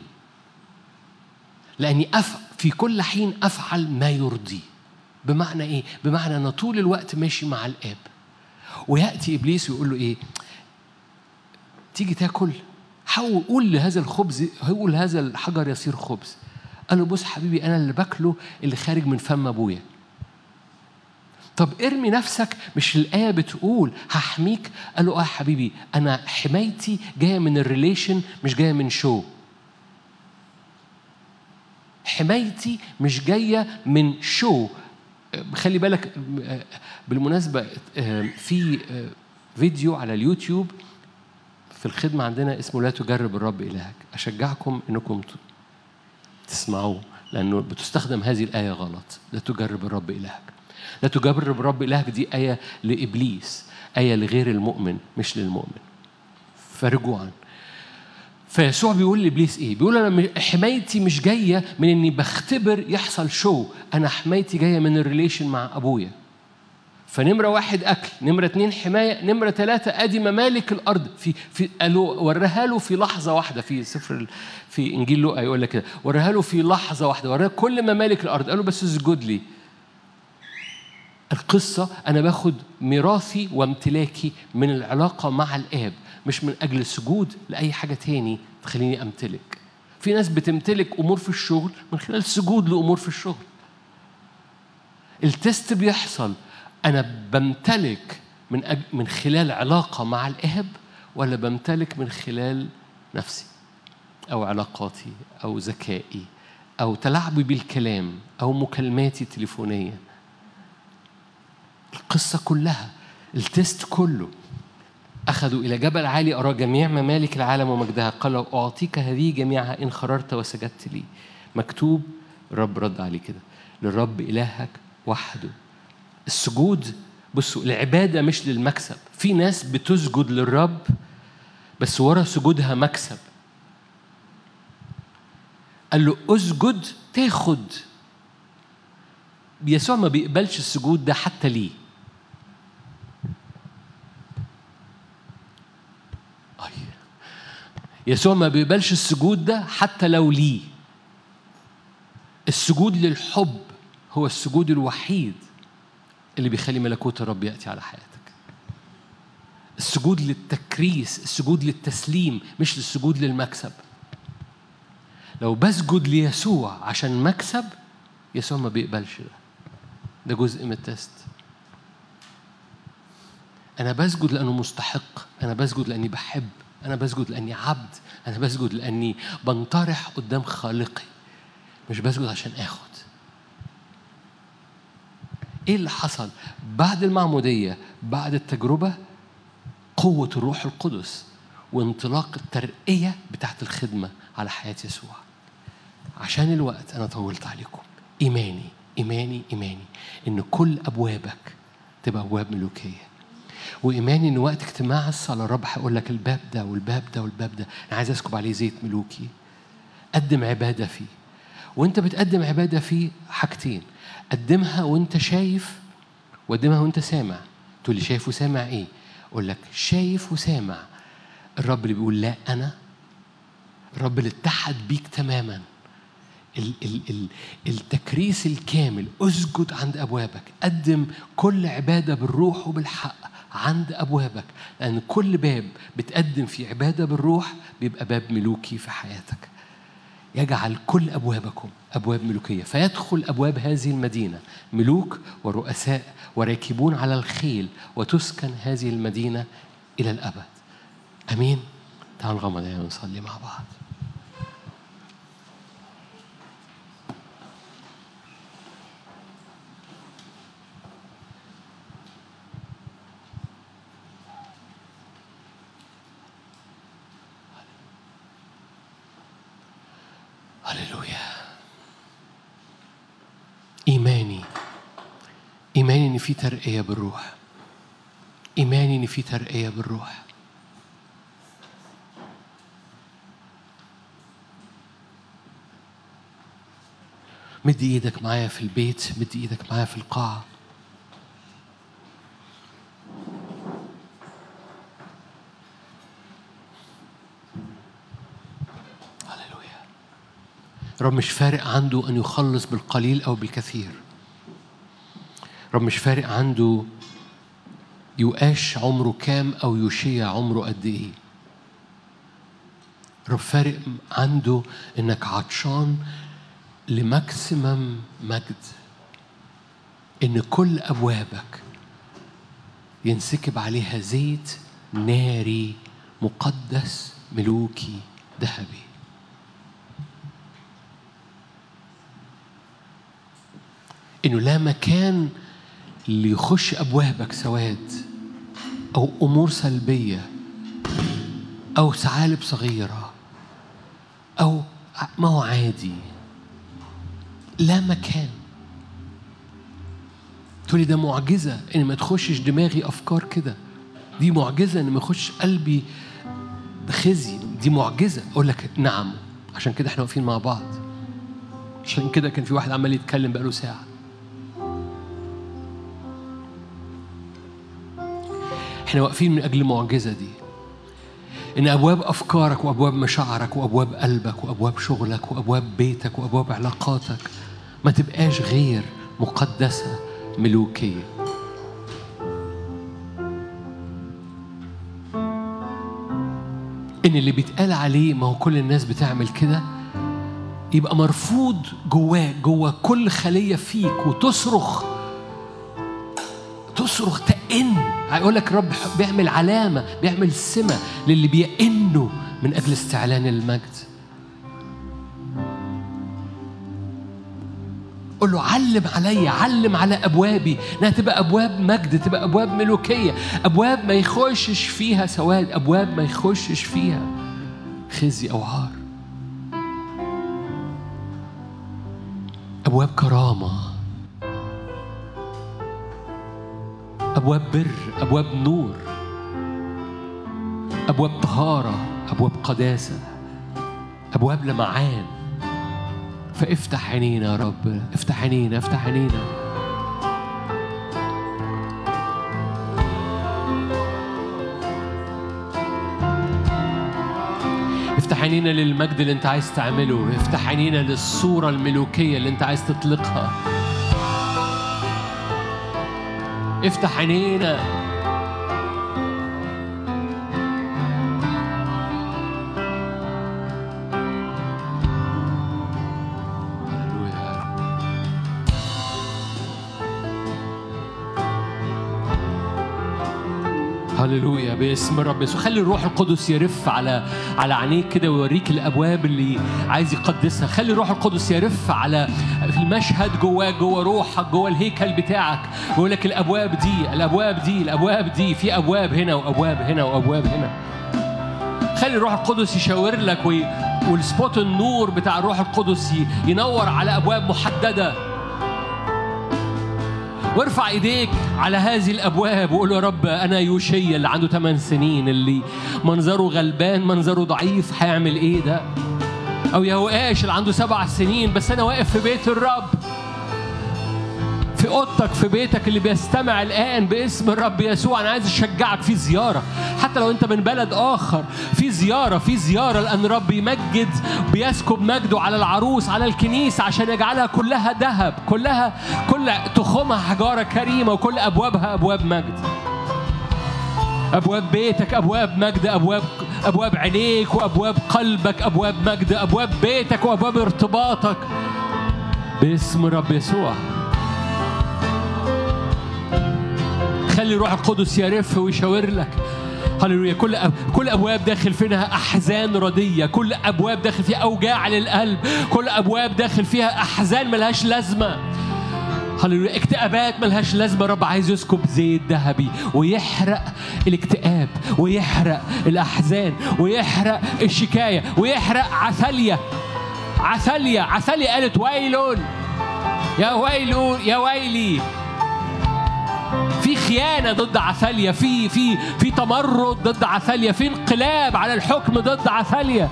لأني أف في كل حين أفعل ما يرضيه بمعنى إيه؟ بمعنى أنا طول الوقت ماشي مع الآب ويأتي إبليس ويقول له إيه؟ تيجي تاكل حاول قول لهذا الخبز قول هذا الحجر يصير خبز قال له بص حبيبي أنا اللي باكله اللي خارج من فم أبويا طب ارمي نفسك مش الآية بتقول هحميك قال له اه يا حبيبي أنا حمايتي جاية من الريليشن مش جاية من شو حمايتي مش جاية من شو خلي بالك بالمناسبة في فيديو على اليوتيوب في الخدمة عندنا اسمه لا تجرب الرب إلهك أشجعكم أنكم تسمعوه لأنه بتستخدم هذه الآية غلط لا تجرب الرب إلهك لا تجرب رب إلهك دي آية لإبليس آية لغير المؤمن مش للمؤمن فرجوعا فيسوع بيقول لابليس ايه؟ بيقول انا حمايتي مش جايه من اني بختبر يحصل شو، انا حمايتي جايه من الريليشن مع ابويا. فنمره واحد اكل، نمره اتنين حمايه، نمره ثلاثه ادي ممالك الارض في في قالوا وراها له في لحظه واحده في سفر في انجيل لوقا يقول لك كده، وراها له في لحظه واحده، وراها كل ممالك الارض، قال له بس اسجد لي. القصة أنا باخد ميراثي وامتلاكي من العلاقة مع الآب مش من أجل السجود لأي حاجة تاني تخليني أمتلك في ناس بتمتلك أمور في الشغل من خلال السجود لأمور في الشغل التست بيحصل أنا بمتلك من أج... من خلال علاقة مع الآب ولا بمتلك من خلال نفسي أو علاقاتي أو ذكائي أو تلاعبي بالكلام أو مكالماتي التليفونية القصة كلها التست كله أخذوا إلى جبل عالي أرى جميع ممالك العالم ومجدها قال له أعطيك هذه جميعها إن خررت وسجدت لي مكتوب الرب رد عليه كده للرب إلهك وحده السجود بصوا العبادة مش للمكسب في ناس بتسجد للرب بس ورا سجودها مكسب قال له اسجد تاخد يسوع ما بيقبلش السجود ده حتى ليه أي. يسوع ما بيقبلش السجود ده حتى لو ليه السجود للحب هو السجود الوحيد اللي بيخلي ملكوت الرب يأتي على حياتك السجود للتكريس السجود للتسليم مش السجود للمكسب لو بسجد ليسوع عشان مكسب يسوع ما بيقبلش ده ده جزء من التست أنا بسجد لأنه مستحق أنا بسجد لأني بحب أنا بسجد لأني عبد أنا بسجد لأني بنطرح قدام خالقي مش بسجد عشان آخد ايه اللي حصل بعد المعموديه بعد التجربه قوه الروح القدس وانطلاق الترقيه بتاعت الخدمه على حياه يسوع عشان الوقت انا طولت عليكم ايماني ايماني ايماني ان كل ابوابك تبقى ابواب ملوكيه وايماني ان وقت اجتماع الصلاه الرب هيقول لك الباب ده والباب ده والباب ده انا عايز اسكب عليه زيت ملوكي قدم عباده فيه وانت بتقدم عباده فيه حاجتين قدمها وانت شايف وقدمها وانت سامع تقول لي شايف وسامع ايه اقول لك شايف وسامع الرب اللي بيقول لا انا الرب اللي اتحد بيك تماما ال ال ال التكريس الكامل اسجد عند ابوابك قدم كل عباده بالروح وبالحق عند ابوابك لان كل باب بتقدم فيه عباده بالروح بيبقى باب ملوكي في حياتك يجعل كل ابوابكم ابواب ملوكيه فيدخل ابواب هذه المدينه ملوك ورؤساء وراكبون على الخيل وتسكن هذه المدينه الى الابد امين تعالوا نغمض عينينا ونصلي مع بعض هللويا إيماني إيماني إن في ترقية بالروح إيماني إن في ترقية بالروح مد إيدك معايا في البيت مد إيدك معايا في القاعة هللويا رب مش فارق عنده أن يخلص بالقليل أو بالكثير رب مش فارق عنده يؤاش عمره كام أو يوشيا عمره قد إيه رب فارق عنده إنك عطشان لماكسيمم مجد إن كل أبوابك ينسكب عليها زيت ناري مقدس ملوكي ذهبي انه لا مكان اللي يخش ابوابك سواد او امور سلبيه او ثعالب صغيره او ما هو عادي لا مكان تقولي ده معجزه ان ما تخشش دماغي افكار كده دي معجزه ان ما يخش قلبي خزي دي معجزه اقول لك نعم عشان كده احنا واقفين مع بعض عشان كده كان في واحد عمال يتكلم بقاله ساعه احنا واقفين من اجل المعجزه دي ان ابواب افكارك وابواب مشاعرك وابواب قلبك وابواب شغلك وابواب بيتك وابواب علاقاتك ما تبقاش غير مقدسه ملوكيه ان اللي بيتقال عليه ما هو كل الناس بتعمل كده يبقى مرفوض جواك جوا كل خليه فيك وتصرخ تصرخ تئن هيقول لك رب بيعمل علامة بيعمل سمة للي بيئنوا من أجل استعلان المجد قول له علم عليا علم على أبوابي إنها تبقى أبواب مجد تبقى أبواب ملوكية أبواب ما يخشش فيها سواد أبواب ما يخشش فيها خزي أو عار أبواب كرامة أبواب بر أبواب نور أبواب طهارة أبواب قداسة أبواب لمعان فافتح عينينا يا رب افتح عينينا افتح عينينا افتح عينينا للمجد اللي انت عايز تعمله افتح عينينا للصورة الملوكية اللي انت عايز تطلقها افتح عينينا هللويا يا رب. هللويا باسم الرب يسوع خلي الروح القدس يرف على على عينيك كده ويوريك الابواب اللي عايز يقدسها خلي الروح القدس يرف على في المشهد جواك جوا روحك جوا الهيكل بتاعك يقول لك الابواب دي الابواب دي الابواب دي في ابواب هنا وابواب هنا وابواب هنا خلي الروح القدس يشاور لك وي... والسبوت النور بتاع الروح القدس ي- ينور على ابواب محدده وارفع ايديك على هذه الابواب وقول يا رب انا يوشيا اللي عنده 8 سنين اللي منظره غلبان منظره ضعيف هيعمل ايه ده او يهوآش اللي عنده سبع سنين بس انا واقف في بيت الرب في اوضتك في بيتك اللي بيستمع الان باسم الرب يسوع انا عايز اشجعك في زياره حتى لو انت من بلد اخر في زياره في زياره لان الرب يمجد بيسكب مجده على العروس على الكنيسه عشان يجعلها كلها ذهب كلها كل تخومها حجاره كريمه وكل ابوابها ابواب مجد ابواب بيتك ابواب مجد ابواب ابواب عينيك وابواب قلبك ابواب مجد ابواب بيتك وابواب ارتباطك باسم الرب يسوع خلي الروح القدس يرف ويشاور لك هللويا كل أب... كل ابواب داخل فيها احزان رديه كل ابواب داخل فيها اوجاع للقلب كل ابواب داخل فيها احزان ملهاش لازمه هللويا اكتئابات ملهاش لازمه رب عايز يسكب زيت ذهبي ويحرق الاكتئاب ويحرق الاحزان ويحرق الشكايه ويحرق عثاليا عثاليا عثاليا قالت ويل يا ويل يا ويلي في خيانة ضد عثاليا في في في تمرد ضد عثاليا في انقلاب على الحكم ضد عثاليا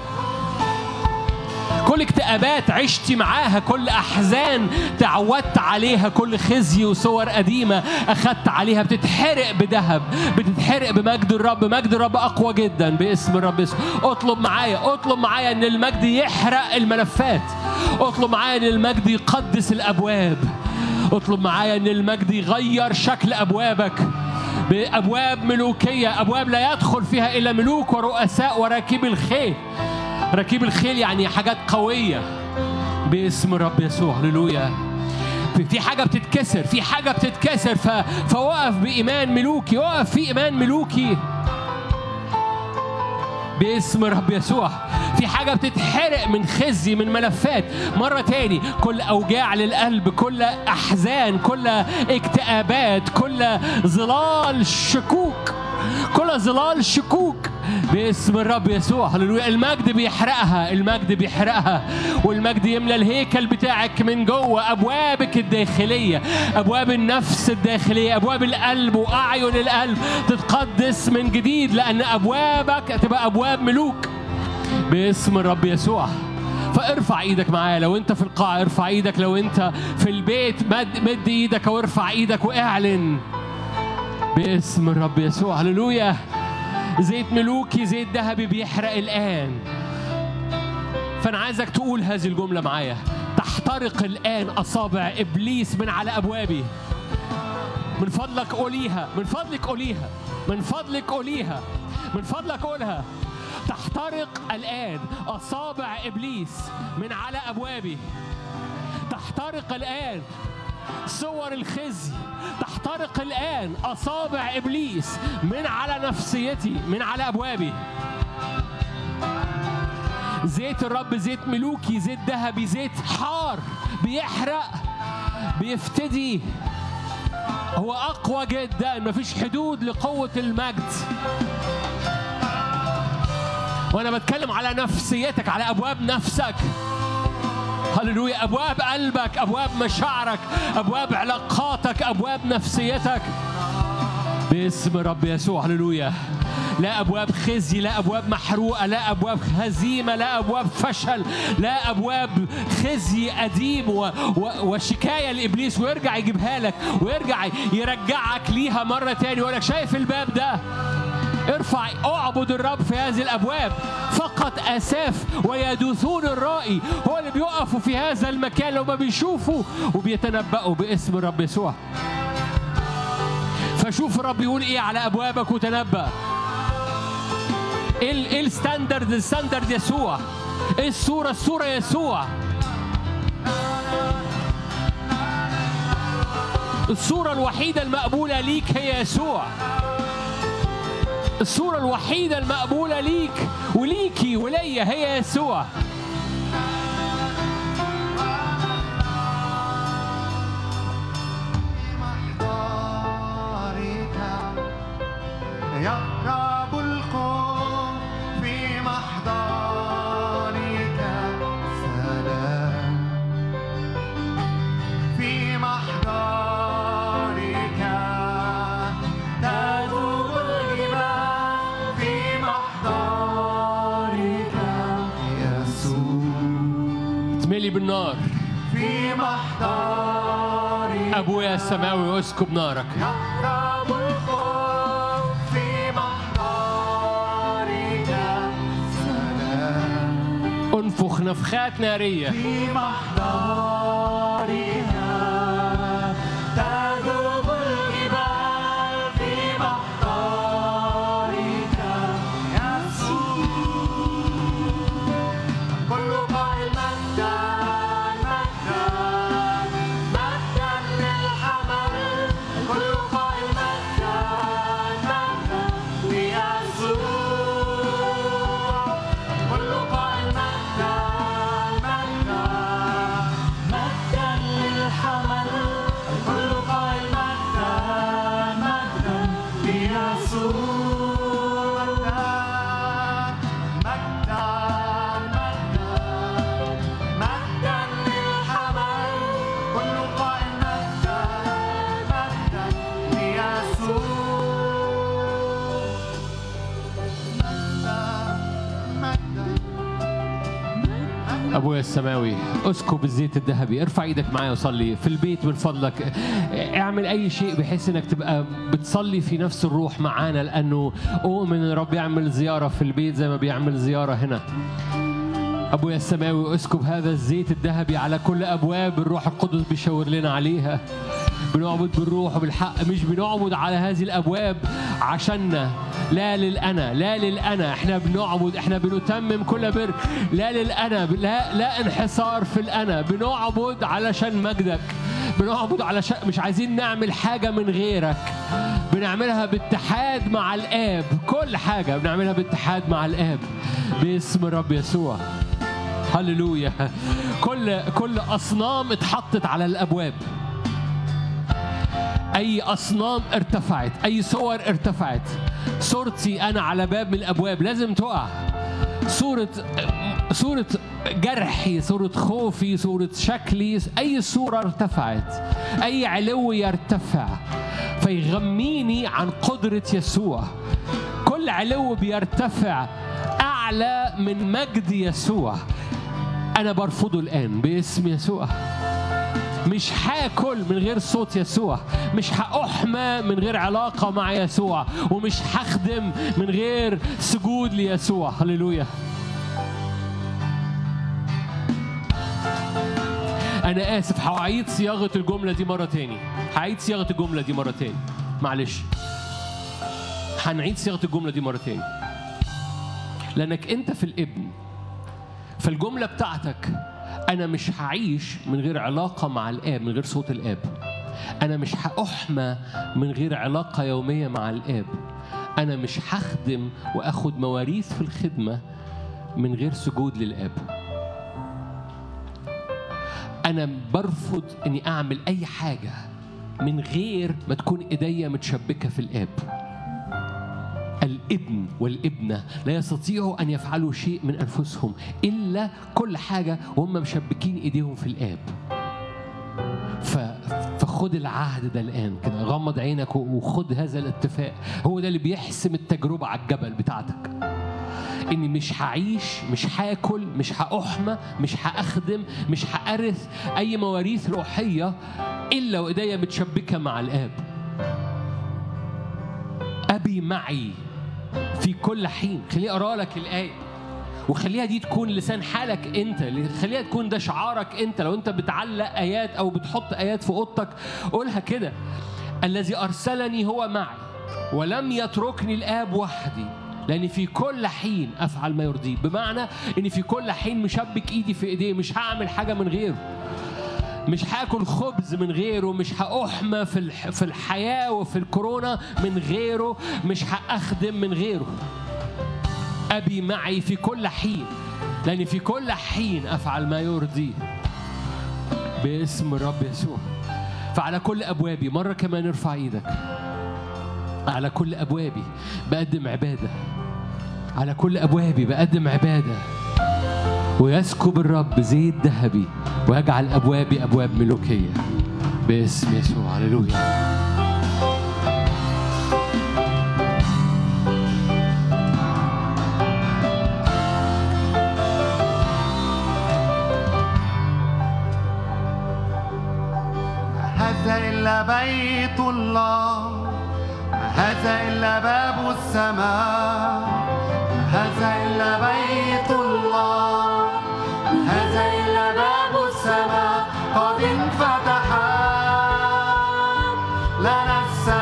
كل اكتئابات عشتي معاها كل احزان تعودت عليها كل خزي وصور قديمه اخدت عليها بتتحرق بذهب بتتحرق بمجد الرب مجد الرب اقوى جدا باسم الرب يسوع اطلب معايا اطلب معايا ان المجد يحرق الملفات اطلب معايا ان المجد يقدس الابواب اطلب معايا ان المجد يغير شكل ابوابك بابواب ملوكيه ابواب لا يدخل فيها الا ملوك ورؤساء وراكبي الخيل راكبي الخيل يعني حاجات قويه باسم الرب يسوع هللويا في- في حاجه بتتكسر في حاجه بتتكسر ف... فوقف بايمان ملوكي وقف في ايمان ملوكي باسم رب يسوع في حاجة بتتحرق من خزي من ملفات مرة تاني كل أوجاع للقلب كل أحزان كل اكتئابات كل ظلال شكوك كل ظلال شكوك باسم الرب يسوع هللويا المجد بيحرقها المجد بيحرقها والمجد يملى الهيكل بتاعك من جوه ابوابك الداخليه ابواب النفس الداخليه ابواب القلب واعين القلب تتقدس من جديد لان ابوابك تبقى ابواب ملوك باسم الرب يسوع فارفع ايدك معايا لو انت في القاعه ارفع ايدك لو انت في البيت مد, مد ايدك وارفع ايدك واعلن باسم الرب يسوع هللويا زيت ملوكي زيت ذهبي بيحرق الآن فأنا عايزك تقول هذه الجملة معايا تحترق الآن أصابع إبليس من على أبوابي من فضلك قوليها من فضلك قوليها من فضلك قوليها من فضلك قولها تحترق الآن أصابع إبليس من على أبوابي تحترق الآن صور الخزي تحترق الآن أصابع إبليس من على نفسيتي من على أبوابي زيت الرب زيت ملوكي زيت ذهبي زيت حار بيحرق بيفتدي هو أقوى جدا مفيش حدود لقوة المجد وأنا بتكلم على نفسيتك على أبواب نفسك هللويا ابواب قلبك ابواب مشاعرك ابواب علاقاتك ابواب نفسيتك باسم رب يسوع هللويا لا ابواب خزي لا ابواب محروقه لا ابواب هزيمه لا ابواب فشل لا ابواب خزي قديم و... و... وشكايه لابليس ويرجع يجيبها لك ويرجع يرجعك ليها مره تاني ويقول لك شايف الباب ده ارفع اعبد الرب في هذه الابواب فقط اساف ويدوثون الرائي هو اللي بيقفوا في هذا المكان لما بيشوفوا وبيتنبأوا باسم الرب يسوع فشوف الرب يقول ايه على ابوابك وتنبأ ايه ال- ايه الستاندرد الستاندرد يسوع ايه الصورة الصورة يسوع الصورة الوحيدة المقبولة ليك هي يسوع الصورة الوحيدة المقبولة ليك وليكي وليا هي يسوع محضرك يقرب القوم في محضرك سلام في محضرك تذوب الجبال في محضرك يسوع تملي بالنار في محضرك أبويا السماوي اسكب نارك يهرب الخوف في محضرك سلام انفخ نفخات نارية في محضرك تذوب الجبال في محضرك يسوع كل قائل مجدا مجدا مجدا للحمل كل قائل مجدا مجدا ليسوع كل قائل مجدا مجدا مجدا للحمل كل قائل مجدا مجدا ليسوع مجدا مجدا مجدا للحمل كل قائل مجدا مجدا ليسوع مجدا مجدا أبويا السماوي اسكب الزيت الذهبي ارفع ايدك معايا وصلي في البيت من فضلك اعمل أي شيء بحيث إنك تبقى بتصلي في نفس الروح معانا لأنه أؤمن إن الرب يعمل زيارة في البيت زي ما بيعمل زيارة هنا أبويا السماوي اسكب هذا الزيت الذهبي على كل أبواب الروح القدس بيشاور لنا عليها بنعبد بالروح وبالحق مش بنعبد على هذه الأبواب عشاننا لا للأنا لا للأنا احنا بنعبد احنا بنتمم كل بر لا للأنا لا لا انحصار في الأنا بنعبد علشان مجدك بنعبد علشان مش عايزين نعمل حاجة من غيرك بنعملها باتحاد مع الآب كل حاجة بنعملها باتحاد مع الآب باسم الرب يسوع هللويا كل كل أصنام اتحطت على الأبواب أي أصنام ارتفعت أي صور ارتفعت صورتي أنا على باب من الأبواب لازم تقع صورة صورة جرحي صورة خوفي صورة شكلي أي صورة ارتفعت أي علو يرتفع فيغميني عن قدرة يسوع كل علو بيرتفع أعلى من مجد يسوع أنا برفضه الآن باسم يسوع مش هاكل من غير صوت يسوع مش هأحمى من غير علاقة مع يسوع ومش هخدم من غير سجود ليسوع هللويا أنا آسف هعيد صياغة الجملة دي مرة تاني هعيد صياغة الجملة دي مرة تاني معلش هنعيد صياغة الجملة دي مرة تاني لأنك أنت في الابن فالجملة بتاعتك أنا مش هعيش من غير علاقة مع الآب من غير صوت الآب أنا مش هأحمى من غير علاقة يومية مع الآب أنا مش هخدم وآخد مواريث في الخدمة من غير سجود للآب أنا برفض إني أعمل أي حاجة من غير ما تكون إيديا متشبكة في الآب الابن والابنة لا يستطيعوا أن يفعلوا شيء من أنفسهم إلا كل حاجة وهم مشبكين إيديهم في الآب ف... فخد العهد ده الآن كده غمض عينك و- وخد هذا الاتفاق هو ده اللي بيحسم التجربة على الجبل بتاعتك اني مش هعيش مش هاكل مش هأحمى مش هأخدم مش هأرث أي مواريث روحية إلا وإيديا متشبكة مع الآب أبي معي في كل حين خليني أقرأ لك الآية وخليها دي تكون لسان حالك انت خليها تكون ده شعارك انت لو انت بتعلق ايات او بتحط ايات في اوضتك قولها كده الذي ارسلني هو معي ولم يتركني الاب وحدي لاني في كل حين افعل ما يرضيه بمعنى اني في كل حين مشبك ايدي في ايديه مش هعمل حاجه من غيره مش هاكل خبز من غيره مش هأحمى في الح- في الحياة وفي الكورونا من غيره مش هأخدم من غيره أبي معي في كل حين لأني في كل حين أفعل ما يرضيه باسم الرب يسوع فعلى كل أبوابي مرة كمان ارفع إيدك على كل أبوابي بقدم عبادة على كل أبوابي بقدم عبادة ويسكب الرب زيت ذهبي ويجعل أبوابي أبواب ملوكية باسم يسوع هللويا ما هذا إلا بيت الله ما هذا إلا باب السماء ما هذا إلا بيت الله ما هذا إلا باب السماء قد انفتحت لنا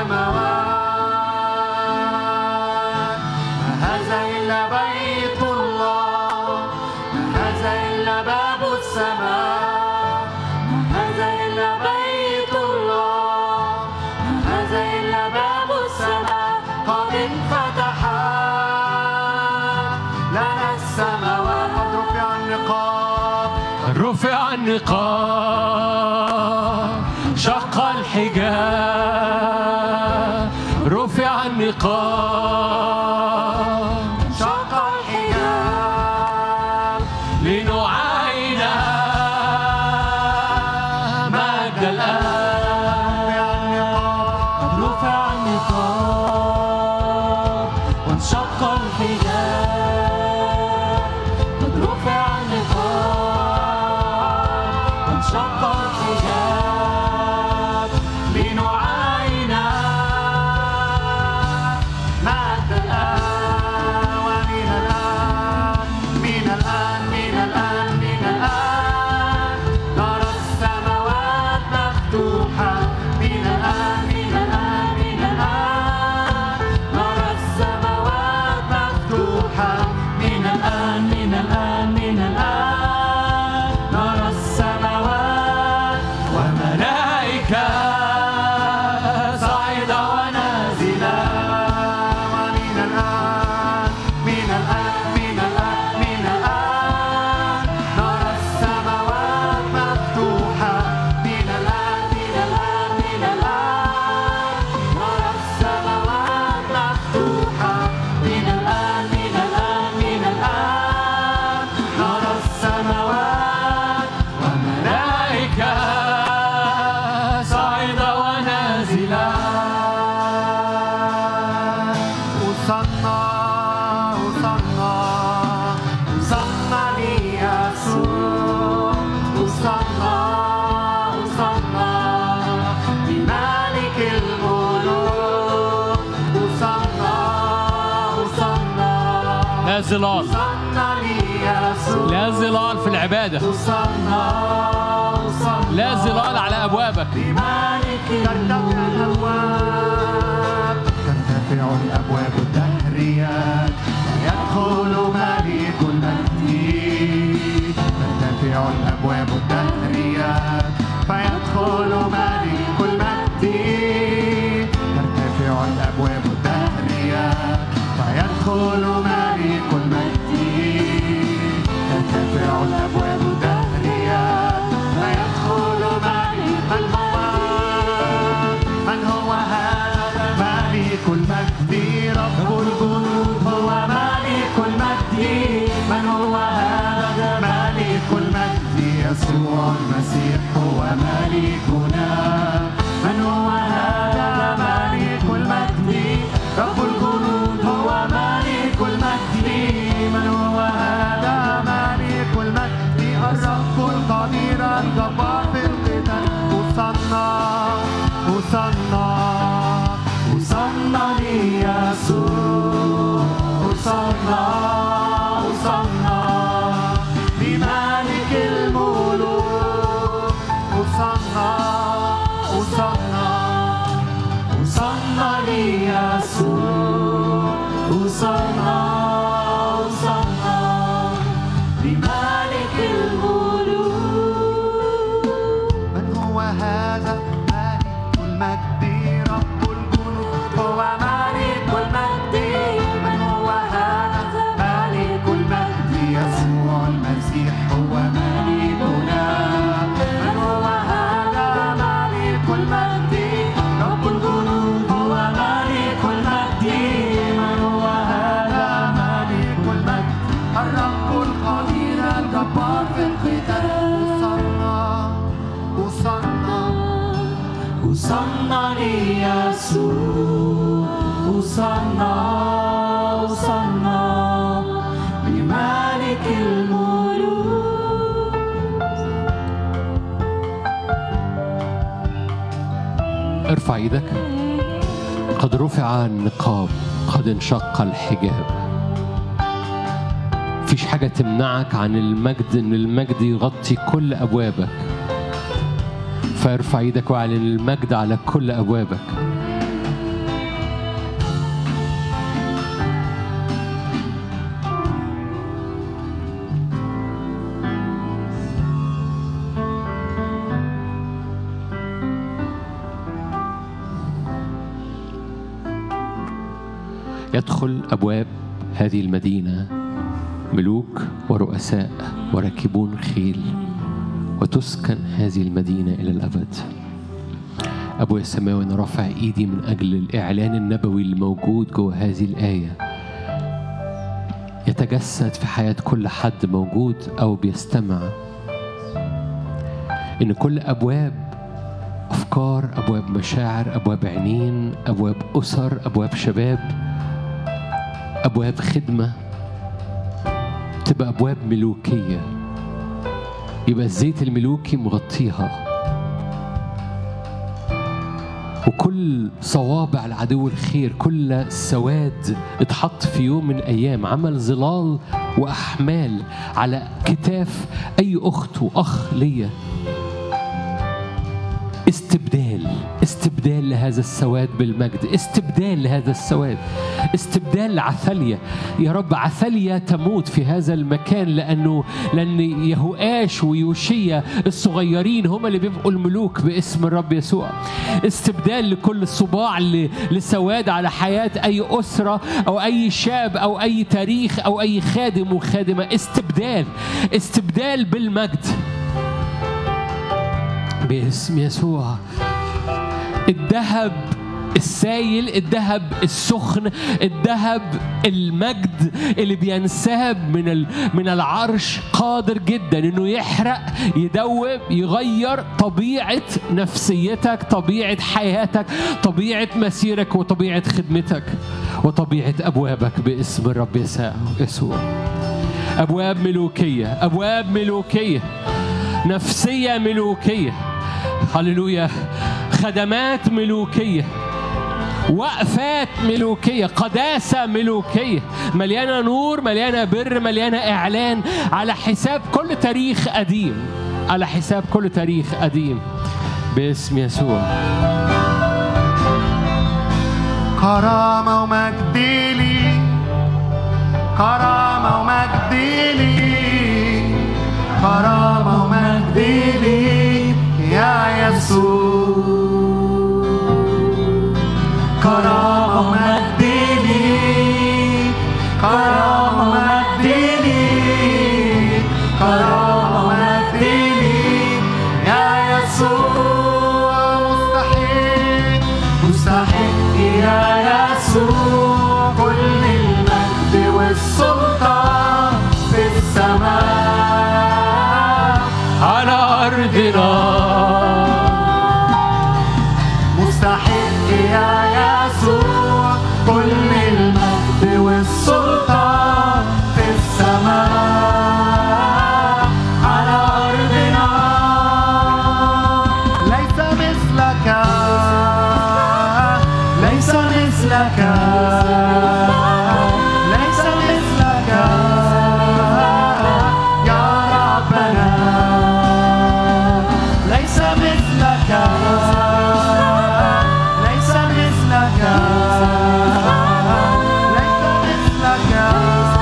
السماوات ما هذا إلا بيت الله ما هذا إلا باب السماء هذا إلا بيت الله هذا إلا باب السماء قد انفتح لنا السماوات قد رفع النقاب رفع النقاب شق الحجاب رفع النقاب شق الحجاب لنعاين مجد الآن رفع النقاب وانشق الحجاب قد رفع النقاب وانشق الحجاب لنعاين مجد الآن ومن الآن من الآن من الآن من الآن نرى السماوات مفتوحة من الآن من الآن من الآن نرى السماوات مفتوحة من الآن من الآن من الآن نرى السماوات وملائكة صاعدة ونازلا ومن الآن من الآن من الآن من الآن نرى السماوات مفتوحة من الآن من الآن من الآن نرى السماوات مفتوحة من الآن من الآن من الآن نرى السماوات ملائكة صاعدة ونازلة وصلنا وصلنا وصلنا ليسوع وصلنا وصلنا لملك الملوك وصلنا وصلنا لا ظلال وصلنا ليسوع لا ظلال في العبادة وصلنا وصلنا لا ظلال على أبوابك بمالك ترتفع الأبواب ترتفع الأبواب الدهريات يدخل ملك المجد ترتفع الأبواب الدهريات فيدخل ملك المجد ترتفع الأبواب الدهريات فيدخل ملك المجد ترتفع الأبواب الدهريات فيدخل ملك من هو من هو هذا ملك المجد رب الجنود هو ملك المجد من هو هذا ملك المجد يسوع المسيح هو ملكنا من هو هذا ملك المجد رب الجنود هو ملك المجد من هو هذا ملك المجد الرب القدير الجبار في القتال وصلنا وصلنا وصلنا ليسوع وصلنا وصلنا لملك الملوك وصلنا وصلنا وصلنا ليسوع وصلنا وصلنا لملك الملوك من أوصلنا ليسوع وصلنا وصلنا لملك الملوك ارفع ايدك قد رفع النقاب قد انشق الحجاب مفيش حاجة تمنعك عن المجد ان المجد يغطي كل ابوابك فارفع ايدك واعلن المجد على كل ابوابك يدخل ابواب هذه المدينه ملوك ورؤساء وراكبون خيل وتسكن هذه المدينه الى الابد ابويا السماوي انا رافع ايدي من اجل الاعلان النبوي الموجود جوه هذه الايه يتجسد في حياه كل حد موجود او بيستمع ان كل ابواب افكار ابواب مشاعر ابواب عينين ابواب اسر ابواب شباب ابواب خدمه تبقى ابواب ملوكيه يبقى الزيت الملوكي مغطيها وكل صوابع العدو الخير كل سواد اتحط في يوم من الايام عمل ظلال واحمال على كتاف اي اخت واخ ليا استبدال استبدال لهذا السواد بالمجد استبدال لهذا السواد استبدال لعثاليا يا رب عثاليا تموت في هذا المكان لانه لان يهوآش ويوشيا الصغيرين هم اللي بيبقوا الملوك باسم الرب يسوع استبدال لكل صباع ل- لسواد على حياه اي اسره او اي شاب او اي تاريخ او اي خادم وخادمه استبدال استبدال بالمجد باسم يسوع الذهب السايل الذهب السخن الذهب المجد اللي بينساب من ال- من العرش قادر جدا انه يحرق يدوب يغير طبيعه نفسيتك طبيعه حياتك طبيعه مسيرك وطبيعه خدمتك وطبيعه ابوابك باسم الرب يسوع يسوع ابواب ملوكيه ابواب ملوكيه نفسيه ملوكيه هللويا خدمات ملوكيه وقفات ملوكية قداسة ملوكية مليانة نور مليانة بر مليانة إعلان على حساب كل تاريخ قديم على حساب كل تاريخ قديم باسم يسوع كرامة ومجد لي كرامة ومجد لي كرامة ومجد لي يا يسوع كرامة ومجد لي كرامة ومجد لي كرامة ومجد لي يا يسوع مستحيل مستحق يا يسوع كل المجد والسلطان في السماء على أرضنا مستحق يا يسوع كل المجد والسلطان في السماء على أرضنا ليس مثلك ليس مثلك ليس مثلك يا ربنا ليس مثلك ليس مثلك ليس مثلك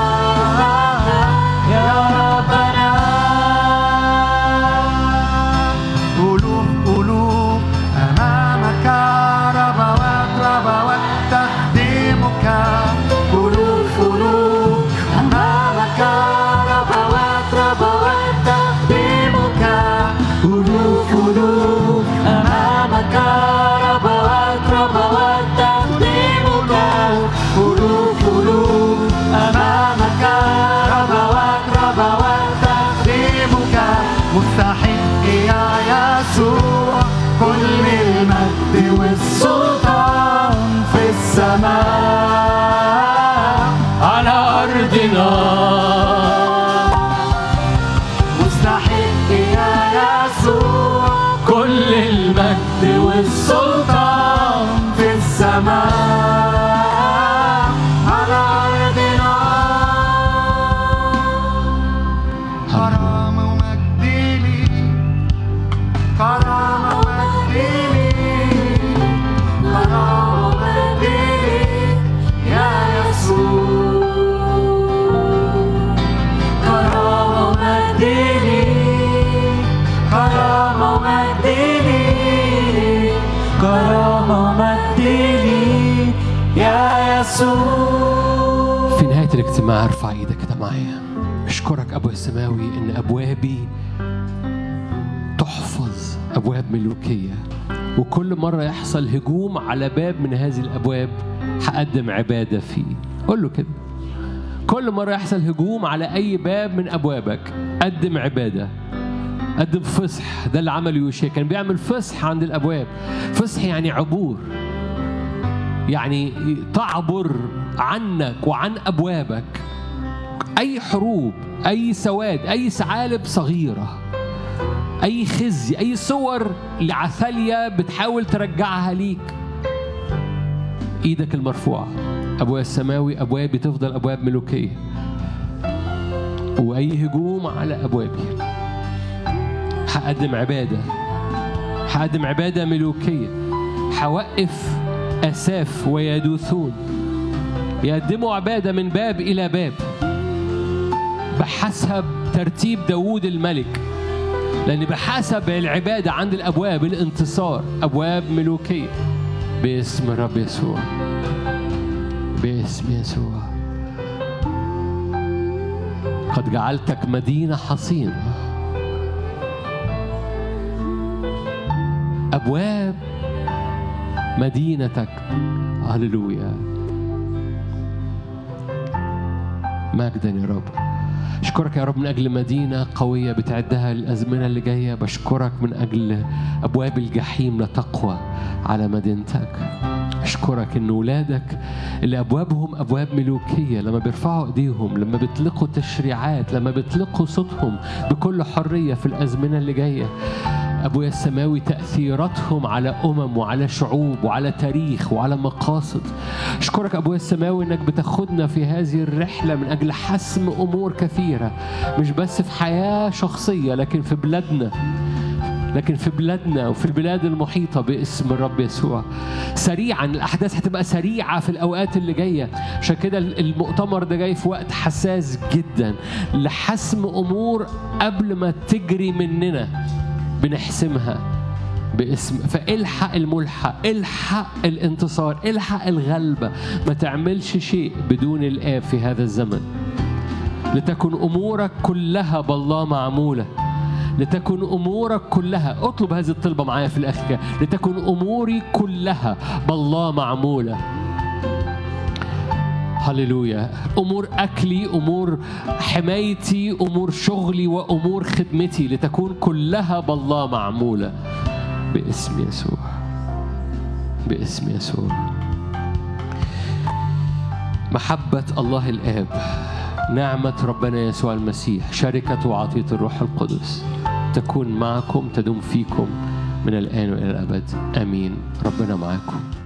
أرضنا مستحق يا يسوع كل المجد والسلطان في السماء على أرضنا كرامة ومجد ليك كرامة ومجد ليك كرامة ومجد ليك يا يسوع كرامة ومجد ليك كرامة ومجد ليك كرامة ومجد ليك يا يسوع في نهاية الاجتماع ارفع ايدك كده معايا اشكرك ابو السماوي ان ابوابي تحفظ ابواب ملوكية وكل مرة يحصل هجوم على باب من هذه الابواب هقدم عبادة فيه قول له كده كل مرة يحصل هجوم على أي باب من أبوابك قدم عبادة قدم فصح ده اللي عمله يوشيا كان بيعمل فصح عند الأبواب فصح يعني عبور يعني تعبر عنك وعن أبوابك أي حروب أي سواد أي ثعالب صغيرة أي خزي أي صور لعثالية بتحاول ترجعها ليك إيدك المرفوعة أبويا السماوي أبوابي تفضل أبواب ملوكية وأي هجوم على أبوابي هقدم عبادة هقدم عبادة ملوكية هوقف أساف ويدوثون يقدموا عبادة من باب إلى باب بحسب ترتيب داوود الملك لأن بحسب العبادة عند الأبواب الانتصار أبواب ملوكية باسم الرب يسوع باسم يسوع قد جعلتك مدينة حصينة أبواب مدينتك هللويا مجدا يا رب أشكرك يا رب من أجل مدينة قوية بتعدها للأزمنة اللي جاية بشكرك من أجل أبواب الجحيم لا تقوى على مدينتك أشكرك إن ولادك اللي أبوابهم أبواب ملوكية لما بيرفعوا إيديهم لما بيطلقوا تشريعات لما بيطلقوا صوتهم بكل حرية في الأزمنة اللي جاية أبويا السماوي تأثيراتهم على أمم وعلى شعوب وعلى تاريخ وعلى مقاصد أشكرك أبويا السماوي إنك بتاخدنا في هذه الرحلة من أجل حسم أمور كثيرة مش بس في حياة شخصية لكن في بلادنا لكن في بلادنا وفي البلاد المحيطة باسم الرب يسوع سريعا الأحداث هتبقى سريعة في الأوقات اللي جاية عشان كده المؤتمر ده جاي في وقت حساس جدا لحسم أمور قبل ما تجري مننا بنحسمها باسم فالحق الملحق الحق الانتصار الحق الغلبة ما تعملش شيء بدون الآب في هذا الزمن لتكن أمورك كلها بالله معمولة لتكن أمورك كلها اطلب هذه الطلبة معايا في الآخر كده. لتكن أموري كلها بالله معمولة هللويا امور اكلي امور حمايتي امور شغلي وامور خدمتي لتكون كلها بالله معموله باسم يسوع باسم يسوع محبه الله الاب نعمه ربنا يسوع المسيح شركه وعطيه الروح القدس تكون معكم تدوم فيكم من الان والى الابد امين ربنا معاكم